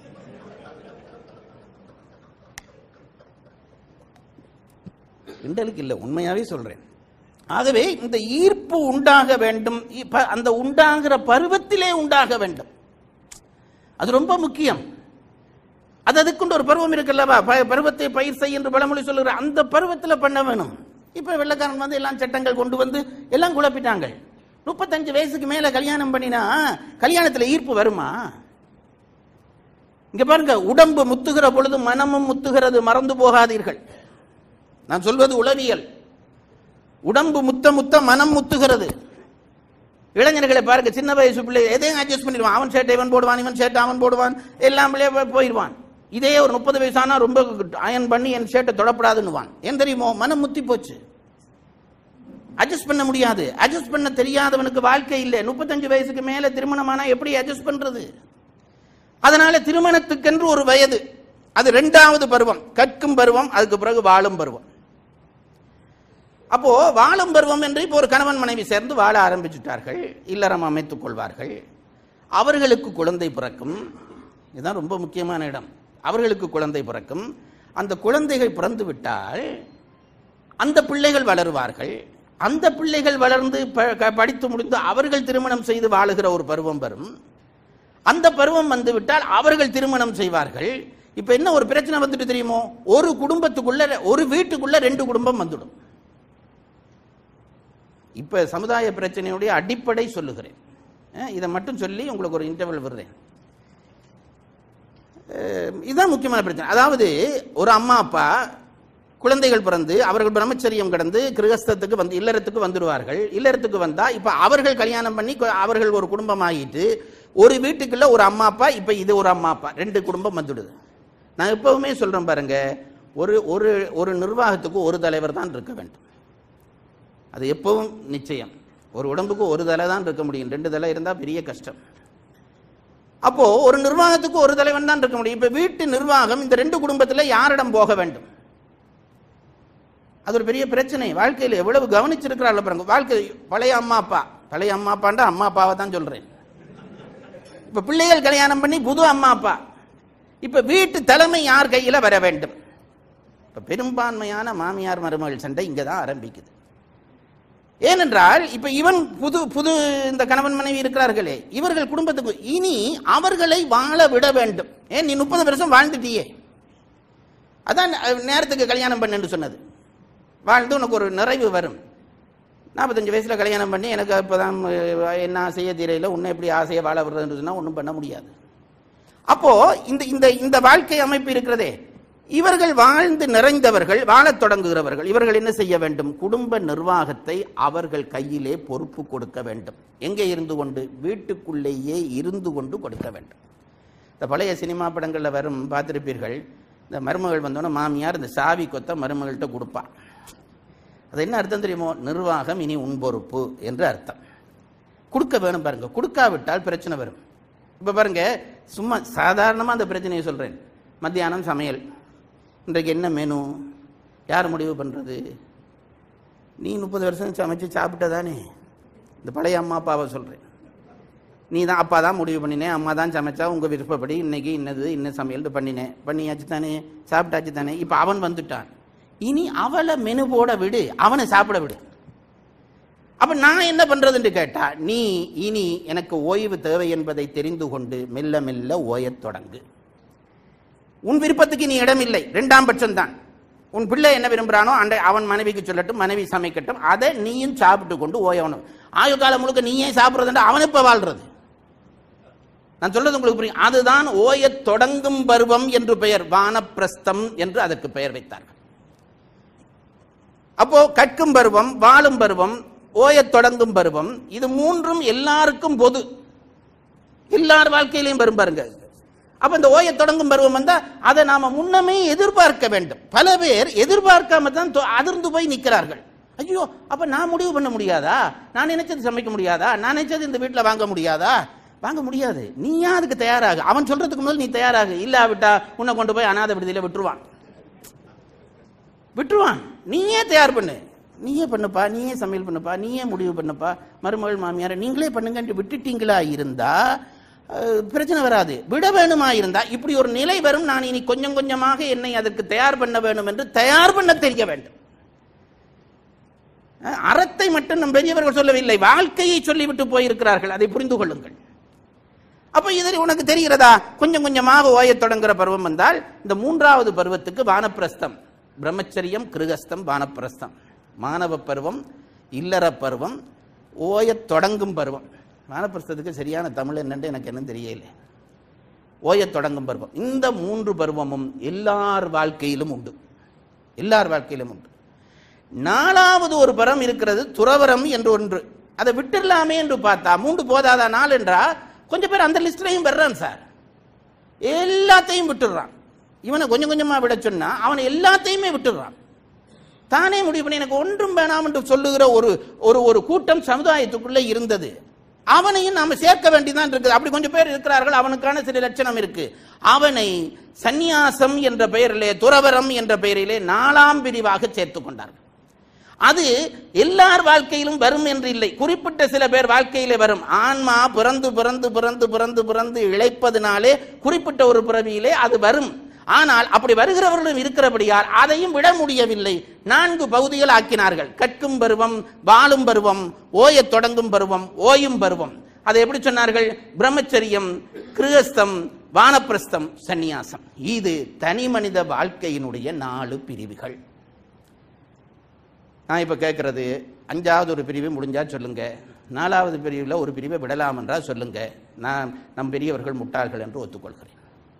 B: கிண்டலுக்கு இல்லை உண்மையாவே சொல்றேன் ஆகவே இந்த ஈர்ப்பு உண்டாக வேண்டும் இப்ப அந்த உண்டாகிற பருவத்திலே உண்டாக வேண்டும் அது ரொம்ப முக்கியம் அது அதுக்குண்டு ஒரு பருவம் இருக்குல்லவா ப- பருவத்தை பயிர் செய் என்று பழமொழி சொல்லுற அந்த பருவத்துல பண்ண வேணும் இப்ப வெள்ளக்காரன் வந்து எல்லாம் சட்டங்கள் கொண்டு வந்து எல்லாம் குழப்பிட்டாங்க முப்பத்தஞ்சு வயசுக்கு மேல கல்யாணம் பண்ணினா கல்யாணத்துல ஈர்ப்பு வருமா இங்க பாருங்க உடம்பு முத்துகிற பொழுது மனமும் முத்துகிறது மறந்து போகாதீர்கள் நான் சொல்வது உளவியல் உடம்பு முத்த முத்த மனம் முத்துகிறது இளைஞர்களை பாருங்க சின்ன வயசு பிள்ளை எதையும் அட்ஜஸ்ட் பண்ணிடுவான் அவன் சேட்டை இவன் போடுவான் இவன் சேட்டை அவன் போடுவான் எல்லாம் பிள்ளைய போய்- போயிடுவான் இதே ஒரு முப்பது வயசானா ரொம்ப அயன் பண்ணி என் ஷர்ட்டை தொடப்படாதுன்னுவான் ஏன் தெரியுமோ மனம் முத்தி போச்சு அட்ஜஸ்ட் பண்ண முடியாது அட்ஜஸ்ட் பண்ண தெரியாதவனுக்கு வாழ்க்கை இல்லை முப்பத்தஞ்சு வயசுக்கு மேல திருமணமானா எப்படி அட்ஜஸ்ட் பண்றது அதனால திருமணத்துக்கென்று ஒரு வயது அது ரெண்டாவது பருவம் கற்கும் பருவம் அதுக்கு பிறகு வாழும் பருவம் அப்போ வாழும் பருவம் என்று இப்போ ஒரு கணவன் மனைவி சேர்ந்து வாழ ஆரம்பிச்சுட்டார்கள் இல்லறம் அமைத்துக் கொள்வார்கள் அவர்களுக்கு குழந்தை பிறக்கும் இதுதான் ரொம்ப முக்கியமான இடம் அவர்களுக்கு குழந்தை பிறக்கும் அந்த குழந்தைகள் பிறந்து விட்டால் அந்த பிள்ளைகள் வளருவார்கள் அந்த பிள்ளைகள் வளர்ந்து ப- க- படித்து முடிந்து அவர்கள் திருமணம் செய்து வாழுகிற ஒரு பருவம் வரும் அந்த பருவம் வந்து விட்டால் அவர்கள் திருமணம் செய்வார்கள் இப்ப என்ன ஒரு பிரச்சனை வந்துட்டு தெரியுமோ ஒரு குடும்பத்துக்குள்ள ஒரு வீட்டுக்குள்ள ரெண்டு குடும்பம் வந்துடும் இப்ப சமுதாய பிரச்சனையுடைய அடிப்படை சொல்லுகிறேன் அஹ், இதை மட்டும் சொல்லி உங்களுக்கு ஒரு இன்டர்வல் விடுறேன் அஹ், இதுதான் முக்கியமான பிரச்சனை அதாவது ஒரு அம்மா அப்பா குழந்தைகள் பிறந்து அவர்கள் பிரம்மச்சரியம் கடந்து கிரகஸ்தத்துக்கு வந்து இல்லறத்துக்கு வந்துடுவார்கள் இல்லறத்துக்கு வந்தா இப்ப அவர்கள் கல்யாணம் பண்ணி கொ- அவர்கள் ஒரு குடும்பம் ஆகிட்டு ஒரு வீட்டுக்குள்ள ஒரு அம்மா அப்பா இப்ப இது ஒரு அம்மா அப்பா ரெண்டு குடும்பம் வந்துடுது நான் எப்பவுமே சொல்றேன் பாருங்க ஒரு ஒரு ஒரு நிர்வாகத்துக்கு ஒரு தலைவர் தான் இருக்க வேண்டும் அது எப்பவும் நிச்சயம் ஒரு உடம்புக்கு ஒரு தலை தான் இருக்க முடியும் ரெண்டு தலை இருந்தா பெரிய கஷ்டம் அப்போ ஒரு நிர்வாகத்துக்கு ஒரு தலைவன் தான் இருக்க முடியும் இப்ப வீட்டு நிர்வாகம் இந்த ரெண்டு குடும்பத்துல யாரிடம் போக வேண்டும் அது ஒரு பெரிய பிரச்சனை வாழ்க்கையில் எவ்வளவு கவனிச்சிருக்கிறாள் பாருங்க வாழ்க்கை பழைய அம்மா அப்பா பழைய அம்மா அப்பாண்டா அம்மா அப்பாவை தான் சொல்றேன் இப்ப பிள்ளைகள் கல்யாணம் பண்ணி புது அம்மா அப்பா இப்ப வீட்டு தலைமை யார் கையில வர வேண்டும் இப்ப பெரும்பான்மையான மாமியார் மருமகள் சண்டை இங்க தான் ஆரம்பிக்குது ஏனென்றால் இப்ப இவன் புது புது இந்த கணவன் மனைவி இருக்கிறார்களே இவர்கள் குடும்பத்துக்கு இனி அவர்களை வாழ விட வேண்டும் ஏன் நீ முப்பது வருஷம் வாழ்ந்துட்டியே அதான் அஹ், நேரத்துக்கு கல்யாணம் பண்ணுன்னு சொன்னது வாழ்ந்து உனக்கு ஒரு நிறைவு வரும் நாற்பத்தஞ்சு வயசுல கல்யாணம் பண்ணி எனக்கு இப்போதான் அஹ், என்ன செய்ய தெரியல உன்னை எப்படி ஆசையை வாழ விடுறதுன்னு சொன்னா ஒன்றும் பண்ண முடியாது அப்போ இந்த இந்த இந்த வாழ்க்கை அமைப்பு இருக்கிறதே இவர்கள் வாழ்ந்து நிறைந்தவர்கள் வாழத் தொடங்குகிறவர்கள் இவர்கள் என்ன செய்ய வேண்டும் குடும்ப நிர்வாகத்தை அவர்கள் கையிலே பொறுப்பு கொடுக்க வேண்டும் எங்கே இருந்து கொண்டு வீட்டுக்குள்ளேயே இருந்து கொண்டு கொடுக்க வேண்டும் இந்த பழைய சினிமா படங்களில் வரும் பார்த்திருப்பீர்கள் இந்த மருமகள் வந்தோன்னே மாமியார் இந்த சாவி கொத்த மருமகள்கிட்ட கொடுப்பா அது என்ன அர்த்தம் தெரியுமோ நிர்வாகம் இனி உன் பொறுப்பு என்று அர்த்தம் கொடுக்க வேணும் பாருங்க கொடுக்காவிட்டால் பிரச்சனை வரும் இப்போ பாருங்க சும்மா சாதாரணமாக அந்த பிரச்சனையை சொல்கிறேன் மத்தியானம் சமையல் இன்றைக்கு என்ன மெனு யார் முடிவு பண்ணுறது நீ முப்பது வருஷம் சமைச்சு சாப்பிட்டதானே இந்த பழைய அம்மா அப்பாவை சொல்கிறேன் நீ தான் அப்பா தான் முடிவு பண்ணினேன் அம்மா தான் சமைச்சா உங்கள் விருப்பப்படி இன்னைக்கு இன்னது இன்ன சமையல் பண்ணினேன் பண்ணியாச்சு தானே சாப்பிட்டாச்சு தானே இப்போ அவன் வந்துட்டான் இனி அவளை மெனு போட விடு அவனை சாப்பிட விடு அப்ப நான் என்ன பண்றதுன்னு கேட்டா நீ இனி எனக்கு ஓய்வு தேவை என்பதை தெரிந்து கொண்டு மெல்ல மெல்ல ஓயத் தொடங்கு உன் விருப்பத்துக்கு நீ இடமில்லை இரண்டாம் பட்சம் தான் உன் பிள்ளை என்ன விரும்புறானோ அண்டை அவன் மனைவிக்கு சொல்லட்டும் மனைவி சமைக்கட்டும் அதை நீயும் சாப்பிட்டு கொண்டு ஓயவனும் ஆயுள் காலம் முழுக்க நீயே சாப்பிடுறதுண்டா அவன் இப்ப வாழ்றது நான் சொல்றது உங்களுக்கு புரியும் அதுதான் ஓயத் தொடங்கும் பருவம் என்று பெயர் வானப்பிரஸ்தம் என்று அதற்கு பெயர் வைத்தார்கள் அப்போ கற்கும் பருவம் வாழும் பருவம் ஓயத் தொடங்கும் பருவம் இது மூன்றும் எல்லாருக்கும் பொது எல்லார் வாழ்க்கையிலையும் வரும் பாருங்க அப்ப இந்த ஓயத் தொடங்கும் பருவம் வந்தா அதை நாம முன்னமே எதிர்பார்க்க வேண்டும் பல பேர் எதிர்பார்க்காம தான் தொ- அதிர்ந்து போய் நிற்கிறார்கள் ஐயோ அப்ப நான் முடிவு பண்ண முடியாதா நான் நினைச்சது சமைக்க முடியாதா நான் நினைச்சது இந்த வீட்டுல வாங்க முடியாதா வாங்க முடியாது நீயா அதுக்கு தயாராகு அவன் சொல்றதுக்கு முதல் நீ தயாராகு இல்லாவிட்டா உன்னை கொண்டு போய் அனாதை விடுதியில விட்டுருவான் விட்டுருவான் நீயே தயார் பண்ணு நீயே பண்ணுப்பா நீயே சமையல் பண்ணுப்பா நீயே முடிவு பண்ணுப்பா மருமகள் மாமியார் நீங்களே பண்ணுங்கன்ட்டு விட்டுட்டீங்களா இருந்தா அஹ், பிரச்சனை வராது விட வேணுமா இருந்தா இப்படி ஒரு நிலை வரும் நான் இனி கொஞ்சம் கொஞ்சமாக என்னை அதற்கு தயார் பண்ண வேண்டும் என்று தயார் பண்ண தெரிய வேண்டும் அஹ், அறத்தை மட்டும் நம் பெரியவர்கள் சொல்லவில்லை வாழ்க்கையை சொல்லிவிட்டு போயிருக்கிறார்கள் அதை புரிந்து கொள்ளுங்கள் அப்ப இது உனக்கு தெரிகிறதா கொஞ்சம் கொஞ்சமாக ஓயத் தொடங்குற பருவம் வந்தால் இந்த மூன்றாவது பருவத்துக்கு வானப்பிரஸ்தம் பிரம்மச்சரியம் கிருகஸ்தம் வானப்பிரஸ்தம் மாணவ பருவம் இல்லற பருவம் ஓயத் தொடங்கும் பருவம் வானப்பிரஸ்தத்துக்கு சரியான தமிழ் என்னன்னு எனக்கு என்ன தெரியல ஓயத் தொடங்கும் பருவம் இந்த மூன்று பருவமும் எல்லார் வாழ்க்கையிலும் உண்டு எல்லார் வாழ்க்கையிலும் உண்டு நாலாவது ஒரு பரம் இருக்கிறது துறவரம் என்று ஒன்று அதை விட்டுடலாமே என்று பார்த்தா மூன்று போதாதா நாள் என்றா கொஞ்சம் பேர் அந்த லிஸ்ட்லையும் வர்றான் சார் எல்லாத்தையும் விட்டுடுறான் இவனை கொஞ்சம் கொஞ்சமா விட சொன்னா அவனை எல்லாத்தையுமே விட்டுடுறான் தானே முடிவு பண்ணி எனக்கு ஒன்றும் வேணாம் என்று சொல்லுகிற ஒரு ஒரு ஒரு கூட்டம் சமுதாயத்துக்குள்ள இருந்தது அவனையும் நாம சேர்க்க வேண்டியதான் இருக்குது அப்படி கொஞ்சம் பேர் இருக்கிறார்கள் அவனுக்கான சில லட்சணம் இருக்கு அவனை சந்நியாசம் என்ற பெயரிலே துறவரம் என்ற பெயரிலே நாலாம் பிரிவாக சேர்த்துக் கொண்டார்கள் அது எல்லார் வாழ்க்கையிலும் வரும் என்று இல்லை குறிப்பிட்ட சில பேர் வாழ்க்கையிலே வரும் ஆன்மா பிறந்து பிறந்து பிறந்து பிறந்து பிறந்து இழைப்பதனாலே குறிப்பிட்ட ஒரு பிறவியிலே அது வரும் ஆனால் அப்படி வருகிறவர்களும் இருக்கிறபடியால் அதையும் விட முடியவில்லை நான்கு பகுதிகள் ஆக்கினார்கள் கற்கும் பருவம் வாழும் பருவம் ஓயத் தொடங்கும் பருவம் ஓயும் பருவம் அதை எப்படி சொன்னார்கள் பிரம்மச்சரியம் கிருகஸ்தம் வானப்பிரஸ்தம் சந்நியாசம் இது தனி மனித வாழ்க்கையினுடைய நாலு பிரிவுகள் நான் இப்போ கேட்கறது அஞ்சாவது ஒரு பிரிவு முடிஞ்சா சொல்லுங்க நாலாவது பிரிவில் ஒரு பிரிவை விடலாம் என்றால் சொல்லுங்க நான் நம் பெரியவர்கள் முட்டாள்கள் என்று ஒத்துக்கொள்கிறேன்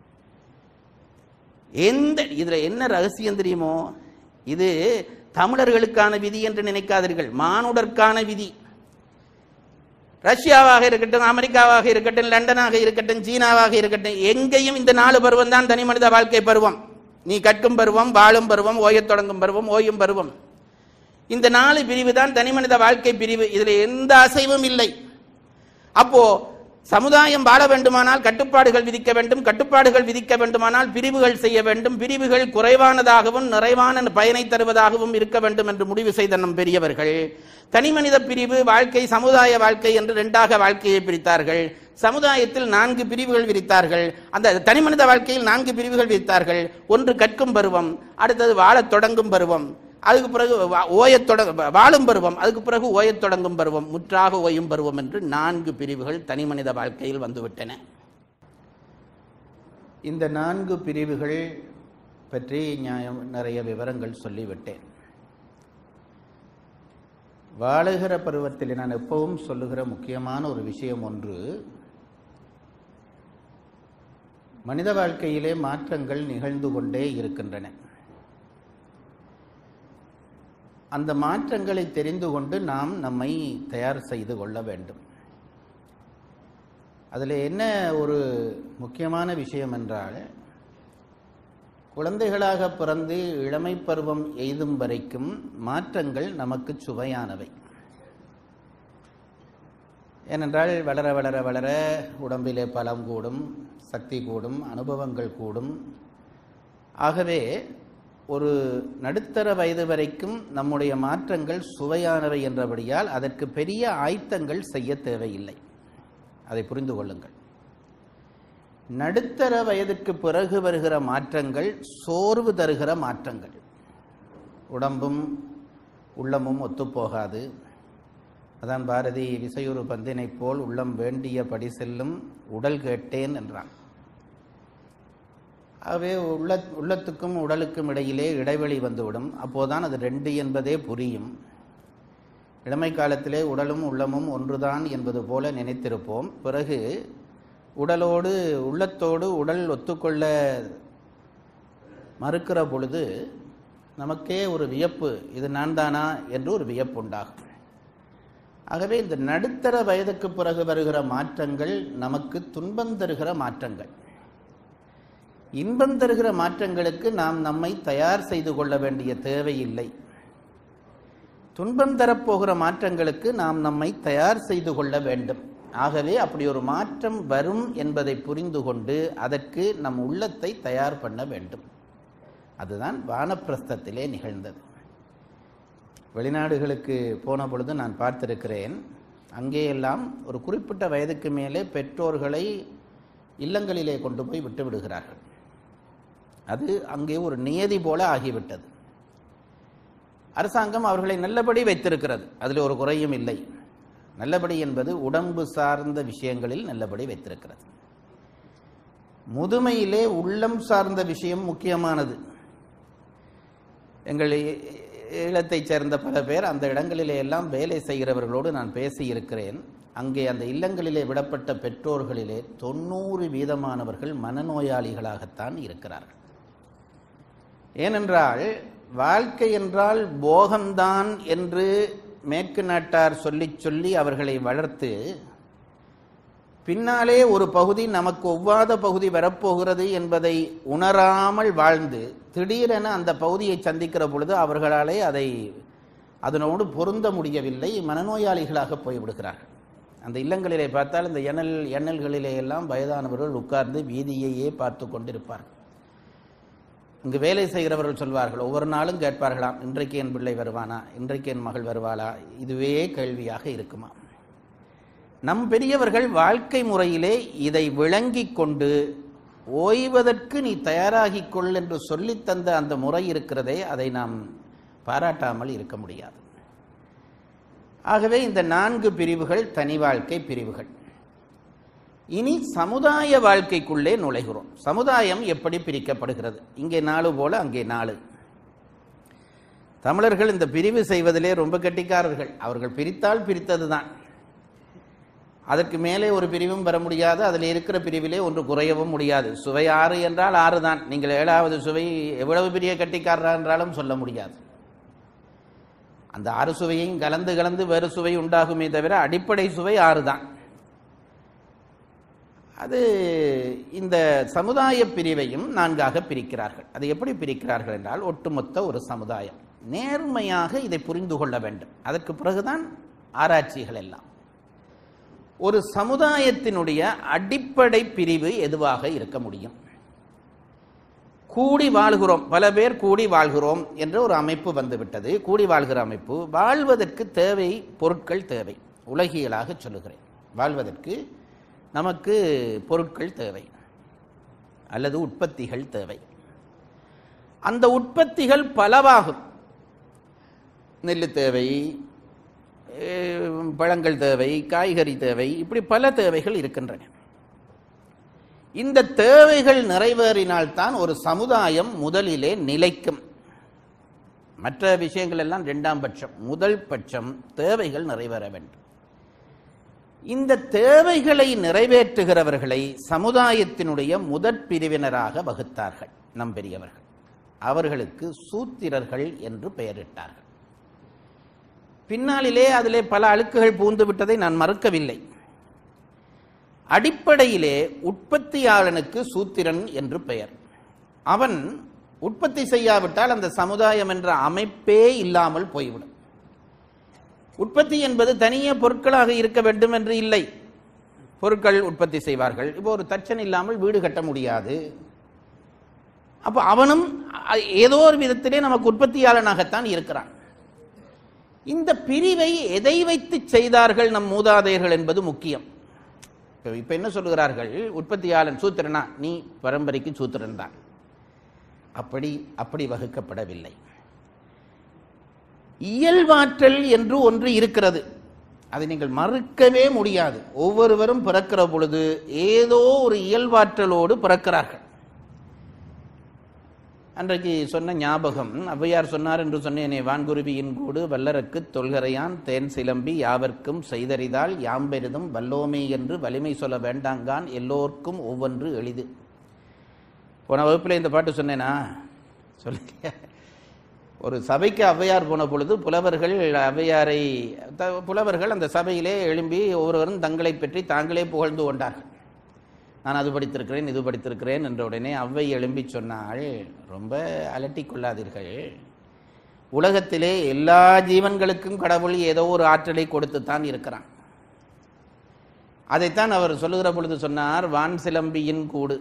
B: எந்த இதுல என்ன ரகசியம் தெரியுமோ இது தமிழர்களுக்கான விதி என்று நினைக்காதீர்கள் மானுடர்க்கான விதி ரஷ்யாவாக இருக்கட்டும் அமெரிக்காவாக இருக்கட்டும் லண்டனாக இருக்கட்டும் சீனாவாக இருக்கட்டும் எங்கேயும் இந்த நாலு பருவம் தான் தனி மனித வாழ்க்கை பருவம் நீ கற்கும் பருவம் வாழும் பருவம் ஓயத் தொடங்கும் பருவம் ஓயும் பருவம் இந்த நாலு பிரிவு தான் தனி மனித வாழ்க்கை பிரிவு இதுல எந்த அசைவும் இல்லை அப்போ சமுதாயம் வாழ வேண்டுமானால் கட்டுப்பாடுகள் விதிக்க வேண்டும் கட்டுப்பாடுகள் விதிக்க வேண்டுமானால் பிரிவுகள் செய்ய வேண்டும் பிரிவுகள் குறைவானதாகவும் நிறைவான பயனை தருவதாகவும் இருக்க வேண்டும் என்று முடிவு செய்த நம் பெரியவர்கள் தனிமனித பிரிவு வாழ்க்கை சமுதாய வாழ்க்கை என்று இரண்டாக வாழ்க்கையை பிரித்தார்கள் சமுதாயத்தில் நான்கு பிரிவுகள் விரித்தார்கள் அந்த தனிமனித வாழ்க்கையில் நான்கு பிரிவுகள் விரித்தார்கள் ஒன்று கற்கும் பருவம் அடுத்தது வாழத் தொடங்கும் பருவம் அதுக்கு பிறகு வா- ஓயத் தொடங்க வாழும் பருவம் அதுக்கு பிறகு ஓயத் தொடங்கும் பருவம் முற்றாக ஓயும் பருவம் என்று நான்கு பிரிவுகள் தனி மனித வாழ்க்கையில் வந்துவிட்டன இந்த நான்கு பிரிவுகள் பற்றி நியாயம் நிறைய விவரங்கள் சொல்லிவிட்டேன் வாழுகிற பருவத்தில் நான் எப்பவும் சொல்லுகிற முக்கியமான ஒரு விஷயம் ஒன்று மனித வாழ்க்கையிலே மாற்றங்கள் நிகழ்ந்து கொண்டே இருக்கின்றன அந்த மாற்றங்களை தெரிந்து கொண்டு நாம் நம்மை தயார் செய்து கொள்ள வேண்டும் அதில் என்ன ஒரு முக்கியமான விஷயம் என்றால் குழந்தைகளாக பிறந்து இளமை பருவம் எய்தும் வரைக்கும் மாற்றங்கள் நமக்கு சுவையானவை ஏனென்றால் வளர வளர வளர உடம்பிலே பலம் கூடும் சக்தி கூடும் அனுபவங்கள் கூடும் ஆகவே ஒரு நடுத்தர வயது வரைக்கும் நம்முடைய மாற்றங்கள் சுவையானவை என்றபடியால் அதற்கு பெரிய ஆயத்தங்கள் செய்ய தேவையில்லை அதை புரிந்து கொள்ளுங்கள் நடுத்தர வயதுக்கு பிறகு வருகிற மாற்றங்கள் சோர்வு தருகிற மாற்றங்கள் உடம்பும் உள்ளமும் ஒத்துப்போகாது அதான் பாரதி விசையுறு பந்தினைப் போல் உள்ளம் வேண்டியபடி செல்லும் உடல் கேட்டேன் என்றான் ஆகவே உள்ள உள்ளத்துக்கும் உடலுக்கும் இடையிலே இடைவெளி வந்துவிடும் அப்போதான் அது ரெண்டு என்பதே புரியும் இளமை காலத்திலே உடலும் உள்ளமும் ஒன்றுதான் என்பது போல நினைத்திருப்போம் பிறகு உடலோடு உள்ளத்தோடு உடல் ஒத்துக்கொள்ள மறுக்கிற பொழுது நமக்கே ஒரு வியப்பு இது நான் தானா என்று ஒரு வியப்பு உண்டாகும் ஆகவே இந்த நடுத்தர வயதுக்கு பிறகு வருகிற மாற்றங்கள் நமக்கு துன்பம் தருகிற மாற்றங்கள் இன்பம் தருகிற மாற்றங்களுக்கு நாம் நம்மை தயார் செய்து கொள்ள வேண்டிய தேவையில்லை துன்பம் தரப்போகிற மாற்றங்களுக்கு நாம் நம்மை தயார் செய்து கொள்ள வேண்டும் ஆகவே அப்படி ஒரு மாற்றம் வரும் என்பதை புரிந்து கொண்டு அதற்கு நம் உள்ளத்தை தயார் பண்ண வேண்டும் அதுதான் வானப்பிரஸ்தத்திலே நிகழ்ந்தது வெளிநாடுகளுக்கு போன பொழுது நான் பார்த்திருக்கிறேன் அங்கேயெல்லாம் ஒரு குறிப்பிட்ட வயதுக்கு மேலே பெற்றோர்களை இல்லங்களிலே கொண்டு போய் விட்டு விடுகிறார்கள் அது அங்கே ஒரு நியதி போல ஆகிவிட்டது அரசாங்கம் அவர்களை நல்லபடி வைத்திருக்கிறது அதில் ஒரு குறையும் இல்லை நல்லபடி என்பது உடம்பு சார்ந்த விஷயங்களில் நல்லபடி வைத்திருக்கிறது முதுமையிலே உள்ளம் சார்ந்த விஷயம் முக்கியமானது எங்கள் ஈ- ஈழத்தைச் சேர்ந்த பல பேர் அந்த இடங்களிலே எல்லாம் வேலை செய்கிறவர்களோடு நான் பேசியிருக்கிறேன் அங்கே அந்த இல்லங்களிலே விடப்பட்ட பெற்றோர்களிலே தொண்ணூறு வீதமானவர்கள் மனநோயாளிகளாகத்தான் இருக்கிறார்கள் ஏனென்றால் வாழ்க்கை என்றால் போகம்தான் என்று மேற்கு நாட்டார் சொல்லிச் சொல்லி அவர்களை வளர்த்து பின்னாலே ஒரு பகுதி நமக்கு ஒவ்வாத பகுதி வரப்போகிறது என்பதை உணராமல் வாழ்ந்து திடீரென அந்த பகுதியை சந்திக்கிற பொழுது அவர்களாலே அதை அதனோடு பொருந்த முடியவில்லை மனநோயாளிகளாக போய்விடுகிறார்கள் அந்த இல்லங்களிலே பார்த்தால் இந்த எண்ணல் எண்ணல்களிலே எல்லாம் வயதானவர்கள் உட்கார்ந்து வீதியையே பார்த்து கொண்டிருப்பார்கள் இங்கு வேலை செய்கிறவர்கள் சொல்வார்கள் ஒவ்வொரு நாளும் கேட்பார்களாம் இன்றைக்கு என் பிள்ளை வருவானா இன்றைக்கு என் மகள் வருவாளா இதுவே கேள்வியாக இருக்குமா நம் பெரியவர்கள் வாழ்க்கை முறையிலே இதை விளங்கிக் கொண்டு ஓய்வதற்கு நீ தயாராகிக் கொள் என்று சொல்லித் தந்த அந்த முறை இருக்கிறதே அதை நாம் பாராட்டாமல் இருக்க முடியாது ஆகவே இந்த நான்கு பிரிவுகள் தனி வாழ்க்கை பிரிவுகள் இனி சமுதாய வாழ்க்கைக்குள்ளே நுழைகிறோம் சமுதாயம் எப்படி பிரிக்கப்படுகிறது இங்கே நாலு போல அங்கே நாலு தமிழர்கள் இந்த பிரிவு செய்வதிலே ரொம்ப கெட்டிக்காரர்கள் அவர்கள் பிரித்தால் பிரித்ததுதான் அதற்கு மேலே ஒரு பிரிவும் பெற முடியாது அதில் இருக்கிற பிரிவிலே ஒன்று குறையவும் முடியாது சுவை ஆறு என்றால் ஆறு தான் நீங்கள் ஏழாவது சுவை எவ்வளவு பெரிய கட்டிக்காரரா என்றாலும் சொல்ல முடியாது அந்த ஆறு சுவையும் கலந்து கலந்து வேறு சுவை உண்டாகுமே தவிர அடிப்படை சுவை ஆறு தான் அது இந்த சமுதாய பிரிவையும் நான்காக பிரிக்கிறார்கள் அது எப்படி பிரிக்கிறார்கள் என்றால் ஒட்டுமொத்த ஒரு சமுதாயம் நேர்மையாக இதை புரிந்து கொள்ள வேண்டும் அதற்கு பிறகுதான் ஆராய்ச்சிகள் எல்லாம் ஒரு சமுதாயத்தினுடைய அடிப்படை பிரிவு எதுவாக இருக்க முடியும் கூடி வாழ்கிறோம் பல பேர் கூடி வாழ்கிறோம் என்ற ஒரு அமைப்பு வந்துவிட்டது கூடி வாழ்கிற அமைப்பு வாழ்வதற்கு தேவை பொருட்கள் தேவை உலகியலாக சொல்லுகிறேன் வாழ்வதற்கு நமக்கு பொருட்கள் தேவை அல்லது உற்பத்திகள் தேவை அந்த உற்பத்திகள் பலவாகும் நெல் தேவை அஹ், பழங்கள் தேவை காய்கறி தேவை இப்படி பல தேவைகள் இருக்கின்றன இந்த தேவைகள் நிறைவேறினால்தான் ஒரு சமுதாயம் முதலிலே நிலைக்கும் மற்ற விஷயங்கள் எல்லாம் இரண்டாம் பட்சம் முதல் பட்சம் தேவைகள் நிறைவேற வேண்டும் இந்த தேவைகளை நிறைவேற்றுகிறவர்களை சமுதாயத்தினுடைய முதற் பிரிவினராக வகுத்தார்கள் நம் பெரியவர்கள் அவர்களுக்கு சூத்திரர்கள் என்று பெயரிட்டார்கள் பின்னாளிலே அதிலே பல அழுக்குகள் பூந்து விட்டதை நான் மறுக்கவில்லை அடிப்படையிலே உற்பத்தியாளனுக்கு சூத்திரன் என்று பெயர் அவன் உற்பத்தி செய்யாவிட்டால் அந்த சமுதாயம் என்ற அமைப்பே இல்லாமல் போய்விடும் உற்பத்தி என்பது தனியே பொருட்களாக இருக்க வேண்டும் என்று இல்லை பொருட்கள் உற்பத்தி செய்வார்கள் இப்போ ஒரு தச்சன் இல்லாமல் வீடு கட்ட முடியாது அப்போ அவனும் அ- ஏதோ ஒரு விதத்திலே நமக்கு உற்பத்தியாளனாகத்தான் இருக்கிறான் இந்த பிரிவை எதை வைத்து செய்தார்கள் நம் மூதாதையர்கள் என்பது முக்கியம் இப்ப இப்ப என்ன சொல்லுகிறார்கள் உற்பத்தியாளன் சூத்திரனா நீ பரம்பரைக்கு சூத்திரன் தான் அப்படி அப்படி வகுக்கப்படவில்லை இயல்பாற்றல் என்று ஒன்று இருக்கிறது அதை நீங்கள் மறுக்கவே முடியாது ஒவ்வொருவரும் பிறக்கிற பொழுது ஏதோ ஒரு இயல்பாற்றலோடு பிறக்கிறார்கள் அன்றைக்கு சொன்ன ஞாபகம் ஔவையார் சொன்னார் என்று சொன்னேனே வான்குருவியின் கூடு வல்லரக்கு தொல்கரையான் தேன் சிலம்பி யாவர்க்கும் செய்தறிதால் யாம்பெரிதும் வல்லோமே என்று வலிமை சொல்ல வேண்டாங்கான் எல்லோர்க்கும் ஒவ்வொன்று எளிது போன வகுப்பில் இந்த பாட்டு சொன்னேனா சொல்லியா ஒரு சபைக்கு ஔவையார் போன பொழுது புலவர்கள் ஔவையாரை த- புலவர்கள் அந்த சபையிலே எழும்பி ஒவ்வொருவரும் தங்களை பற்றி தாங்களே புகழ்ந்து கொண்டார்கள் நான் அது படித்திருக்கிறேன் இது படித்திருக்கிறேன் என்ற உடனே ஔவை எழும்பி சொன்னாள் ரொம்ப அலட்டிக் கொள்ளாதீர்கள் உலகத்திலே எல்லா ஜீவன்களுக்கும் கடவுள் ஏதோ ஒரு ஆற்றலை கொடுத்துத்தான் இருக்கிறான் அதைத்தான் அவர் சொல்லுகிற பொழுது சொன்னார் வான் சிலம்பியின் கூடு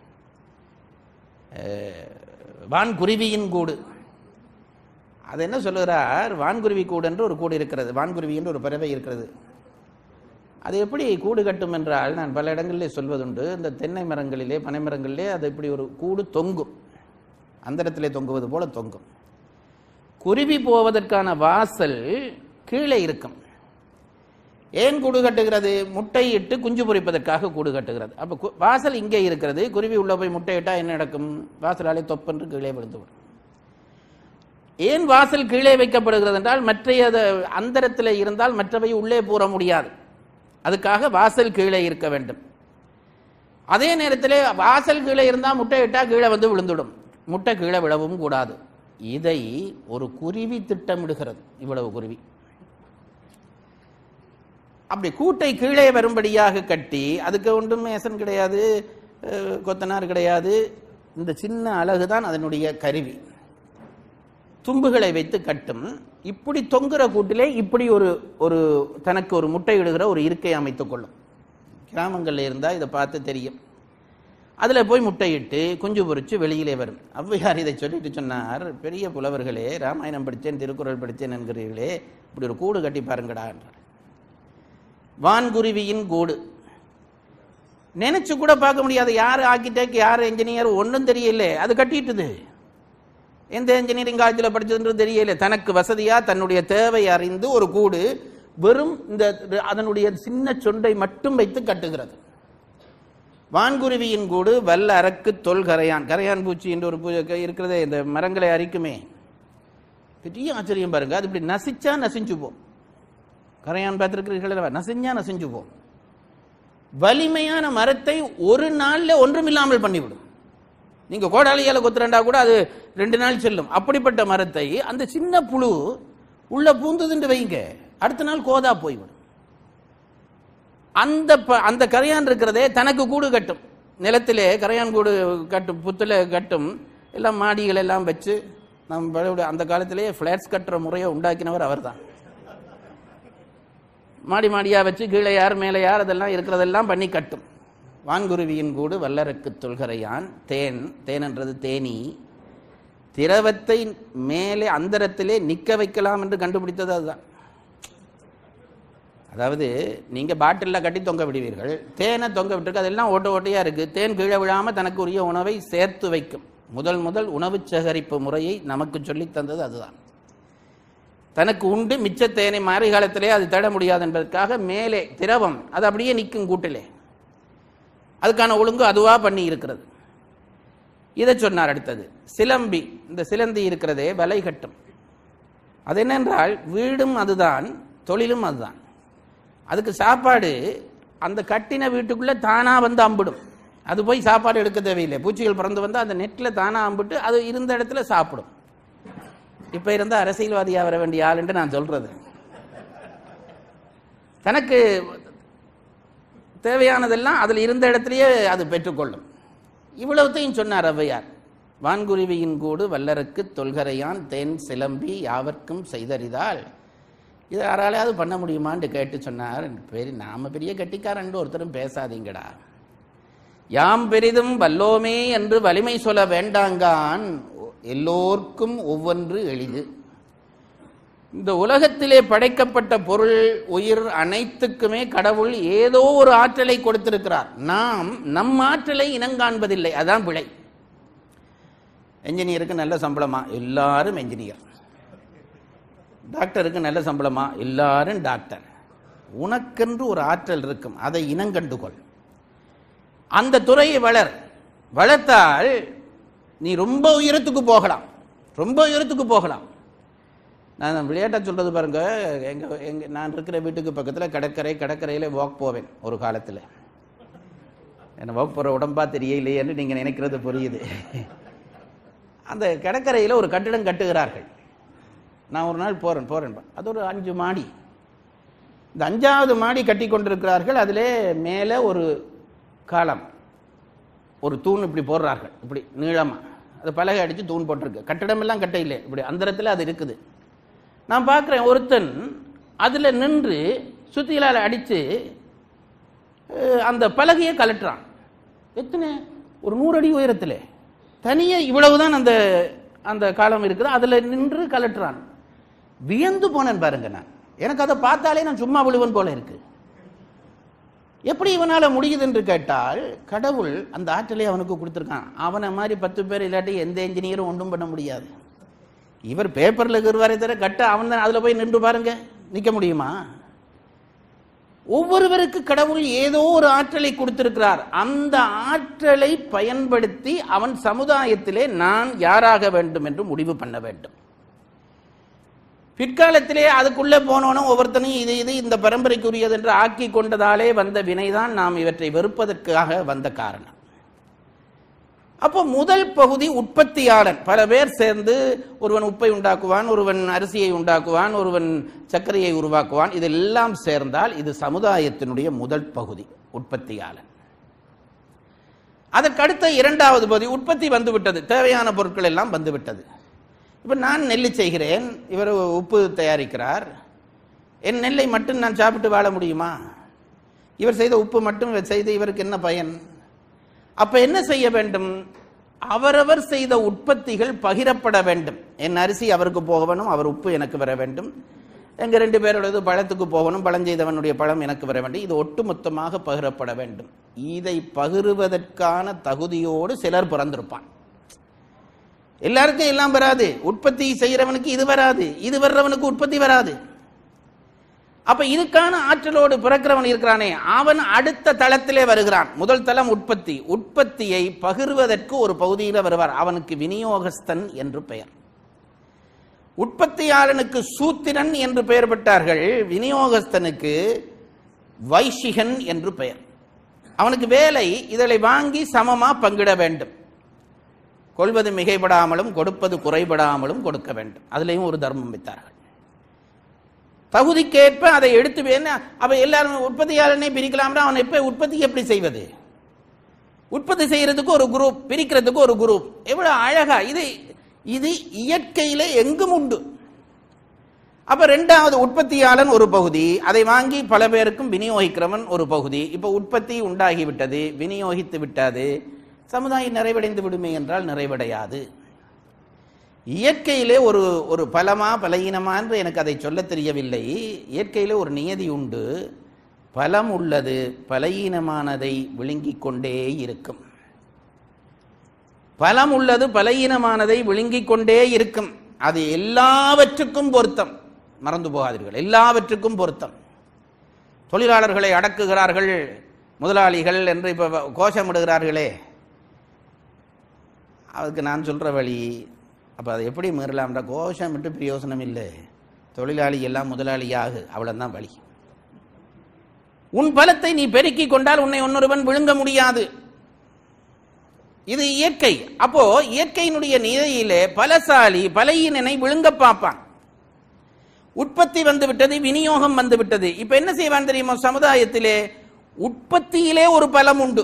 B: அஹ், வான்குருவியின் கூடு அது என்ன சொல்லுகிறார் வான்குருவி கூடு என்று ஒரு கூடு இருக்கிறது வான்குருவி என்று ஒரு பறவை இருக்கிறது அது எப்படி கூடு கட்டும் என்றால் நான் பல இடங்களிலே சொல்வதுண்டு இந்த தென்னை மரங்களிலே பனை மரங்களிலே அது இப்படி ஒரு கூடு தொங்கும் அந்த இடத்திலே தொங்குவது போல தொங்கும் குருவி போவதற்கான வாசல் கீழே இருக்கும் ஏன் கூடு கட்டுகிறது முட்டை இட்டு குஞ்சு பொரிப்பதற்காக கூடு கட்டுகிறது அப்போ கு- வாசல் இங்கே இருக்கிறது குருவி உள்ள போய் முட்டை இட்டா என்ன நடக்கும் வாசலாலே தொப்பென்று கீழே விழுந்துவிடும் ஏன் வாசல் கீழே வைக்கப்படுகிறது என்றால் மற்றைய அந்தரத்தில் இருந்தால் மற்றவை உள்ளே பூர முடியாது அதுக்காக வாசல் கீழே இருக்க வேண்டும் அதே நேரத்தில் வாசல் கீழே இருந்தால் முட்டை இட்டா கீழே வந்து விழுந்துடும் முட்டை கீழே விழவும் கூடாது இதை ஒரு குருவி திட்டமிடுகிறது இவ்வளவு குருவி அப்படி கூட்டை கீழே வரும்படியாக கட்டி அதுக்கு ஒன்றும் மேசன் கிடையாது அஹ், கொத்தனார் கிடையாது இந்த சின்ன அழகு தான் அதனுடைய கருவி தும்புகளை வைத்து கட்டும் இப்படி தொங்குற கூட்டிலே இப்படி ஒரு ஒரு தனக்கு ஒரு முட்டை இடுகிற ஒரு இருக்கை அமைத்துக் கொள்ளும் கிராமங்களில் இருந்தால் இதை பார்த்து தெரியும் அதில் போய் முட்டையிட்டு குஞ்சு பொரிச்சு வெளியிலே வரும் ஔவையார் இதை சொல்லிட்டு சொன்னார் பெரிய புலவர்களே ராமாயணம் படித்தேன் திருக்குறள் படித்தேன் என்கிறீர்களே இப்படி ஒரு கூடு கட்டி பாருங்கடா என்றார் வான்குருவியின் கூடு நினைச்சு கூட பார்க்க முடியாது யார் ஆர்கிடெக்ட் யார் என்ஜினியர் ஒன்றும் தெரியல அது கட்டிட்டுது எந்த இன்ஜினியரிங் காலேஜில் படிச்சதுன்றது தெரியல தனக்கு வசதியா தன்னுடைய தேவை அறிந்து ஒரு கூடு வெறும் இந்த அதனுடைய சின்ன சொண்டை மட்டும் வைத்து கட்டுகிறது வான்குருவியின் கூடு வல்ல அரக்கு தொல் கரையான் கரையான் பூச்சி என்று ஒரு பூ- இருக்கிறதே இந்த மரங்களை அரிக்குமே பெரிய ஆச்சரியம் பாருங்க அது இப்படி நசிச்சா நசிஞ்சு போம் கரையான் பார்த்திருக்கிறீர்கள் அல்லவா? நசிஞ்சா நசிஞ்சு போம் வலிமையான மரத்தை ஒரு நாள்ல ஒன்றுமில்லாமல் பண்ணிவிடும் நீங்க கோடாலியால கொத்துறண்டா கூட அது ரெண்டு நாள் செல்லும் அப்படிப்பட்ட மரத்தை அந்த சின்ன புழு உள்ள பூந்ததுன்னு வைங்க அடுத்த நாள் கோதா போய்விடும் அந்த ப- அந்த கரையான் இருக்கிறதே தனக்கு கூடு கட்டும் நிலத்திலே கரையான் கூடு கட்டும் புத்துல கட்டும் எல்லாம் மாடிகள் எல்லாம் வச்சு நம்ம பழைய அந்த காலத்திலேயே ஃபிளாட்ஸ் கட்டுற முறையை உண்டாக்கினவர் அவர்தான் மாடி மாடியா வச்சு கீழே யார் மேலே யார் அதெல்லாம் இருக்கிறதெல்லாம் பண்ணி கட்டும் வான்குருவியின் கூடு வல்லரக்கு தொல்கரையான் தேன் தேன்ன்றது தேனி திரவத்தை மேலே அந்தரத்திலே நிக்க வைக்கலாம் என்று கண்டுபிடித்தது அதுதான் அதாவது நீங்க பாட்டில்ல கட்டி தொங்க விடுவீர்கள் தேனை தொங்க விட்டுருக்கு அதெல்லாம் ஓட்ட ஓட்டையா இருக்கு தேன் கீழே விழாம தனக்கு உரிய உணவை சேர்த்து வைக்கும் முதல் முதல் உணவு சேகரிப்பு முறையை நமக்கு சொல்லித் தந்தது அதுதான் தனக்கு உண்டு மிச்ச தேனை மாரி காலத்திலே அது தேட முடியாது என்பதற்காக மேலே திரவம் அது அப்படியே நிற்கும் கூட்டிலே அதுக்கான ஒழுங்கு அதுவா பண்ணி இருக்கிறது இதை சொன்னார் அடுத்தது சிலம்பி இந்த சிலந்தி இருக்கிறதே வலை கட்டும் அது என்னென்றால் வீடும் அதுதான் தொழிலும் அதுதான் அதுக்கு சாப்பாடு அந்த கட்டின வீட்டுக்குள்ள தானா வந்து அம்பிடும் அது போய் சாப்பாடு எடுக்க தேவையில்லை பூச்சிகள் பிறந்து வந்து அந்த நெட்டில் தானா அம்பிட்டு அது இருந்த இடத்துல சாப்பிடும் இப்ப இருந்த அரசியல்வாதியா வர வேண்டிய ஆள் என்று நான் சொல்றது தனக்கு தேவையானதெல்லாம் அதில் இருந்த இடத்திலேயே அது பெற்றுக்கொள்ளும் இவ்வளவுத்தையும் சொன்னார் ஔவையார் வான்குருவியின் கூடு வல்லருக்கு தொல்கரையான் தேன் சிலம்பி யாவர்க்கும் செய்தறிதால் இது யாராலையாவது பண்ண முடியுமான்னு கேட்டு சொன்னார் பெரிய நாம பெரிய கெட்டிக்காரன் ஒருத்தரும் பேசாதீங்கடா யாம் பெரிதும் வல்லோமே என்று வலிமை சொல்ல வேண்டாங்கான் எல்லோர்க்கும் ஒவ்வொன்று எளிது இந்த உலகத்திலே படைக்கப்பட்ட பொருள் உயிர் அனைத்துக்குமே கடவுள் ஏதோ ஒரு ஆற்றலை கொடுத்திருக்கிறார் நாம் நம் ஆற்றலை இனங்காண்பதில்லை அதான் பிழை என்ஜினியருக்கு நல்ல சம்பளமா எல்லாரும் என்ஜினியர் டாக்டருக்கு நல்ல சம்பளமா எல்லாரும் டாக்டர் உனக்கென்று ஒரு ஆற்றல் இருக்கும் அதை இனங்கண்டுகொள் அந்த துறையை வளர் வளர்த்தால் நீ ரொம்ப உயரத்துக்கு போகலாம் ரொம்ப உயரத்துக்கு போகலாம் நான் விளையாட்டாக சொல்றது பாருங்க எங்க எங்க நான் இருக்கிற வீட்டுக்கு பக்கத்தில் கடற்கரை கடற்கரையில் வாக் போவேன் ஒரு காலத்தில் என்ன வாக் போகிற உடம்பா தெரியலையேன்னு நீங்கள் நினைக்கிறது புரியுது அந்த கடற்கரையில் ஒரு கட்டிடம் கட்டுகிறார்கள் நான் ஒரு நாள் போறேன் போறேன் அது ஒரு அஞ்சு மாடி இந்த அஞ்சாவது மாடி கட்டி கொண்டிருக்கிறார்கள் அதிலே மேலே ஒரு காலம் ஒரு தூண் இப்படி போடுறார்கள் இப்படி நீளமா அது பலகை அடித்து தூண் போட்டிருக்கு கட்டிடமெல்லாம் கட்ட இல்லை இப்படி அந்தரத்தில் அது இருக்குது நான் பார்க்குறேன் ஒருத்தன் அதில் நின்று சுத்தியலால் அடித்து அந்த பலகையை கலட்டுறான் எத்தனை ஒரு நூறு அடி உயரத்தில் தனியே இவ்வளவுதான் அந்த அந்த காலம் இருக்குது அதில் நின்று கலட்டுறான் வியந்து போனேன் பாருங்க நான் எனக்கு அதை பார்த்தாலே நான் சும்மா விழுவன் போல இருக்கு எப்படி இவனால முடியுது என்று கேட்டால் கடவுள் அந்த ஆற்றலை அவனுக்கு கொடுத்துருக்கான் அவனை மாதிரி பத்து பேர் இல்லாட்டி எந்த என்ஜினியரும் ஒன்றும் பண்ண முடியாது இவர் பேப்பர்ல இருக்கிறவாரே தவிர கட்ட அவன் தான் அதுல போய் நின்று பாருங்க நிக்க முடியுமா ஒவ்வொருவருக்கு கடவுள் ஏதோ ஒரு ஆற்றலை கொடுத்திருக்கிறார் அந்த ஆற்றலை பயன்படுத்தி அவன் சமுதாயத்திலே நான் யாராக வேண்டும் என்று முடிவு பண்ண வேண்டும் பிற்காலத்திலே அதுக்குள்ளே போனோனும் ஒவ்வொருத்தனையும் இது இது இந்த பரம்பரைக்குரியது என்று ஆக்கி கொண்டதாலே வந்த வினைதான் நாம் இவற்றை வெறுப்பதற்காக வந்த காரணம் அப்போ முதல் பகுதி உற்பத்தியாளன் பல பேர் சேர்ந்து ஒருவன் உப்பை உண்டாக்குவான் ஒருவன் அரிசியை உண்டாக்குவான் ஒருவன் சர்க்கரையை உருவாக்குவான் இதெல்லாம் சேர்ந்தால் இது சமுதாயத்தினுடைய முதல் பகுதி உற்பத்தியாளன் அதற்கடுத்த இரண்டாவது பகுதி உற்பத்தி வந்துவிட்டது தேவையான பொருட்கள் எல்லாம் வந்துவிட்டது இப்போ நான் நெல் செய்கிறேன் இவர் உப்பு தயாரிக்கிறார் என் நெல்லை மட்டும் நான் சாப்பிட்டு வாழ முடியுமா இவர் செய்த உப்பு மட்டும் செய்து இவருக்கு என்ன பயன் அப்ப என்ன செய்ய வேண்டும் அவரவர் செய்த உற்பத்திகள் பகிரப்பட வேண்டும் என் அரிசி அவருக்கு போக வேணும் அவர் உப்பு எனக்கு வர வேண்டும் எங்க ரெண்டு பேரோடது பழத்துக்கு போகணும் பழம் செய்தவனுடைய பழம் எனக்கு வர வேண்டும் இது ஒட்டுமொத்தமாக பகிரப்பட வேண்டும் இதை பகிருவதற்கான தகுதியோடு சிலர் பிறந்திருப்பான் எல்லாருக்கும் எல்லாம் வராது உற்பத்தி செய்யறவனுக்கு இது வராது இது வர்றவனுக்கு உற்பத்தி வராது அப்ப இதுக்கான ஆற்றலோடு பிறக்கிறவன் இருக்கிறானே அவன் அடுத்த தளத்திலே வருகிறான் முதல் தளம் உற்பத்தி உற்பத்தியை பகிர்வதற்கு ஒரு பகுதியில் வருவார் அவனுக்கு விநியோகஸ்தன் என்று பெயர் உற்பத்தியாளனுக்கு சூத்திரன் என்று பெயர் பெற்றார்கள் விநியோகஸ்தனுக்கு வைஷிகன் என்று பெயர் அவனுக்கு வேலை இதனை வாங்கி சமமா பங்கிட வேண்டும் கொள்வது மிகைப்படாமலும் கொடுப்பது குறைபடாமலும் கொடுக்க வேண்டும் அதுலேயும் ஒரு தர்மம் வைத்தார்கள் தகுதிக்கேற்ப அதை எடுத்து வேணா அவ எல்லாரும் உற்பத்தியாளனே பிரிக்கலாம்னா அவன் எப்ப உற்பத்தி எப்படி செய்வது உற்பத்தி செய்யறதுக்கு ஒரு குரூப் பிரிக்கிறதுக்கு ஒரு குரூப் எவ்வளவு அழகா இது இது இயற்கையில எங்கும் உண்டு அப்ப ரெண்டாவது உற்பத்தியாளன் ஒரு பகுதி அதை வாங்கி பல பேருக்கும் விநியோகிக்கிறவன் ஒரு பகுதி இப்ப உற்பத்தி உண்டாகி விட்டது விநியோகித்து விட்டது சமுதாயம் நிறைவடைந்து விடுமே என்றால் நிறைவடையாது இயற்கையிலே ஒரு ஒரு பலமா பலகீனமா என்று எனக்கு அதை சொல்ல தெரியவில்லை இயற்கையிலே ஒரு நியதி உண்டு பலம் உள்ளது பலகீனமானதை விழுங்கிக் கொண்டே இருக்கும் பலம் உள்ளது பலகீனமானதை விழுங்கிக் கொண்டே இருக்கும் அது எல்லாவற்றுக்கும் பொருத்தம் மறந்து போகாதீர்கள் எல்லாவற்றுக்கும் பொருத்தம் தொழிலாளர்களை அடக்குகிறார்கள் முதலாளிகள் என்று இப்ப கோஷமிடுகிறார்களே அதுக்கு நான் சொல்ற வழி அப்போ அதை எப்படி மீறலாம்டா கோஷம் விட்டு பிரயோசனம் இல்லை தொழிலாளி எல்லாம் முதலாளியாகு அவ்வளவுதான் வழி உன் பலத்தை நீ பெருக்கிக் கொண்டால் உன்னை இன்னொருவன் விழுங்க முடியாது இது இயற்கை அப்போ இயற்கையினுடைய நிலையிலே பலசாலி பலையினை விழுங்க பார்ப்பான் உற்பத்தி வந்து விட்டது விநியோகம் வந்து விட்டது இப்ப என்ன செய்வான் தெரியுமா சமுதாயத்திலே உற்பத்தியிலே ஒரு பலம் உண்டு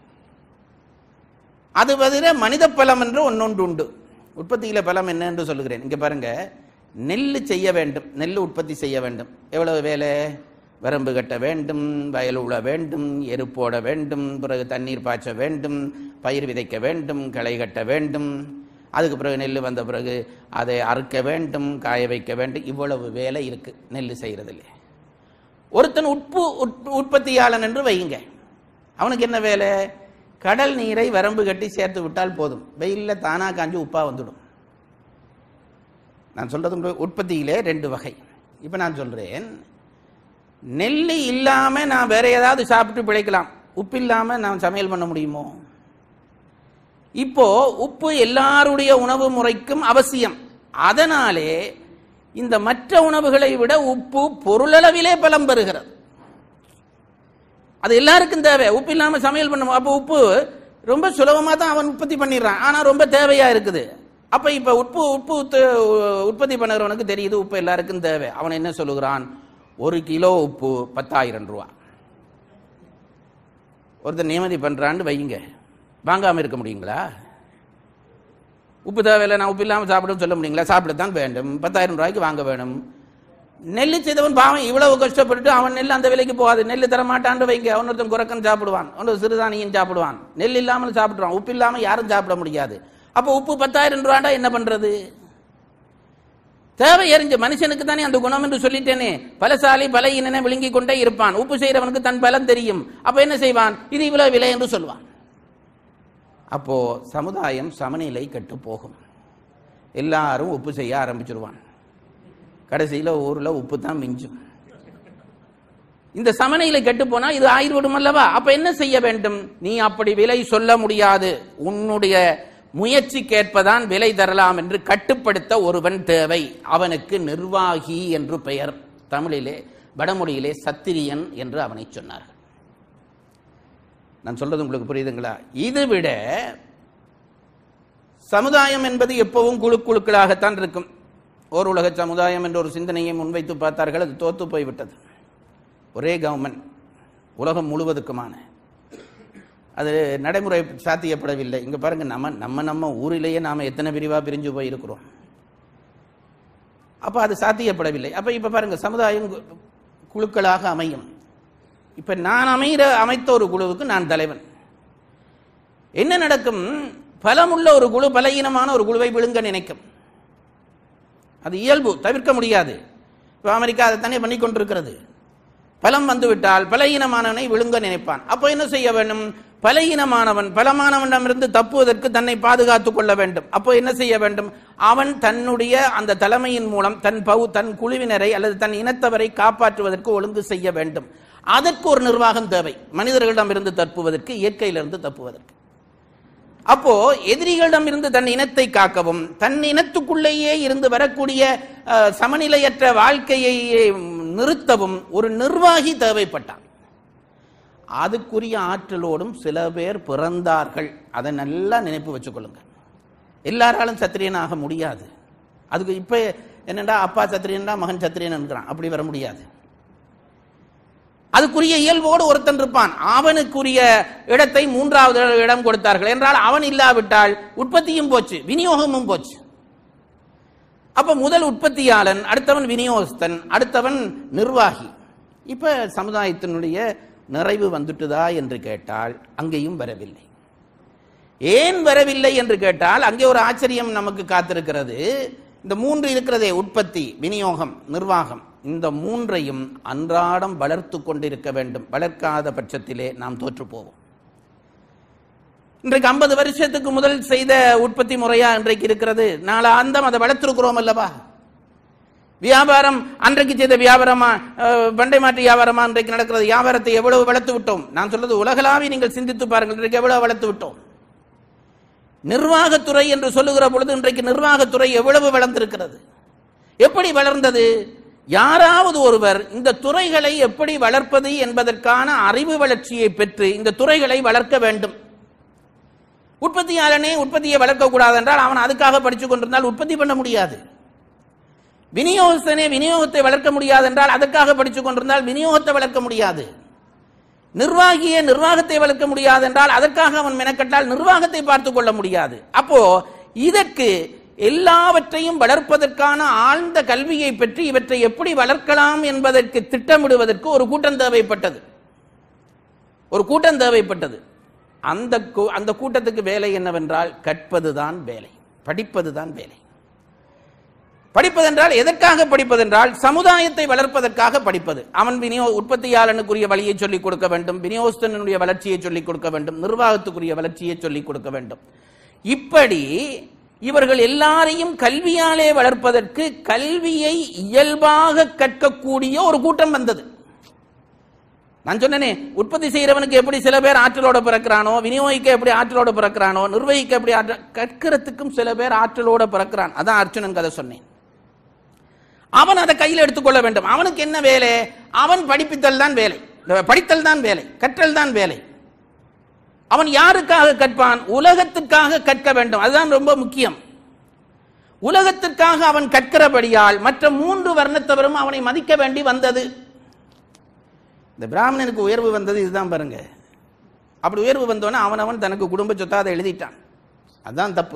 B: அது பதில மனித பலம் என்று ஒன்னொன்று உண்டு உற்பத்தியில பலம் என்ன என்று சொல்லுகிறேன் இங்க பாருங்க நெல் செய்ய வேண்டும் நெல் உற்பத்தி செய்ய வேண்டும் எவ்வளவு வேலை வரம்பு கட்ட வேண்டும் வயல் உழ வேண்டும் எரு போட வேண்டும் பிறகு தண்ணீர் பாய்ச்ச வேண்டும் பயிர் விதைக்க வேண்டும் களை கட்ட வேண்டும் அதுக்கு பிறகு நெல் வந்த பிறகு அதை அறுக்க வேண்டும் காய வைக்க வேண்டும் இவ்வளவு வேலை இருக்கு நெல் செய்யறதுல ஒருத்தன் உட்பு உட்- உற்பத்தியாளன் என்று வையுங்க அவனுக்கு என்ன வேலை கடல் நீரை வரம்பு கட்டி சேர்த்து விட்டால் போதும் வெயில்ல தானா காஞ்சி உப்பா வந்துடும் நான் சொல்றது உங்களுக்கு உற்பத்தியிலே ரெண்டு வகை இப்ப நான் சொல்றேன் நெல் இல்லாம நான் வேற ஏதாவது சாப்பிட்டு பிழைக்கலாம் உப்பு இல்லாம நான் சமையல் பண்ண முடியுமோ இப்போ உப்பு எல்லாருடைய உணவு முறைக்கும் அவசியம் அதனாலே இந்த மற்ற உணவுகளை விட உப்பு பொருளளவிலே பலம் பெறுகிறது அது எல்லாருக்கும் தேவை உப்பு இல்லாம சமையல் பண்ணுவோம் அப்போ உப்பு ரொம்ப சுலபமா தான் அவன் உற்பத்தி பண்ணிடுறான் ஆனா ரொம்ப தேவையா இருக்குது அப்ப இப்ப உப்பு உப்பு உத்து- உற்பத்தி பண்ணுறவனுக்கு தெரியுது உப்பு எல்லாருக்கும் தேவை அவன் என்ன சொல்லுகிறான் ஒரு கிலோ உப்பு பத்தாயிரம் ரூபா ஒருத்தர் நியமதி பண்றான்னு வைங்க வாங்காம இருக்க முடியுங்களா உப்பு தேவையில்லை நான் உப்பு இல்லாமல் சாப்பிடுன்னு சொல்ல முடியுங்களா சாப்பிடத்தான் வேண்டும் பத்தாயிரம் ரூபாய்க்கு வாங்க வேணும் நெல் செய்தவன் பாவம் இவ்வளவு கஷ்டப்பட்டுட்டு அவன் நெல் அந்த விலைக்கு போகாது நெல் தர மாட்டான்னு வைங்க அவன் ஒருத்தன் குரக்கன் சாப்பிடுவான் ஒன்று சிறுதானியம் சாப்பிடுவான் நெல் இல்லாமல் சாப்பிடுவான் உப்பு இல்லாமல் யாரும் சாப்பிட முடியாது அப்போ உப்பு பத்தாயிரம் ரூபாண்டா என்ன பண்றது தேவை எறிஞ்ச மனுஷனுக்கு தானே அந்த குணம் என்று சொல்லிட்டேனே பலசாலி பல இனனை விழுங்கி கொண்டே இருப்பான் உப்பு செய்கிறவனுக்கு தன் பலம் தெரியும் அப்ப என்ன செய்வான் இது இவ்வளவு விலை என்று சொல்வான் அப்போ சமுதாயம் சமநிலை கெட்டு போகும் எல்லாரும் உப்பு செய்ய ஆரம்பிச்சிருவான் கடைசியில ஊர்ல உப்பு தான் மிஞ்சும் இந்த சமநிலை கெட்டு போனா இது ஆயிர்விடும் அல்லவா அப்ப என்ன செய்ய வேண்டும் நீ அப்படி விலை சொல்ல முடியாது உன்னுடைய முயற்சிக்கேற்பதான் விலை தரலாம் என்று கட்டுப்படுத்த ஒருவன் தேவை அவனுக்கு நிர்வாகி என்று பெயர் தமிழிலே வடமொழியிலே சத்திரியன் என்று அவனை சொன்னார்கள் நான் சொல்றது உங்களுக்கு புரியுதுங்களா இது விட சமுதாயம் என்பது எப்பவும் குழு குழுக்களாகத்தான் இருக்கும் ஓர் உலக சமுதாயம் என்ற ஒரு சிந்தனையை முன்வைத்து பார்த்தார்கள் அது தோத்து போய்விட்டது ஒரே கவர்மெண்ட் உலகம் முழுவதுக்குமான அது நடைமுறை சாத்தியப்படவில்லை இங்க பாருங்க நம்ம நம்ம நம்ம ஊரிலேயே நாம எத்தனை பிரிவா பிரிஞ்சு போயிருக்கிறோம் அப்ப அது சாத்தியப்படவில்லை அப்ப இப்ப பாருங்க சமுதாயம் கு- குழுக்களாக அமையும் இப்ப நான் அமைகிற அமைத்த ஒரு குழுவுக்கு நான் தலைவன் என்ன நடக்கும் பலமுள்ள ஒரு குழு பலகீனமான ஒரு குழுவை விழுங்க நினைக்கும் அது இயல்பு தவிர்க்க முடியாது இப்ப அமெரிக்கா அதை தானே பண்ணி கொண்டிருக்கிறது பலம் வந்துவிட்டால் பலகீனமானவனை விழுங்க நினைப்பான் அப்போ என்ன செய்ய வேண்டும் பலகீனமானவன் பலமானவனிடமிருந்து தப்புவதற்கு தன்னை பாதுகாத்துக் கொள்ள வேண்டும் அப்போ என்ன செய்ய வேண்டும் அவன் தன்னுடைய அந்த தலைமையின் மூலம் தன் பவு தன் குழுவினரை அல்லது தன் இனத்தவரை காப்பாற்றுவதற்கு ஒழுங்கு செய்ய வேண்டும் அதற்கு ஒரு நிர்வாகம் தேவை மனிதர்களிடமிருந்து தப்புவதற்கு இயற்கையிலிருந்து தப்புவதற்கு அப்போ எதிரிகளிடம் இருந்து தன் இனத்தை காக்கவும் தன் இனத்துக்குள்ளேயே இருந்து வரக்கூடிய அஹ், சமநிலையற்ற வாழ்க்கையை நிறுத்தவும் ஒரு நிர்வாகி தேவைப்பட்டான் அதுக்குரிய ஆற்றலோடும் சில பேர் பிறந்தார்கள் அதை நல்லா நினைப்பு வச்சுக்கொள்ளுங்க எல்லாராலும் சத்திரியனாக முடியாது அதுக்கு இப்ப என்னடா அப்பா சத்திரியன்டா மகன் சத்திரியன் என்கிறான் அப்படி வர முடியாது அதுக்குரிய இயல்போடு ஒருத்தன் இருப்பான் அவனுக்குரிய இடத்தை மூன்றாவது இடம் கொடுத்தார்கள் என்றால் அவன் இல்லாவிட்டால் உற்பத்தியும் போச்சு விநியோகமும் போச்சு அப்ப முதல் உற்பத்தியாளன் அடுத்தவன் விநியோகஸ்தன் அடுத்தவன் நிர்வாகி இப்ப சமுதாயத்தினுடைய நிறைவு வந்துட்டுதா என்று கேட்டால் அங்கேயும் வரவில்லை ஏன் வரவில்லை என்று கேட்டால் அங்கே ஒரு ஆச்சரியம் நமக்கு காத்திருக்கிறது இந்த மூன்று இருக்கிறதே உற்பத்தி விநியோகம் நிர்வாகம் இந்த மூன்றையும் அன்றாடம் வளர்த்து கொண்டிருக்க வேண்டும் வளர்க்காத பட்சத்திலே நாம் தோற்று போவோம் இன்றைக்கு ஐம்பது வருஷத்துக்கு முதல் செய்த உற்பத்தி முறையா இன்றைக்கு இருக்கிறது நாளை அந்தம் அதை வளர்த்திருக்கிறோம் அல்லவா வியாபாரம் அன்றைக்கு செய்த வியாபாரமா அஹ், பண்டை மாற்று வியாபாரமா இன்றைக்கு நடக்கிறது வியாபாரத்தை எவ்வளவு வளர்த்து விட்டோம் நான் சொல்றது உலகளாவி நீங்கள் சிந்தித்து பாருங்கள் இன்றைக்கு எவ்வளவு வளர்த்து விட்டோம் நிர்வாகத்துறை என்று சொல்லுகிற பொழுது இன்றைக்கு நிர்வாகத்துறை எவ்வளவு வளர்ந்திருக்கிறது எப்படி வளர்ந்தது யாராவது ஒருவர் இந்த துறைகளை எப்படி வளர்ப்பது என்பதற்கான அறிவு வளர்ச்சியை பெற்று இந்த துறைகளை வளர்க்க வேண்டும் உற்பத்தியாளனே உற்பத்தியை வளர்க்க கூடாது என்றால் அவன் அதுக்காக படித்துக் கொண்டிருந்தால் உற்பத்தி பண்ண முடியாது விநியோகஸ்தனே விநியோகத்தை வளர்க்க முடியாது என்றால் அதற்காக படித்துக் கொண்டிருந்தால் விநியோகத்தை வளர்க்க முடியாது நிர்வாகியே நிர்வாகத்தை வளர்க்க முடியாது என்றால் அதற்காக அவன் மெனக்கட்டால் நிர்வாகத்தை பார்த்துக் கொள்ள முடியாது அப்போ இதற்கு எல்லாவற்றையும் வளர்ப்பதற்கான ஆழ்ந்த கல்வியை பெற்று இவற்றை எப்படி வளர்க்கலாம் என்பதற்கு திட்டமிடுவதற்கு ஒரு கூட்டம் தேவைப்பட்டது ஒரு கூட்டம் தேவைப்பட்டது அந்த கூ- அந்த கூட்டத்துக்கு வேலை என்னவென்றால் கற்பதுதான் வேலை படிப்பதுதான் வேலை படிப்பதென்றால் எதற்காக படிப்பதென்றால் சமுதாயத்தை வளர்ப்பதற்காக படிப்பது அவன் விநியோ உற்பத்தியாளனுக்குரிய வழியை சொல்லிக் கொடுக்க வேண்டும் விநியோகஸ்தனுடைய வளர்ச்சியை சொல்லிக் கொடுக்க வேண்டும் நிர்வாகத்துக்குரிய வளர்ச்சியை சொல்லிக் கொடுக்க வேண்டும் இப்படி இவர்கள் எல்லாரையும் கல்வியாலே வளர்ப்பதற்கு கல்வியை இயல்பாக கற்கக்கூடிய ஒரு கூட்டம் வந்தது நான் சொன்னேனே உற்பத்தி செய்யறவனுக்கு எப்படி சில பேர் ஆற்றலோட பிறக்கிறானோ விநியோகிக்க எப்படி ஆற்றலோட பிறக்கிறானோ நிர்வகிக்க எப்படி ஆற்றல் கற்கிறதுக்கும் சில பேர் ஆற்றலோட பிறக்கிறான் அதான் அர்ஜுனன் கதை சொன்னேன் அவன் அதை கையில் எடுத்துக்கொள்ள வேண்டும் அவனுக்கு என்ன வேலை அவன் படிப்பித்தல் தான் வேலை படித்தல் தான் வேலை கற்றல் தான் வேலை அவன் யாருக்காக கற்பான் உலகத்துக்காக கற்க வேண்டும் அதுதான் ரொம்ப முக்கியம் உலகத்திற்காக அவன் கற்கிறபடியால் மற்ற மூன்று வர்ணத்தவரும் அவனை மதிக்க வேண்டி வந்தது இந்த பிராமணனுக்கு உயர்வு வந்தது இதுதான் பாருங்க அப்படி உயர்வு வந்தோன்னே அவனவன் தனக்கு குடும்ப சொத்தா அதை எழுதிட்டான் அதுதான் தப்பு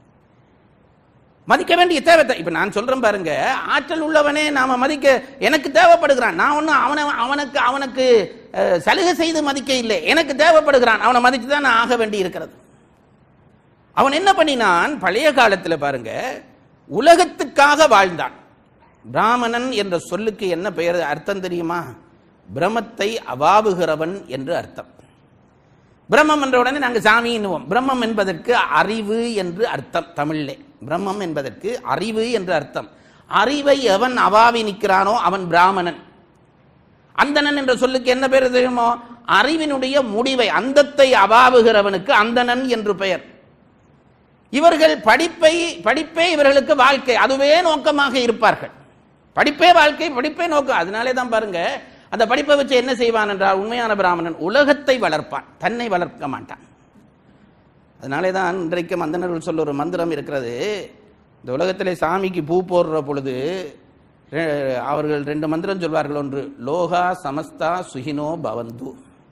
B: மதிக்க வேண்டிய தேவை இப்ப நான் சொல்றேன் பாருங்க ஆற்றல் உள்ளவனே நாம மதிக்க எனக்கு தேவைப்படுகிறான் நான் ஒன்னும் அவனை அவனுக்கு அவனுக்கு அஹ், சலுகை செய்து மதிக்க இல்லை எனக்கு தேவைப்படுகிறான் அவனை மதித்து தான் நான் ஆக வேண்டி இருக்கிறது அவன் என்ன பண்ணினான் பழைய காலத்துல பாருங்க உலகத்துக்காக வாழ்ந்தான் பிராமணன் என்ற சொல்லுக்கு என்ன பெயர் அர்த்தம் தெரியுமா பிரமத்தை அவாவுகிறவன் என்று அர்த்தம் பிரம்மம் என்ற உடனே நாங்கள் சாமி என்னுவோம் பிரம்மம் என்பதற்கு அறிவு என்று அர்த்தம் தமிழிலே பிரம்மம் என்பதற்கு அறிவு என்று அர்த்தம் அறிவை எவன் அவாவி நிற்கிறானோ அவன் பிராமணன் அந்தணன் என்ற சொல்லுக்கு என்ன பேர் தெரியுமோ அறிவினுடைய முடிவை அந்தத்தை அவாவுகிறவனுக்கு அந்தணன் என்று பெயர் இவர்கள் படிப்பை படிப்பே இவர்களுக்கு வாழ்க்கை அதுவே நோக்கமாக இருப்பார்கள் படிப்பே வாழ்க்கை படிப்பே நோக்கம் அதனாலே தான் பாருங்க அந்த படிப்பை வச்சு என்ன செய்வான் என்றால் உண்மையான பிராமணன் உலகத்தை வளர்ப்பான் தன்னை வளர்க்க மாட்டான் அதனாலே தான் இன்றைக்கு மந்தனர்கள் சொல்ல ஒரு மந்திரம் இருக்கிறது இந்த உலகத்திலே சாமிக்கு பூ போடுற பொழுது ரெ- அவர்கள் ரெண்டு மந்திரம் சொல்வார்கள் ஒன்று லோகா சமஸ்தா சுகினோ பவந்து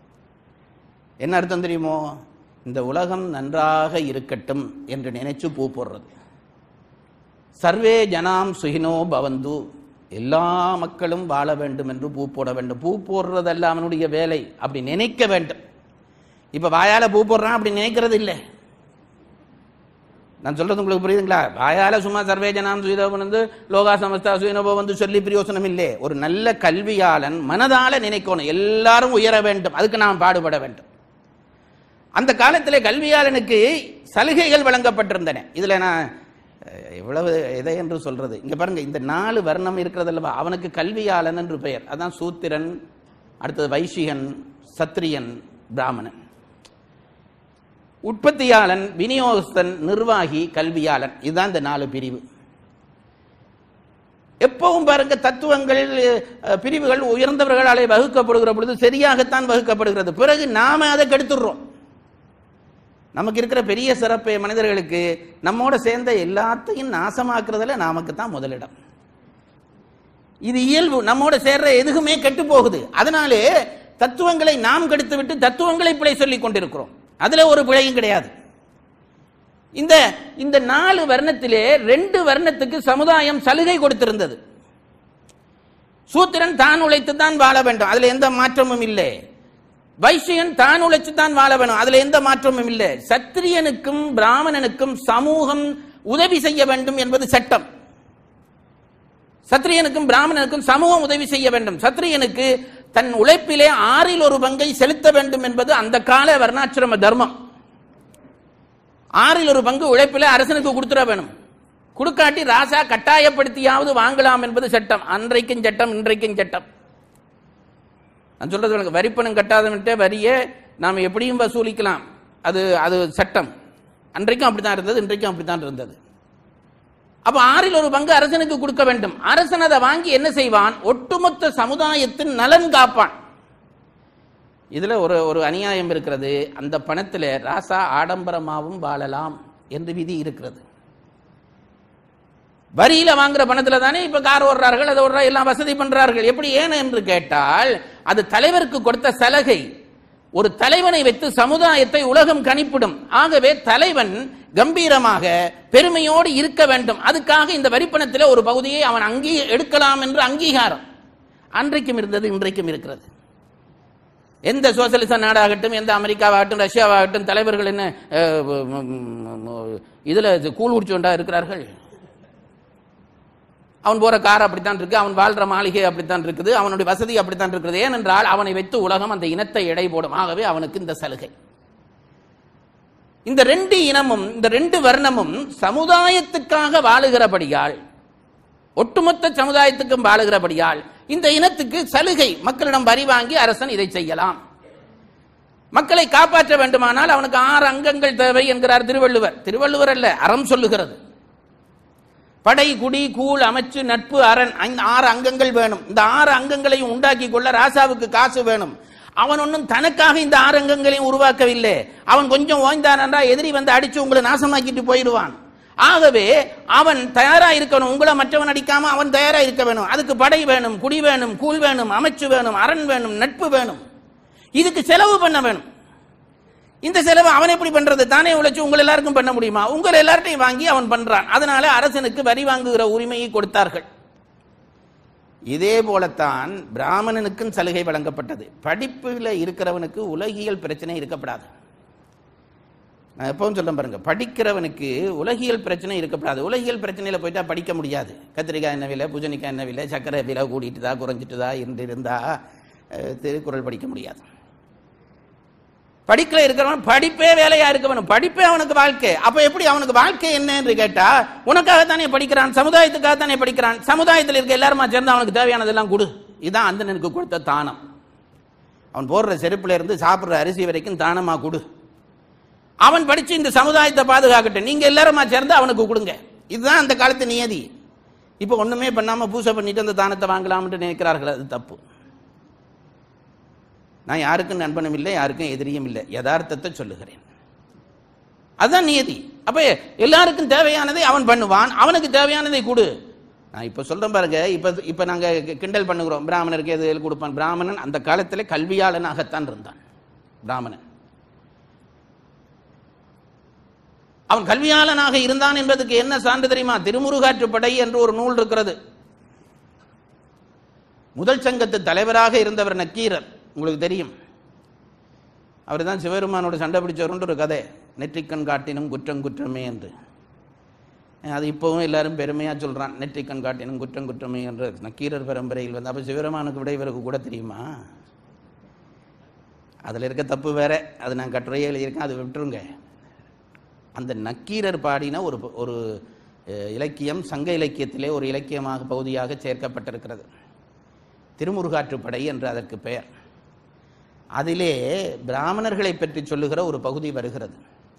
B: என்ன அர்த்தம் தெரியுமோ இந்த உலகம் நன்றாக இருக்கட்டும் என்று நினைச்சு பூ போடுறது சர்வே ஜனாம் சுகினோ பவந்து எல்லா மக்களும் வாழ வேண்டும் என்று பூ போட வேண்டும் பூ போடுறதல்ல அவனுடைய வேலை அப்படி நினைக்க வேண்டும் இப்ப வாயால பூ போடுறான் அப்படி நினைக்கிறது இல்லை நான் சொல்றது உங்களுக்கு புரியுதுங்களா வாயால சும்மா சர்வே ஜனாம் சுயினோபம் வந்து லோகா சமஸ்தா சுயினோபம் வந்து சொல்லி பிரயோசனம் இல்லை ஒரு நல்ல கல்வியாளன் மனதால நினைக்கணும் எல்லாரும் உயர வேண்டும் அதுக்கு நாம் பாடுபட வேண்டும் அந்த காலத்திலே கல்வியாளனுக்கு சலுகைகள் வழங்கப்பட்டிருந்தன இதுல நான் அஹ், எவ்வளவு எதை என்று சொல்றது இங்க பாருங்க இந்த நாலு வர்ணம் இருக்கிறதல்லவா அவனுக்கு கல்வியாளன் என்று பெயர் அதான் சூத்திரன் அடுத்தது வைசிகன் சத்திரியன் பிராமணன் உற்பத்தியாளன் விநியோகஸ்தன் நிர்வாகி கல்வியாளன் இதுதான் இந்த நாலு பிரிவு எப்பவும் பாருங்க தத்துவங்கள் அஹ், பிரிவுகள் உயர்ந்தவர்களாலே வகுக்கப்படுகிற பொழுது சரியாகத்தான் வகுக்கப்படுகிறது பிறகு நாம அதை கெடுத்துடுறோம் நமக்கு இருக்கிற பெரிய சிறப்பு மனிதர்களுக்கு நம்மோட சேர்ந்த எல்லாத்தையும் நாசமாக்குறதுல நமக்கு தான் முதலிடம் இது இயல்பு நம்மோட சேர்ற எதுவுமே கெட்டு போகுது அதனாலே தத்துவங்களை நாம் கெடுத்து விட்டு தத்துவங்களை பிழை சொல்லிக் கொண்டிருக்கிறோம் அதுல ஒரு பிழையும் கிடையாது இந்த இந்த நாலு வர்ணத்திலே ரெண்டு வர்ணத்துக்கு சமுதாயம் சலுகை கொடுத்திருந்தது சூத்திரன் தான் உழைத்து தான் வாழ வேண்டும் அதுல எந்த மாற்றமும் இல்லை வைசியன் தான் உழைச்சு தான் வாழ வேணும் அதுல எந்த மாற்றமும் இல்லை சத்திரியனுக்கும் பிராமணனுக்கும் சமூகம் உதவி செய்ய வேண்டும் என்பது சட்டம் சத்திரியனுக்கும் பிராமணனுக்கும் சமூகம் உதவி செய்ய வேண்டும் சத்திரியனுக்கு தன் உழைப்பிலே ஆறில் ஒரு பங்கை செலுத்த வேண்டும் என்பது அந்த கால வர்ணாசிரம தர்மம் ஆறில் ஒரு பங்கு உழைப்பிலே அரசனுக்கு கொடுத்துட வேணும் கொடுக்காட்டி ராசா கட்டாயப்படுத்தியாவது வாங்கலாம் என்பது சட்டம் அன்றைக்கும் சட்டம் இன்றைக்கும் சட்டம் நான் சொல்றது உங்களுக்கு வரிப்பணம் கட்டாதவன்ட்டு வரியை நாம் எப்படியும் வசூலிக்கலாம் அது அது சட்டம் அன்றைக்கும் அப்படித்தான் இருந்தது இன்றைக்கும் அப்படித்தான் இருந்தது அப்ப ஆறில் ஒரு பங்கு அரசனுக்கு கொடுக்க வேண்டும் அரசன் அதை வாங்கி என்ன செய்வான் ஒட்டுமொத்த சமுதாயத்தின் நலன் காப்பான் இதுல ஒரு ஒரு அநியாயம் இருக்கிறது அந்த பணத்துல ராசா ஆடம்பரமாவும் வாழலாம் என்று விதி இருக்கிறது வரியில வாங்குற பணத்துல தானே இப்ப கார் ஓடுறார்கள் அதை ஓடுறா எல்லாம் வசதி பண்றார்கள் எப்படி ஏன் என்று கேட்டால் அது தலைவருக்கு கொடுத்த சலுகை ஒரு தலைவனை வைத்து சமுதாயத்தை உலகம் கணிப்பிடும் ஆகவே தலைவன் கம்பீரமாக பெருமையோடு இருக்க வேண்டும் அதுக்காக இந்த வரிப்பணத்தில் ஒரு பகுதியை அவன் அங்கீ எடுக்கலாம் என்று அங்கீகாரம் அன்றைக்கும் இருந்தது இன்றைக்கும் இருக்கிறது எந்த சோசியலிச நாடாகட்டும் எந்த அமெரிக்காவாகட்டும் ரஷ்யாவாகட்டும் தலைவர்கள் என்ன அஹ், ம், ம், ம், இதுல கூழ் குடிச்சோண்டா இருக்கிறார்கள் அவன் போற கார் அப்படித்தான் இருக்கு அவன் வாழ்ற மாளிகை அப்படித்தான் இருக்குது அவனுடைய வசதி அப்படித்தான் இருக்குது ஏனென்றால் அவனை வைத்து உலகம் அந்த இனத்தை எடை போடும் ஆகவே அவனுக்கு இந்த சலுகை இந்த ரெண்டு இனமும் இந்த ரெண்டு வர்ணமும் சமுதாயத்துக்காக வாழுகிறபடியால் ஒட்டுமொத்த சமுதாயத்துக்கும் வாழுகிறபடியால் இந்த இனத்துக்கு சலுகை மக்களிடம் வரி வாங்கி அரசன் இதை செய்யலாம் மக்களை காப்பாற்ற வேண்டுமானால் அவனுக்கு ஆறு அங்கங்கள் தேவை என்கிறார் திருவள்ளுவர் திருவள்ளுவர் அல்ல அறம் சொல்லுகிறது படை குடி கூழ் அமைச்சு நட்பு அரண் ஐந்து ஆறு அங்கங்கள் வேணும் இந்த ஆறு அங்கங்களையும் உண்டாக்கி கொள்ள ராசாவுக்கு காசு வேணும் அவன் ஒன்றும் தனக்காக இந்த ஆறு அங்கங்களையும் உருவாக்கவில்லை அவன் கொஞ்சம் ஓய்ந்தான் என்றா எதிரி வந்து அடிச்சு உங்களை நாசமாக்கிட்டு போயிடுவான் ஆகவே அவன் தயாரா இருக்கணும் உங்களை மற்றவன் அடிக்காம அவன் தயாரா இருக்க வேணும் அதுக்கு படை வேணும் குடி வேணும் கூழ் வேணும் அமைச்சு வேணும் அரண் வேணும் நட்பு வேணும் இதுக்கு செலவு பண்ண வேணும் இந்த செலவு அவன் எப்படி பண்றது தானே உழைச்சு உங்கள் எல்லாருக்கும் பண்ண முடியுமா உங்கள் எல்லார்ட்டையும் வாங்கி அவன் பண்றான் அதனால அரசனுக்கு வரி வாங்குகிற உரிமையை கொடுத்தார்கள் இதே போலத்தான் பிராமணனுக்கும் சலுகை வழங்கப்பட்டது படிப்புல இருக்கிறவனுக்கு உலகியல் பிரச்சனை இருக்கப்படாது நான் எப்பவும் சொல்ல பாருங்க படிக்கிறவனுக்கு உலகியல் பிரச்சனை இருக்கப்படாது உலகியல் பிரச்சனையில போயிட்டா படிக்க முடியாது கத்திரிக்காய் என்ன விலை பூஜணிக்காய் என்ன விலை சர்க்கரை விலை கூடிட்டுதா குறைஞ்சிட்டுதா இருந்து இருந்தா அஹ், திருக்குறள் படிக்க முடியாது படிக்கல இருக்கிறவன் படிப்பே வேலையா இருக்க வேணும் படிப்பே அவனுக்கு வாழ்க்கை அப்ப எப்படி அவனுக்கு வாழ்க்கை என்ன என்று கேட்டா உனக்காகத்தானே படிக்கிறான் சமுதாயத்துக்காகத்தானே படிக்கிறான் சமுதாயத்தில் இருக்க எல்லாருமா சேர்ந்து அவனுக்கு தேவையானதெல்லாம் கொடு இதான் அந்தணனுக்கு கொடுத்த தானம் அவன் போடுற செருப்புல இருந்து சாப்பிடுற அரிசி வரைக்கும் தானமா கொடு அவன் படிச்சு இந்த சமுதாயத்தை பாதுகாக்கட்டும் நீங்க எல்லாருமா சேர்ந்து அவனுக்கு கொடுங்க இதுதான் அந்த காலத்து நியதி இப்ப ஒண்ணுமே பண்ணாம பூசை பண்ணிட்டு அந்த தானத்தை வாங்கலாம்னு நினைக்கிறார்கள் அது தப்பு நான் யாருக்கும் நண்பனும் இல்லை யாருக்கும் எதிரியும் இல்லை யதார்த்தத்தை சொல்லுகிறேன் அதுதான் நியதி அப்ப எல்லாருக்கும் தேவையானதை அவன் பண்ணுவான் அவனுக்கு தேவையானதை கொடு நான் இப்ப சொல்றேன் பாருங்க இப்ப இப்ப நாங்க கிண்டல் பண்ணுகிறோம் பிராமணருக்கு எது எது கொடுப்பான் பிராமணன் அந்த காலத்துல கல்வியாளனாகத்தான் இருந்தான் பிராமணன் அவன் கல்வியாளனாக இருந்தான் என்பதற்கு என்ன சான்று தெரியுமா திருமுருகாற்றுப்படை என்று ஒரு நூல் இருக்கிறது முதல் சங்கத்து தலைவராக இருந்தவர் நக்கீரர் உங்களுக்கு தெரியும் அவர் தான் சிவபெருமானோட சண்டை பிடிச்சவருன்ற ஒரு கதை நெற்றிக்கண் காட்டினும் குற்றம் குற்றமே என்று அது இப்போவும் எல்லாரும் பெருமையா சொல்றான் நெற்றிக்கண் காட்டினும் குற்றம் குற்றமே என்று நக்கீரர் பரம்பரையில் வந்து அப்ப சிவபெருமானுக்கு விட இவருக்கு கூட தெரியுமா அதுல இருக்க தப்பு வேற அது நான் கட்டுரையே எழுதியிருக்கேன் அது விட்டுருங்க அந்த நக்கீரர் பாடின ஒரு ஒரு அஹ், இலக்கியம் சங்க இலக்கியத்திலே ஒரு இலக்கியமாக பகுதியாக சேர்க்கப்பட்டிருக்கிறது திருமுருகாற்றுப்படை என்று அதற்கு பெயர் அதிலே பிராமணர்களை பற்றி சொல்லுகிற ஒரு பகுதி வருகிறது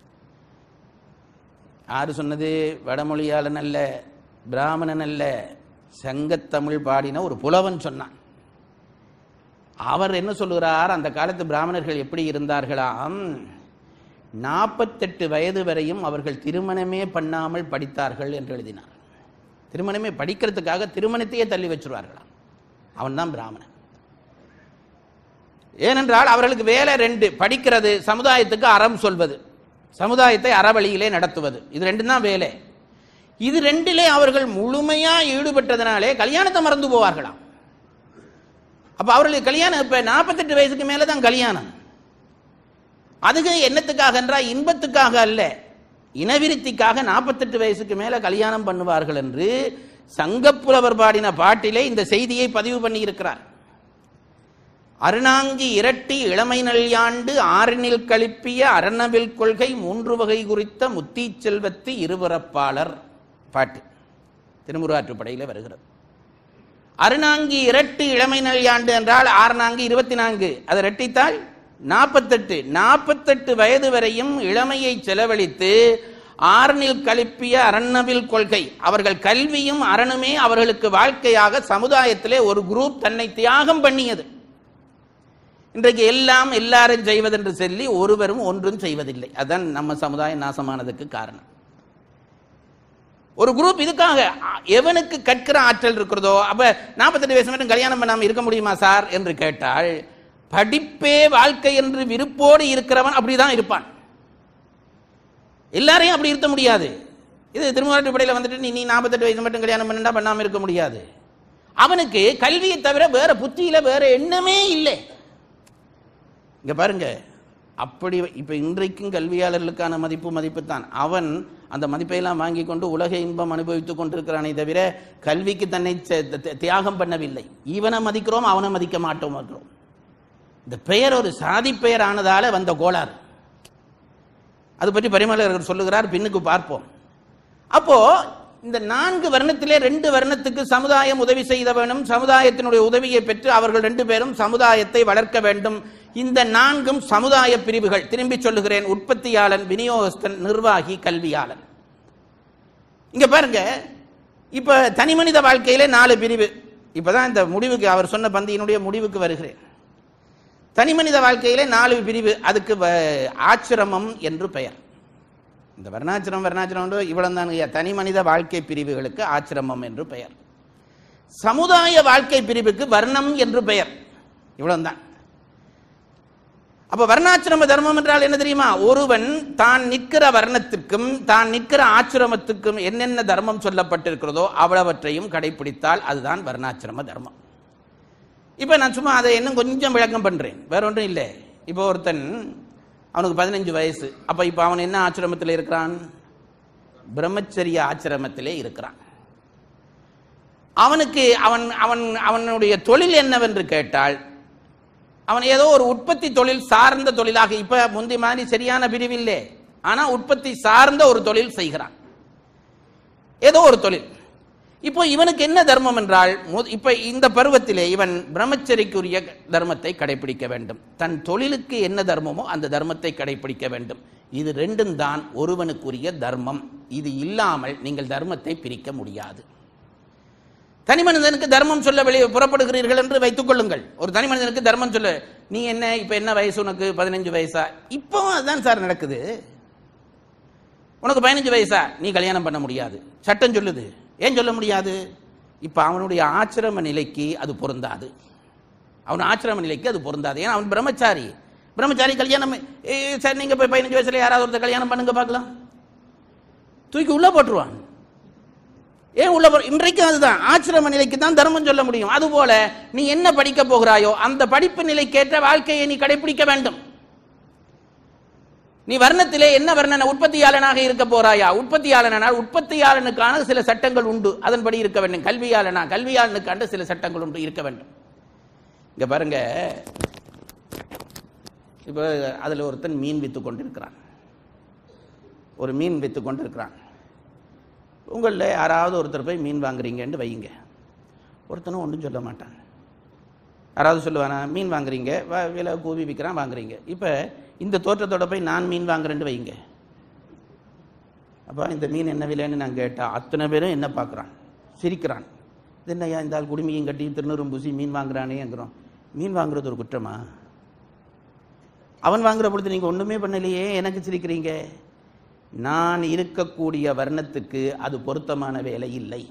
B: யாரு சொன்னது வடமொழியாளன் அல்ல பிராமணன் அல்ல சங்கத்தமிழ் பாடின ஒரு புலவன் சொன்னான் அவர் என்ன சொல்லுகிறார் அந்த காலத்து பிராமணர்கள் எப்படி இருந்தார்களாம் நாற்பத்தெட்டு வயது வரையும் அவர்கள் திருமணமே பண்ணாமல் படித்தார்கள் என்று எழுதினார் திருமணமே படிக்கிறதுக்காக திருமணத்தையே தள்ளி வச்சிருவார்களாம் அவன்தான் பிராமணன் ஏனென்றால் அவர்களுக்கு வேலை ரெண்டு படிக்கிறது சமுதாயத்துக்கு அறம் சொல்வது சமுதாயத்தை அறவழியிலே நடத்துவது இது ரெண்டும் தான் வேலை இது ரெண்டிலே அவர்கள் முழுமையா ஈடுபட்டதனாலே கல்யாணத்தை மறந்து போவார்களாம் அப்ப அவர்களுக்கு கல்யாணம் இப்ப நாற்பத்தெட்டு வயசுக்கு மேல தான் கல்யாணம் அதுக்கு என்னத்துக்காக என்றால் இன்பத்துக்காக அல்ல இனவிருத்திக்காக நாற்பத்தெட்டு வயசுக்கு மேல கல்யாணம் பண்ணுவார்கள் என்று சங்கப்புலவர் பாடின பாட்டிலே இந்த செய்தியை பதிவு பண்ணி இருக்கிறார் அருணாங்கி இரட்டி இளமை நல்யாண்டு ஆறினில் கழிப்பிய அரணவில் கொள்கை மூன்று வகை குறித்த முத்தி செல்வத்து இருபுறப்பாளர் பாட்டு திருமுருகாற்றுப்படையில் வருகிறது அருணாங்கி இரட்டு இளமை நல்யாண்டு என்றால் ஆறு நான்கு இருபத்தி நான்கு அதை ரெட்டித்தால் நாற்பத்தெட்டு நாற்பத்தெட்டு வயது வரையும் இளமையை செலவழித்து ஆறனில் கழிப்பிய அரண்ணவில் கொள்கை அவர்கள் கல்வியும் அரணுமே அவர்களுக்கு வாழ்க்கையாக சமுதாயத்திலே ஒரு குரூப் தன்னை தியாகம் பண்ணியது இன்றைக்கு எல்லாம் எல்லாரும் செய்வதென்று சொல்லி ஒருவரும் ஒன்றும் செய்வதில்லை அதான் நம்ம சமுதாயம் நாசமானதுக்கு காரணம் ஒரு குரூப் இதுக்காக அ- எவனுக்கு கற்கிற ஆற்றல் இருக்கிறதோ அப்ப நாற்பத்தெட்டு வயசு மட்டும் கல்யாணம் பண்ணாம இருக்க முடியுமா சார் என்று கேட்டால் படிப்பே வாழ்க்கை என்று விருப்போடு இருக்கிறவன் அப்படிதான் இருப்பான் எல்லாரையும் அப்படி இருக்க முடியாது இது திருமுறைப்படையில் வந்துட்டு நீ நீ நாற்பத்தெட்டு வயசு மட்டும் கல்யாணம் பண்ணா பண்ணாம இருக்க முடியாது அவனுக்கு கல்வியை தவிர வேற புத்தியில வேற எண்ணமே இல்லை இங்க பாருங்க அப்படி இப்ப இன்றைக்கும் கல்வியாளர்களுக்கான மதிப்பு மதிப்பு தான் அவன் அந்த மதிப்பையெல்லாம் வாங்கி கொண்டு உலக இன்பம் அனுபவித்துக் கொண்டிருக்கிறானே தவிர கல்விக்கு தன்னை செ- தி- தியாகம் பண்ணவில்லை இவனை மதிக்கிறோம் அவனை மதிக்க மாட்டோம் இருக்கிறோம் இந்த பெயர் ஒரு சாதி பெயர் ஆனதால வந்த கோளாறு அது பற்றி பரிமளர் சொல்லுகிறார் பின்னுக்கு பார்ப்போம் அப்போ இந்த நான்கு வர்ணத்திலே ரெண்டு வர்ணத்துக்கு சமுதாயம் உதவி செய்த வேணும் சமுதாயத்தினுடைய உதவியை பெற்று அவர்கள் ரெண்டு பேரும் சமுதாயத்தை வளர்க்க வேண்டும் இந்த நான்கும் சமுதாய பிரிவுகள் திரும்பி சொல்லுகிறேன் உற்பத்தியாளன் விநியோகஸ்தன் நிர்வாகி கல்வியாளன் இங்க பாருங்க இப்ப தனி மனித வாழ்க்கையிலே நாலு பிரிவு இப்பதான் இந்த முடிவுக்கு அவர் சொன்ன பந்தியினுடைய முடிவுக்கு வருகிறேன் தனி மனித வாழ்க்கையிலே நாலு பிரிவு அதுக்கு வ- ஆச்சிரமம் என்று பெயர் இந்த வர்ணாச்சிரம் வர்ணாச்சிரம் இவ்வளவு தான் தனி மனித வாழ்க்கை பிரிவுகளுக்கு ஆச்சிரமம் என்று பெயர் சமுதாய வாழ்க்கை பிரிவுக்கு வர்ணம் என்று பெயர் இவ்வளவுதான் அப்ப வர்ணாசிரம தர்மம் என்றால் என்ன தெரியுமா ஒருவன் தான் நிற்கிற வர்ணத்திற்கும் தான் நிற்கிற ஆச்சிரமத்துக்கும் என்னென்ன தர்மம் சொல்லப்பட்டிருக்கிறதோ அவ்வளவற்றையும் கடைபிடித்தால் அதுதான் வர்ணாசிரம தர்மம் இப்ப நான் சும்மா அதை இன்னும் கொஞ்சம் விளக்கம் பண்றேன் வேற ஒன்றும் இல்லை இப்போ ஒருத்தன் அவனுக்கு பதினஞ்சு வயசு அப்ப இப்ப அவன் என்ன ஆச்சிரமத்தில் இருக்கிறான் பிரம்மச்சரிய ஆச்சிரமத்திலே இருக்கிறான் அவனுக்கு அவன் அவன் அவனுடைய தொழில் என்னவென்று கேட்டால் அவன் ஏதோ ஒரு உற்பத்தி தொழில் சார்ந்த தொழிலாக இப்ப முந்தி மாதிரி சரியான பிரிவில்லை ஆனா உற்பத்தி சார்ந்த ஒரு தொழில் செய்கிறான் ஏதோ ஒரு தொழில் இப்போ இவனுக்கு என்ன தர்மம் என்றால் மு- இப்ப இந்த பருவத்திலே இவன் பிரம்மச்சரிக்குரிய தர்மத்தை கடைபிடிக்க வேண்டும் தன் தொழிலுக்கு என்ன தர்மமோ அந்த தர்மத்தை கடைபிடிக்க வேண்டும் இது ரெண்டும் தான் ஒருவனுக்குரிய தர்மம் இது இல்லாமல் நீங்கள் தர்மத்தை பிரிக்க முடியாது தனி மனிதனுக்கு தர்மம் சொல்ல வெளியே புறப்படுகிறீர்கள் என்று வைத்துக் கொள்ளுங்கள் ஒரு தனி மனிதனுக்கு தர்மம் சொல்ல நீ என்ன இப்ப என்ன வயசு உனக்கு பதினஞ்சு வயசா இப்போ அதுதான் சார் நடக்குது உனக்கு பதினஞ்சு வயசா நீ கல்யாணம் பண்ண முடியாது சட்டம் சொல்லுது ஏன் சொல்ல முடியாது இப்ப அவனுடைய ஆச்சிரம நிலைக்கு அது பொருந்தாது அவன் ஆச்சிரம நிலைக்கு அது பொருந்தாது ஏன்னா அவன் பிரம்மச்சாரி பிரம்மச்சாரி கல்யாணம் ஏ, சார் நீங்க போய் பதினஞ்சு வயசுல யாராவது ஒருத்தர் கல்யாணம் பண்ணுங்க பார்க்கலாம் தூக்கி உள்ள போட்டுருவான் ஏன் உள்ள போ- இன்றைக்கும் அதுதான் ஆச்சிரம நிலைக்கு தான் தர்மம் சொல்ல முடியும் அதுபோல நீ என்ன படிக்க போகிறாயோ அந்த படிப்பு நிலைக்கேற்ற வாழ்க்கையை நீ கடைபிடிக்க வேண்டும் நீ வர்ணத்திலே என்ன வர்ணன உற்பத்தியாளனாக இருக்க போறாயா உற்பத்தியாளனால் உற்பத்தியாளனுக்கான சில சட்டங்கள் உண்டு அதன்படி இருக்க வேண்டும் கல்வியாளனா கல்வியாளனுக்கான சில சட்டங்கள் உண்டு இருக்க வேண்டும் இங்க பாருங்க இப்ப அதுல ஒருத்தன் மீன் வித்து கொண்டிருக்கிறான் ஒரு மீன் வித்து கொண்டிருக்கிறான் உங்களில் யாராவது ஒருத்தர் போய் மீன் வாங்குறீங்கன்னு வையுங்க ஒருத்தனும் ஒன்றும் சொல்ல மாட்டான் யாராவது சொல்லுவானா மீன் வாங்குறீங்க வ- விலை கூவி விற்கிறான் வாங்குறீங்க இப்போ இந்த தோற்றத்தோட போய் நான் மீன் வாங்குறேன்னு வைங்க அப்போ இந்த மீன் என்ன விலைன்னு நான் கேட்டா அத்தனை பேரும் என்ன பார்க்குறான் சிரிக்கிறான் இது என்னய்யா இந்த ஆள் குடுமியும் கட்டி திருநூறும் பூசி மீன் வாங்குறானேங்கிறோம் மீன் வாங்குறது ஒரு குற்றமா அவன் வாங்குற பொழுது நீங்கள் ஒன்றுமே பண்ணலையே எனக்கு சிரிக்கிறீங்க நான் இருக்கக்கூடிய வர்ணத்துக்கு அது பொருத்தமான வேலை இல்லை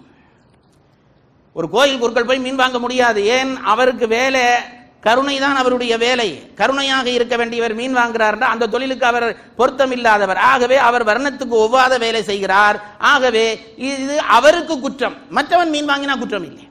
B: ஒரு கோயில் குருக்கள் போய் மீன் வாங்க முடியாது ஏன் அவருக்கு வேலை கருணை தான் அவருடைய வேலை கருணையாக இருக்க வேண்டியவர் மீன் வாங்குறார்னா அந்த தொழிலுக்கு அவர் பொருத்தம் இல்லாதவர் ஆகவே அவர் வர்ணத்துக்கு ஒவ்வாத வேலை செய்கிறார் ஆகவே இது அவருக்கு குற்றம் மற்றவன் மீன் வாங்கினா குற்றம் இல்லை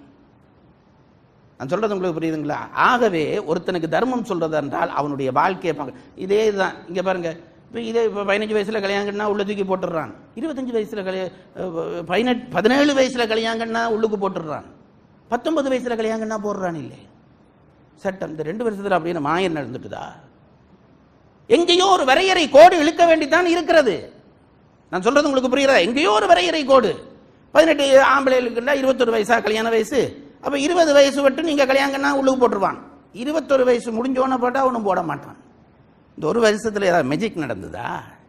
B: நான் சொல்றது உங்களுக்கு புரியுதுங்களா ஆகவே ஒருத்தனுக்கு தர்மம் சொல்றது என்றால் அவனுடைய வாழ்க்கையை பார்க்க இதே தான் இங்க பாருங்க இப்போ இதே இப்போ பதினஞ்சு வயசுல கல்யாணம்னா உள்ள தூக்கி போட்டுடுறான் இருபத்தஞ்சு வயசுல கல்யாணம் பதினெட்டு பதினேழு வயசுல கல்யாணம்னா உள்ளுக்கு போட்டுடுறான் பத்தொன்பது வயசுல கல்யாணம்னா போடுறான் இல்லை சட்டம் இந்த ரெண்டு வருஷத்துல அப்படின்னு மாயம் நடந்துட்டுதா எங்கேயோ ஒரு வரையறை கோடு இழுக்க வேண்டித்தான் இருக்கிறது நான் சொல்றது உங்களுக்கு புரியுறதா எங்கேயோ ஒரு வரையறை கோடு பதினெட்டு ஆம்பளைகளுக்குண்டா இருபத்தொரு வயசா கல்யாண வயசு அப்ப இருபது வயசு விட்டு நீங்க கல்யாணம்னா உள்ளுக்கு போட்டுருவான் இருபத்தொரு வயசு முடிஞ்சோன்னு போட்டா ஒன்றும் போட மாட்டான் இந்த ஒரு வருஷத்துல ஏதாவது மெஜிக் நடந்ததா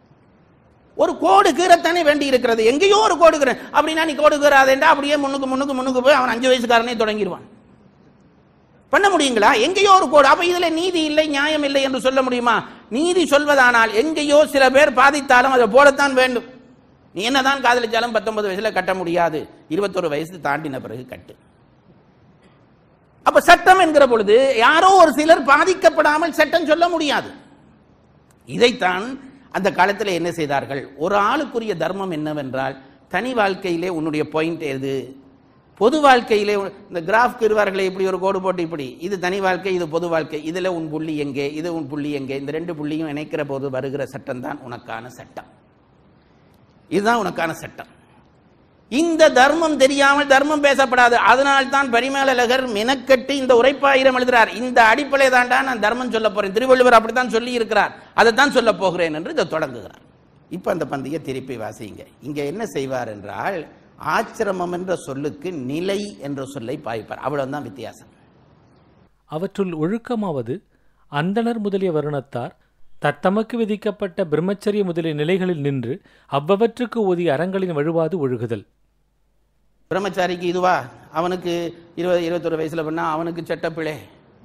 B: ஒரு கோடு கீறத்தானே வேண்டி இருக்கிறது எங்கேயோ ஒரு கோடு கீற அப்படின்னா நீ கோடு கீறாதேண்டா அப்படியே முன்னுக்கு முன்னுக்கு முன்னுக்கு போய் அவன் அஞ்சு வயசுக்காரனே தொடங்கிடுவான் பண்ண முடியுங்களா எங்கேயோ ஒரு கோடு அப்ப இதுல நீதி இல்லை நியாயம் இல்லை என்று சொல்ல முடியுமா நீதி சொல்வதானால் எங்கேயோ சில பேர் பாதித்தாலும் அதை போடத்தான் வேண்டும் நீ என்னதான் காதலிச்சாலும் பத்தொன்பது வயசுல கட்ட முடியாது இருபத்தொரு வயசு தாண்டின பிறகு கட்டு அப்ப சட்டம் என்கிற பொழுது யாரோ ஒரு சிலர் பாதிக்கப்படாமல் சட்டம் சொல்ல முடியாது இதைத்தான் அந்த காலத்தில் என்ன செய்தார்கள் ஒரு ஆளுக்குரிய தர்மம் என்னவென்றால் தனி வாழ்க்கையிலே உன்னுடைய பாயிண்ட் எது பொது வாழ்க்கையிலே உன்- இந்த கிராஃப் கிருவார்களை இப்படி ஒரு கோடு போட்டு இப்படி இது தனி வாழ்க்கை இது பொது வாழ்க்கை இதுல உன் புள்ளி எங்கே இது உன் புள்ளி எங்கே இந்த ரெண்டு புள்ளியும் இணைக்கிற போது வருகிற சட்டம் தான் உனக்கான சட்டம் இதுதான் உனக்கான சட்டம் இந்த தர்மம் தெரியாமல் தர்மம் பேசப்படாது அதனால் தான் பரிமேலழகர் மெனக்கட்டு இந்த உரைப்பாயிரம் எழுதுறார் இந்த அடிப்படை தாண்டா நான் தர்மம் சொல்ல போறேன் திருவள்ளுவர் அப்படித்தான் சொல்லி இருக்கிறார் அதைத்தான் சொல்ல போகிறேன் என்று இதை தொடங்குகிறார் இப்ப அந்த பந்தியை திருப்பி வாசிங்க இங்க என்ன செய்வார் என்றால் ஆச்சிரமம் என்ற சொல்லுக்கு நிலை என்ற சொல்லை பாய்ப்பார் அவ்வளவுதான் வித்தியாசம்
C: அவற்றுள் ஒழுக்கமாவது அந்தணர் முதலிய வருணத்தார் தத்தமக்கு விதிக்கப்பட்ட பிரம்மச்சரிய முதலிய நிலைகளில் நின்று அவ்வவற்றுக்கு ஓதிய அறங்களின் வழுவாது ஒழுகுதல்
B: பிரம்மச்சாரிக்கு இதுவா அவனுக்கு இருபது இருபத்தொரு வயசுல பண்ணா அவனுக்கு சட்டப்பிழை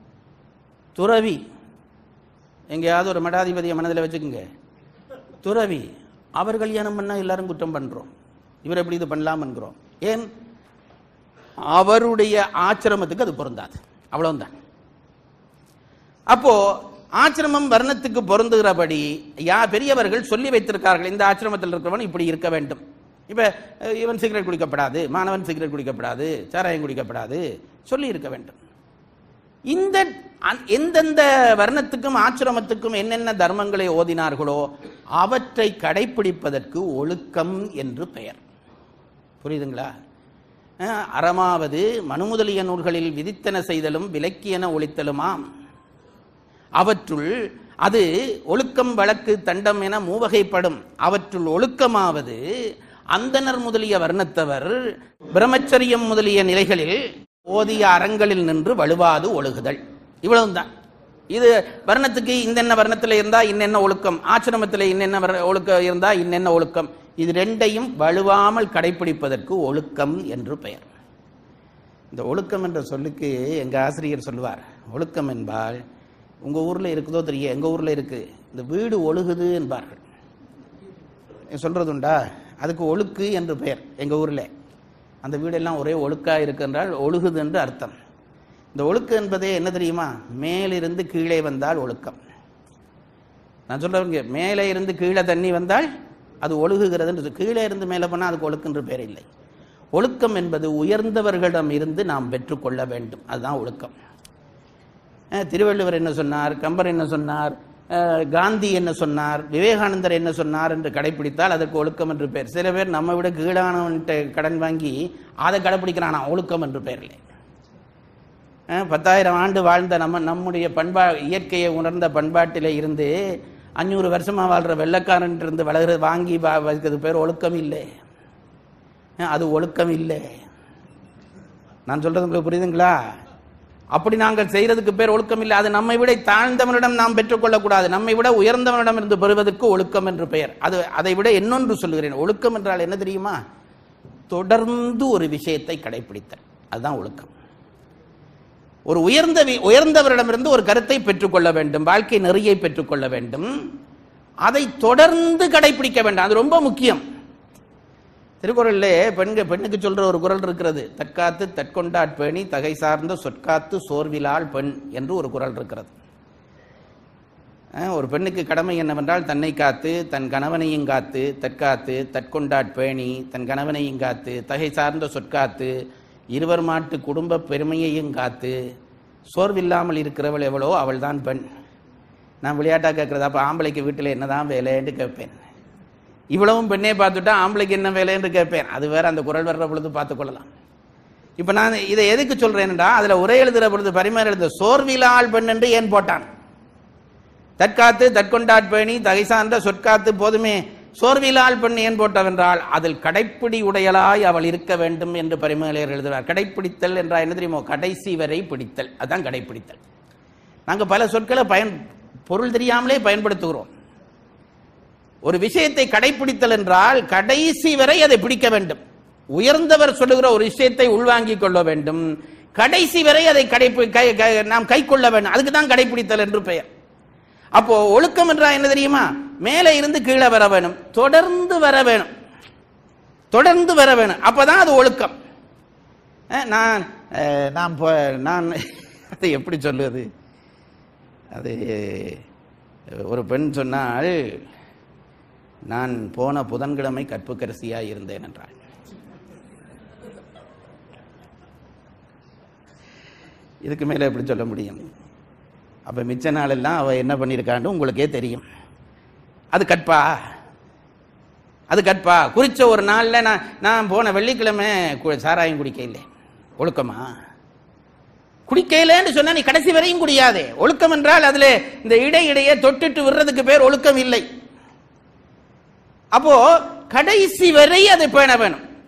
B: துறவி எங்கேயாவது ஒரு மடாதிபதியை மனதில் வச்சுக்கோங்க துறவி அவர் கல்யாணம் பண்ணா எல்லாரும் குற்றம் பண்றோம் இவர் எப்படி இது பண்ணலாம் என்கிறோம் ஏன் அவருடைய ஆச்சிரமத்துக்கு அது பொருந்தாது அவ்வளவுதான் அப்போ ஆச்சிரமம் வர்ணத்துக்கு பொருந்துகிறபடி யா பெரியவர்கள் சொல்லி வைத்திருக்கார்கள் இந்த ஆச்சிரமத்தில் இருக்கிறவன் இப்படி இருக்க வேண்டும் இப்ப அஹ், இவன் சிகரெட் குடிக்கப்படாது மாணவன் சிகரெட் குடிக்கப்படாது சாராயம் குடிக்கப்படாது சொல்லி இருக்க வேண்டும் இந்த அந்- எந்தெந்த வர்ணத்துக்கும் ஆச்சிரமத்துக்கும் என்னென்ன தர்மங்களை ஓதினார்களோ அவற்றை கடைப்பிடிப்பதற்கு ஒழுக்கம் என்று பெயர் புரியுதுங்களா அஹ், அறமாவது மனு முதலிய நூல்களில் விதித்தன செய்தலும் விலக்கியன ஒழித்தலுமாம் அவற்றுள் அது ஒழுக்கம் வழக்கு தண்டம் என மூவகைப்படும் அவற்றுள் ஒழுக்கமாவது அந்தணர் முதலிய வர்ணத்தவர் பிரம்மச்சரியம் முதலிய நிலைகளில் ஓதிய அறங்களில் நின்று வலுவாது ஒழுகுதல் இவ்வளவுதான் இது வர்ணத்துக்கு இன்னென்ன வர்ணத்தில் இருந்தா இன்னென்ன ஒழுக்கம் ஆசிரமத்தில் இன்னென்ன வர்ண- ஒழுக்கம் இருந்தா இன்னென்ன ஒழுக்கம் இது ரெண்டையும் வலுவாமல் கடைப்பிடிப்பதற்கு ஒழுக்கம் என்று பெயர் இந்த ஒழுக்கம் என்ற சொல்லுக்கு எங்க ஆசிரியர் சொல்லுவார் ஒழுக்கம் என்பால் உங்க ஊர்ல இருக்குதோ தெரியும் எங்க ஊர்ல இருக்கு இந்த வீடு ஒழுகுது என்பார்கள் சொல்றதுண்டா அதுக்கு ஒழுக்கு என்று பெயர் எங்க ஊர்ல அந்த வீடெல்லாம் ஒரே ஒழுக்கா இருக்கு என்றால் ஒழுகுது என்று அர்த்தம் இந்த ஒழுக்கு என்பதே என்ன தெரியுமா மேலிருந்து கீழே வந்தால் ஒழுக்கம் நான் சொல்றவங்க மேலே இருந்து கீழே தண்ணி வந்தால் அது ஒழுகுகிறது என்று சொல்~ கீழே இருந்து மேலே போனால் அதுக்கு ஒழுக்கு என்று பெயர் இல்லை ஒழுக்கம் என்பது உயர்ந்தவர்களிடம் இருந்து நாம் பெற்றுக்கொள்ள வேண்டும் அதுதான் ஒழுக்கம் அஹ் திருவள்ளுவர் என்ன சொன்னார் கம்பர் என்ன சொன்னார் அஹ் காந்தி என்ன சொன்னார் விவேகானந்தர் என்ன சொன்னார் என்று கடைப்பிடித்தால் அதற்கு ஒழுக்கம் என்று பெயர் சில பேர் நம்ம விட கீழானவன்கிட்ட கடன் வாங்கி அதை கடைப்பிடிக்கிறானா ஒழுக்கம் என்று பெயர் இல்லை அஹ் பத்தாயிரம் ஆண்டு வாழ்ந்த நம்ம நம்முடைய பண்பா இயற்கையை உணர்ந்த பண்பாட்டிலே இருந்து அஞ்சூறு வருஷமா வாழ்ற வெள்ளக்காரன் இருந்து வளர்கிறது வாங்கி வா- வைக்கிறது பேர் ஒழுக்கம் இல்லை அஹ் அது ஒழுக்கம் இல்லை நான் சொல்றது உங்களுக்கு புரியுதுங்களா அப்படி நாங்கள் செய்யறதுக்கு பேர் ஒழுக்கம் இல்லை அது நம்மை விட தாழ்ந்தவனிடம் நாம் பெற்றுக்கொள்ளக்கூடாது நம்மை விட உயர்ந்தவனிடம் இருந்து பெறுவதற்கு ஒழுக்கம் என்று பெயர் அது அதை விட இன்னொன்று சொல்லுகிறேன் ஒழுக்கம் என்றால் என்ன தெரியுமா தொடர்ந்து ஒரு விஷயத்தை கடைபிடித்தல் அதுதான் ஒழுக்கம் ஒரு உயர்ந்த வி- உயர்ந்தவரிடமிருந்து ஒரு கருத்தை பெற்றுக்கொள்ள வேண்டும் வாழ்க்கை நெறியை பெற்றுக்கொள்ள வேண்டும் அதை தொடர்ந்து கடைபிடிக்க வேண்டும் அது ரொம்ப முக்கியம் திருக்குறளிலே பெண்க பெண்ணுக்கு சொல்ற ஒரு குறள் இருக்கிறது தற்காத்து தற்கொண்டாட்பேணி தகை சார்ந்த சொற்காத்து சோர்விலாள் பெண் என்று ஒரு குறள் இருக்கிறது அஹ், ஒரு பெண்ணுக்கு கடமை என்னவென்றால் தன்னை காத்து தன் கணவனையும் காத்து தற்காத்து தற்கொண்டாட்பேணி தன் கணவனையும் காத்து தகை சார்ந்த சொற்காத்து இருவர் மாட்டு குடும்ப பெருமையையும் காத்து சோர்வில்லாமல் இருக்கிறவள் எவ்வளோ அவள்தான் பெண் நான் விளையாட்டா கேட்கறது அப்ப ஆம்பளைக்கு வீட்டில் என்னதான் வேலைன்னு கேட்பேன் இவ்வளவும் பெண்ணே பார்த்துட்டா ஆம்பளைக்கு என்ன வேலைன்னு கேட்பேன் அது வேற அந்த குரல் வர்ற பொழுது பார்த்துக் கொள்ளலாம் இப்ப நான் இதை எதுக்கு சொல்றேன்டா அதுல உரை எழுதுற பொழுது பரிமாற எழுத சோர்விலாள் பெண் என்று ஏன் போட்டான் தற்காத்து தற்கொண்டாட்பேணி தகை சார்ந்த சொற்காத்து போதுமே சோர்விலாள் பெண் ஏன் போட்டவென்றால் அதில் கடைப்பிடி உடையலாய் அவள் இருக்க வேண்டும் என்று பரிமேலையர் எழுதுவார் கடைப்பிடித்தல் என்றால் என்ன தெரியுமோ கடைசி வரை பிடித்தல் அதான் கடைப்பிடித்தல் நாங்க பல சொற்களை பயன் பொருள் தெரியாமலே பயன்படுத்துகிறோம் ஒரு விஷயத்தை கடைப்பிடித்தல் என்றால் கடைசி வரை அதை பிடிக்க வேண்டும் உயர்ந்தவர் சொல்லுகிற ஒரு விஷயத்தை உள்வாங்கிக் கொள்ள வேண்டும் கடைசி வரை அதை கடைப்பி கை- கை- நாம் கை கொள்ள வேண்டும் அதுக்கு தான் கடைப்பிடித்தல் என்று பெயர் அப்போ ஒழுக்கம் என்றால் என்ன தெரியுமா மேலே இருந்து கீழே வர வேணும் தொடர்ந்து வர வேணும் தொடர்ந்து வர வேணும் அப்பதான் அது ஒழுக்கம் அஹ் நான் அஹ் நான் போ- நான் அதை எப்படி சொல்லுவது அது ஒரு பெண் சொன்னால் நான் போன புதன்கிழமை கற்புக்கரசியாக இருந்தேன் என்றாள் இதுக்கு மேலே எப்படி சொல்ல முடியும் அப்ப மிச்ச நாளெல்லாம் அவ என்ன பண்ணியிருக்கான்னு உங்களுக்கே தெரியும் அது கற்பா அது கற்பா குறிச்ச ஒரு நாள்ல நான் நான் போன வெள்ளிக்கிழமை கு- சாராயம் குடிக்க இல்லை ஒழுக்கமா குடிக்கலன்னு சொன்னா நீ கடைசி வரையும் குடியாதே ஒழுக்கம் என்றால் அதுல இந்த இடையிடையே தொட்டுட்டு விடுறதுக்கு பேர் ஒழுக்கம் இல்லை அப்போ கடைசி வரை அதை பேண வேணும்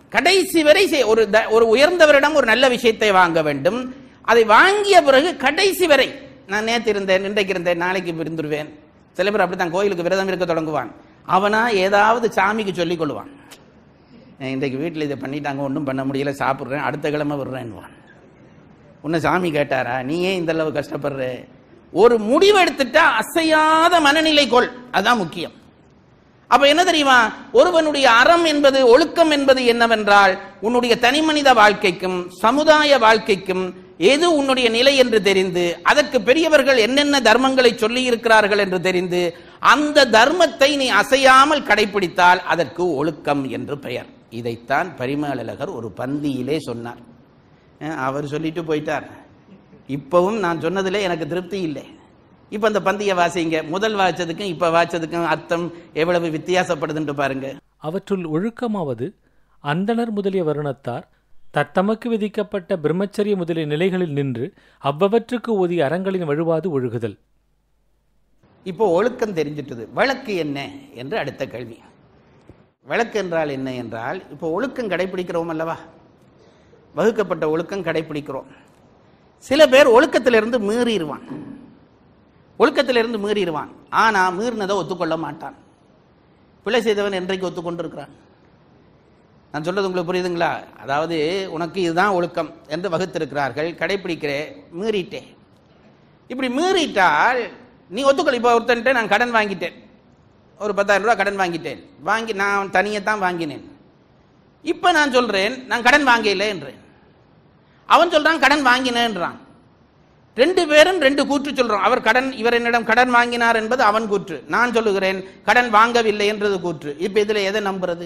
B: கடைசி வரை செய்- ஒரு த- ஒரு உயர்ந்தவரிடம் ஒரு நல்ல விஷயத்தை வாங்க வேண்டும் அதை வாங்கிய பிறகு கடைசி வரை நான் நேத்து இருந்தேன் இன்றைக்கு இருந்தேன் நாளைக்கு இருந்துருவேன் சில பேர் அப்படித்தான் கோயிலுக்கு விரதம் இருக்க தொடங்குவான் அவனா ஏதாவது சாமிக்கு சொல்லிக் கொள்வான் "நான் இன்றைக்கு வீட்டில் இதை பண்ணிட்டாங்க ஒன்றும் பண்ண முடியல சாப்பிட்றேன் அடுத்த கிழமை விடுறேன்வான் உன்னை சாமி கேட்டாரா நீ ஏன் இந்த அளவு கஷ்டப்படுற ஒரு முடிவு எடுத்துட்டா அசையாத மனநிலை கொள் அதான் முக்கியம் அப்ப என்ன தெரியுமா ஒருவனுடைய அறம் என்பது ஒழுக்கம் என்பது என்னவென்றால் உன்னுடைய தனிமனித வாழ்க்கைக்கும் சமுதாய வாழ்க்கைக்கும் எது உன்னுடைய நிலை என்று தெரிந்து அதற்கு பெரியவர்கள் என்னென்ன தர்மங்களை சொல்லி இருக்கிறார்கள் என்று தெரிந்து அந்த தர்மத்தை நீ அசையாமல் கடைபிடித்தால் அதற்கு ஒழுக்கம் என்று பெயர் இதைத்தான் பரிமேலழகர் ஒரு பந்தியிலே சொன்னார் அஹ் அவர் சொல்லிட்டு போயிட்டார் இப்பவும் நான் சொன்னதிலே எனக்கு திருப்தி இல்லை இப்ப அந்த பந்திய வாசிங்க முதல் வாய்ச்சதுக்கும் இப்ப வாய்ச்சதுக்கும் அர்த்தம் எவ்வளவு வித்தியாசப்படுதுன்னு பாருங்க
C: அவற்றுள் ஒழுக்கமாவது அந்தணர் முதலிய வருணத்தார் தத்தமக்கு விதிக்கப்பட்ட பிரம்மச்சரிய முதலிய நிலைகளில் நின்று அவ்வவற்றுக்கு ஓதிய அறங்களின் வழுவாது ஒழுகுதல்
B: இப்போ ஒழுக்கம் தெரிஞ்சிட்டது வழக்கு என்ன என்று அடுத்த கேள்வி வழக்கு என்றால் என்ன என்றால் இப்போ ஒழுக்கம் கடைபிடிக்கிறோம் அல்லவா வகுக்கப்பட்ட ஒழுக்கம் கடைபிடிக்கிறோம் சில பேர் ஒழுக்கத்திலிருந்து மீறிடுவான் ஒழுக்கத்திலிருந்து மீறிடுவான் ஆனா மீறினதை ஒத்துக்கொள்ள மாட்டான் பிழை செய்தவன் என்றைக்கு ஒத்துக்கொண்டிருக்கிறான் நான் சொல்றது உங்களுக்கு புரியுதுங்களா அதாவது உனக்கு இதுதான் ஒழுக்கம் என்று வகுத்திருக்கிறார்கள் கடைபிடிக்கிறே மீறிட்டே இப்படி மீறிட்டால் நீ ஒத்துக்கொள் இப்போ ஒருத்தன்ட்ட நான் கடன் வாங்கிட்டேன் ஒரு பத்தாயிரம் ரூபாய் கடன் வாங்கிட்டேன் வாங்கி நான் தனியே தான் வாங்கினேன் இப்போ நான் சொல்றேன் நான் கடன் வாங்கல என்றேன் அவன் சொல்றான் கடன் வாங்கினேன்றான் ரெண்டு பேரும் ரெண்டு கூற்று சொல்றோம் அவர் கடன் இவர் என்னிடம் கடன் வாங்கினார் என்பது அவன் கூற்று நான் சொல்லுகிறேன் கடன் வாங்கவில்லை என்றது கூற்று இப்ப இதுல எதை நம்புறது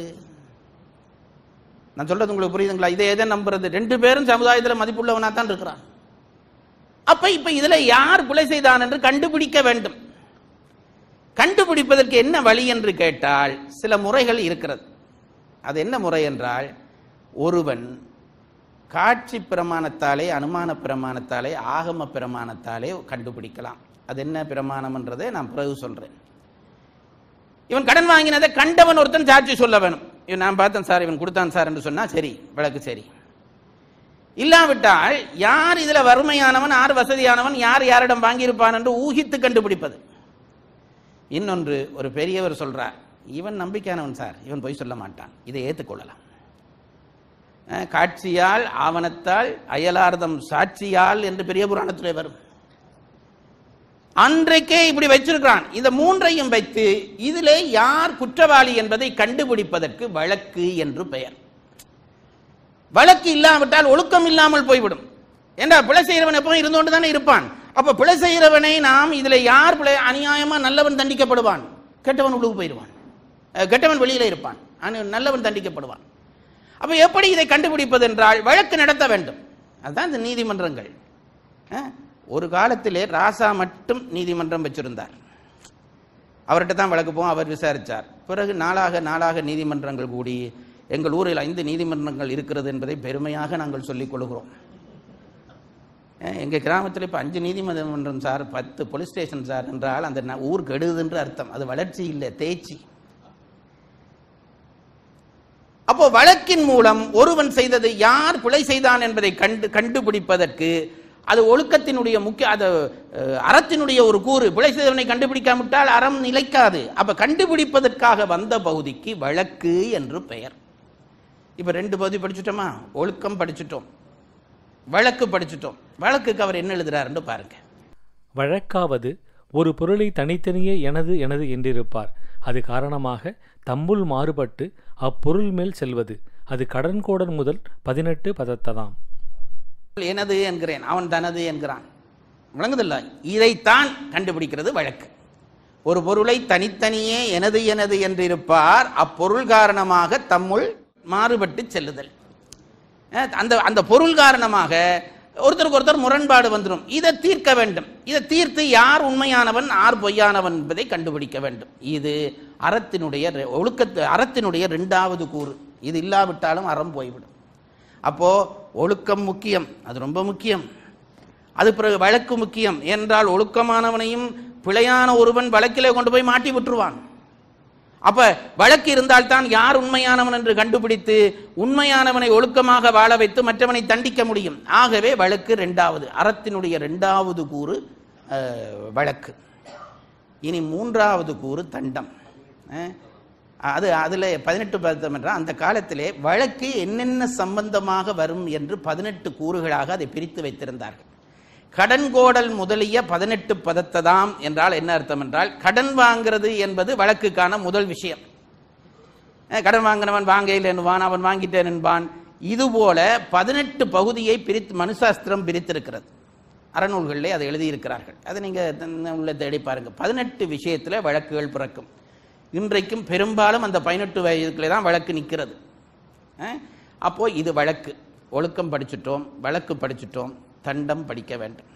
B: நான் சொல்றது உங்களுக்கு புரியுதுங்களா இதை எதை நம்புறது ரெண்டு பேரும் சமுதாயத்தில் மதிப்புள்ளவனா தான் இருக்கிறான் அப்ப இப்ப இதுல யார் கொலை செய்தான் என்று கண்டுபிடிக்க வேண்டும் கண்டுபிடிப்பதற்கு என்ன வழி என்று கேட்டால் சில முறைகள் இருக்கிறது அது என்ன முறை என்றால் ஒருவன் காட்சி பிரமாணத்தாலே அனுமான பிரமாணத்தாலே ஆகம பிரமாணத்தாலே கண்டுபிடிக்கலாம் அது என்ன பிரமாணம்ன்றதை நான் பிறகு சொல்றேன் இவன் கடன் வாங்கினதை கண்டவன் ஒருத்தன் சாட்சி சொல்ல வேணும் இவன் நான் பார்த்தேன் சார் இவன் கொடுத்தான் சார் என்று சொன்னா சரி விளக்கு சரி இல்லாவிட்டால் யார் இதுல வறுமையானவன் யார் வசதியானவன் யார் யாரிடம் வாங்கியிருப்பான் என்று ஊகித்து கண்டுபிடிப்பது இன்னொன்று ஒரு பெரியவர் சொல்றார் இவன் நம்பிக்கையானவன் சார் இவன் பொய் சொல்ல மாட்டான் இதை ஏற்றுக்கொள்ளலாம் அஹ், காட்சியால் ஆவணத்தால் அயலார்தம் சாட்சியால் என்று பெரிய புராணத்திலே வரும் அன்றைக்கே இப்படி வச்சிருக்கிறான் இந்த மூன்றையும் வைத்து இதிலே யார் குற்றவாளி என்பதை கண்டுபிடிப்பதற்கு வழக்கு என்று பெயர் வழக்கு இல்லாவிட்டால் ஒழுக்கம் இல்லாமல் போய்விடும் ஏண்டா பிழை செய்கிறவன் எப்பவும் இருந்து கொண்டு தானே இருப்பான் அப்ப பிழை செய்கிறவனை நாம் இதுல யார் பிழை அநியாயமா நல்லவன் தண்டிக்கப்படுவான் கெட்டவன் உள்ளுக்கு போயிடுவான் அஹ், கெட்டவன் வெளியில இருப்பான் ஆனா நல்லவன் தண்டிக்கப்படுவான் அப்ப எப்படி இதை கண்டுபிடிப்பது என்றால் வழக்கு நடத்த வேண்டும் அதுதான் இந்த நீதிமன்றங்கள் அஹ், ஒரு காலத்திலே ராசா மட்டும் நீதிமன்றம் வச்சிருந்தார் அவர்கிட்ட தான் வழக்கு போவோம் அவர் விசாரிச்சார் பிறகு நாளாக நாளாக நீதிமன்றங்கள் கூடி எங்கள் ஊரில் ஐந்து நீதிமன்றங்கள் இருக்கிறது என்பதை பெருமையாக நாங்கள் சொல்லிக் கொள்கிறோம் அஹ், எங்க கிராமத்தில் இப்போ அஞ்சு நீதிமன்றம் சார் பத்து போலீஸ் ஸ்டேஷன் சார் என்றால் அந்த ந- ஊர் கெடுதுன்ற அர்த்தம் அது வளர்ச்சி இல்லை தேய்ச்சி அப்போ வழக்கின் மூலம் ஒருவன் செய்தது யார் பிழை செய்தான் என்பதை கண்டு கண்டுபிடிப்பதற்கு அது ஒழுக்கத்தினுடைய முக்கிய அது அஹ், அறத்தினுடைய ஒரு கூறு பிழை செய்தவனை கண்டுபிடிக்காவிட்டால் அறம் நிலைக்காது அப்ப கண்டுபிடிப்பதற்காக வந்த பகுதிக்கு வழக்கு என்று பெயர் இப்ப ரெண்டு பகுதி படிச்சுட்டோமா ஒழுக்கம் படிச்சுட்டோம் வழக்கு படிச்சுட்டோம் வழக்குக்கு அவர் என்ன எழுதுறாருன்னு பாருங்க
C: வழக்காவது ஒரு பொருளை தனித்தனியே எனது எனது என்றிருப்பார் அது காரணமாக தம்முள் மாறுபட்டு அப்பொருள் மேல் செல்வது அது கடன்கோடன் முதல் பதினெட்டு பதத்ததாம்
B: எனது என்கிறேன் அவன் தனது என்கிறான் விளங்குதில்ல இதைத்தான் கண்டுபிடிக்கிறது வழக்கு ஒரு பொருளை தனித்தனியே எனது எனது என்றிருப்பார் அப்பொருள் காரணமாக தம்முள் மாறுபட்டு செல்லுதல் அஹ் அந்த அந்த பொருள் காரணமாக ஒருத்தருக்கு ஒருத்தர் முரண்பாடு வந்துடும் இதை தீர்க்க வேண்டும் இதை தீர்த்து யார் உண்மையானவன் யார் பொய்யானவன் என்பதை கண்டுபிடிக்க வேண்டும் இது அறத்தினுடைய ரெ- ஒழுக்கத்து அறத்தினுடைய இரண்டாவது கூறு இது இல்லாவிட்டாலும் அறம் போய்விடும் அப்போ ஒழுக்கம் முக்கியம் அது ரொம்ப முக்கியம் அது பிறகு வழக்கு முக்கியம் என்றால் ஒழுக்கமானவனையும் பிழையான ஒருவன் வழக்கிலே கொண்டு போய் மாட்டி விட்டுருவான் அப்ப வழக்கு இருந்தால்தான் யார் உண்மையானவன் என்று கண்டுபிடித்து உண்மையானவனை ஒழுக்கமாக வாழ வைத்து மற்றவனை தண்டிக்க முடியும் ஆகவே வழக்கு இரண்டாவது அறத்தினுடைய இரண்டாவது கூறு அஹ், வழக்கு இனி மூன்றாவது கூறு தண்டம் அஹ், அது அதில் பதினெட்டு பதம் என்றால் அந்த காலத்திலே வழக்கு என்னென்ன சம்பந்தமாக வரும் என்று பதினெட்டு கூறுகளாக அதை பிரித்து வைத்திருந்தார்கள் கடன் கோடல் முதலிய பதினெட்டு பதத்ததாம் என்றால் என்ன அர்த்தம் என்றால் கடன் வாங்கிறது என்பது வழக்குக்கான முதல் விஷயம் அஹ், கடன் வாங்கினவன் வாங்கையில் என்பான் அவன் வாங்கிட்டேன் என்பான் இதுபோல பதினெட்டு பகுதியை பிரித்து மனுசாஸ்திரம் பிரித்திருக்கிறது அறநூல்களிலே அதை எழுதியிருக்கிறார்கள் அதை நீங்கள் உள்ள தேடி பாருங்க பதினெட்டு விஷயத்தில் வழக்குகள் பிறக்கும் இன்றைக்கும் பெரும்பாலும் அந்த பதினெட்டு வயதுக்குள்ளே தான் வழக்கு நிற்கிறது அப்போ இது வழக்கு ஒழுக்கம் படிச்சிட்டோம் வழக்கு படிச்சிட்டோம் தண்டம் படிக்க வேண்டும்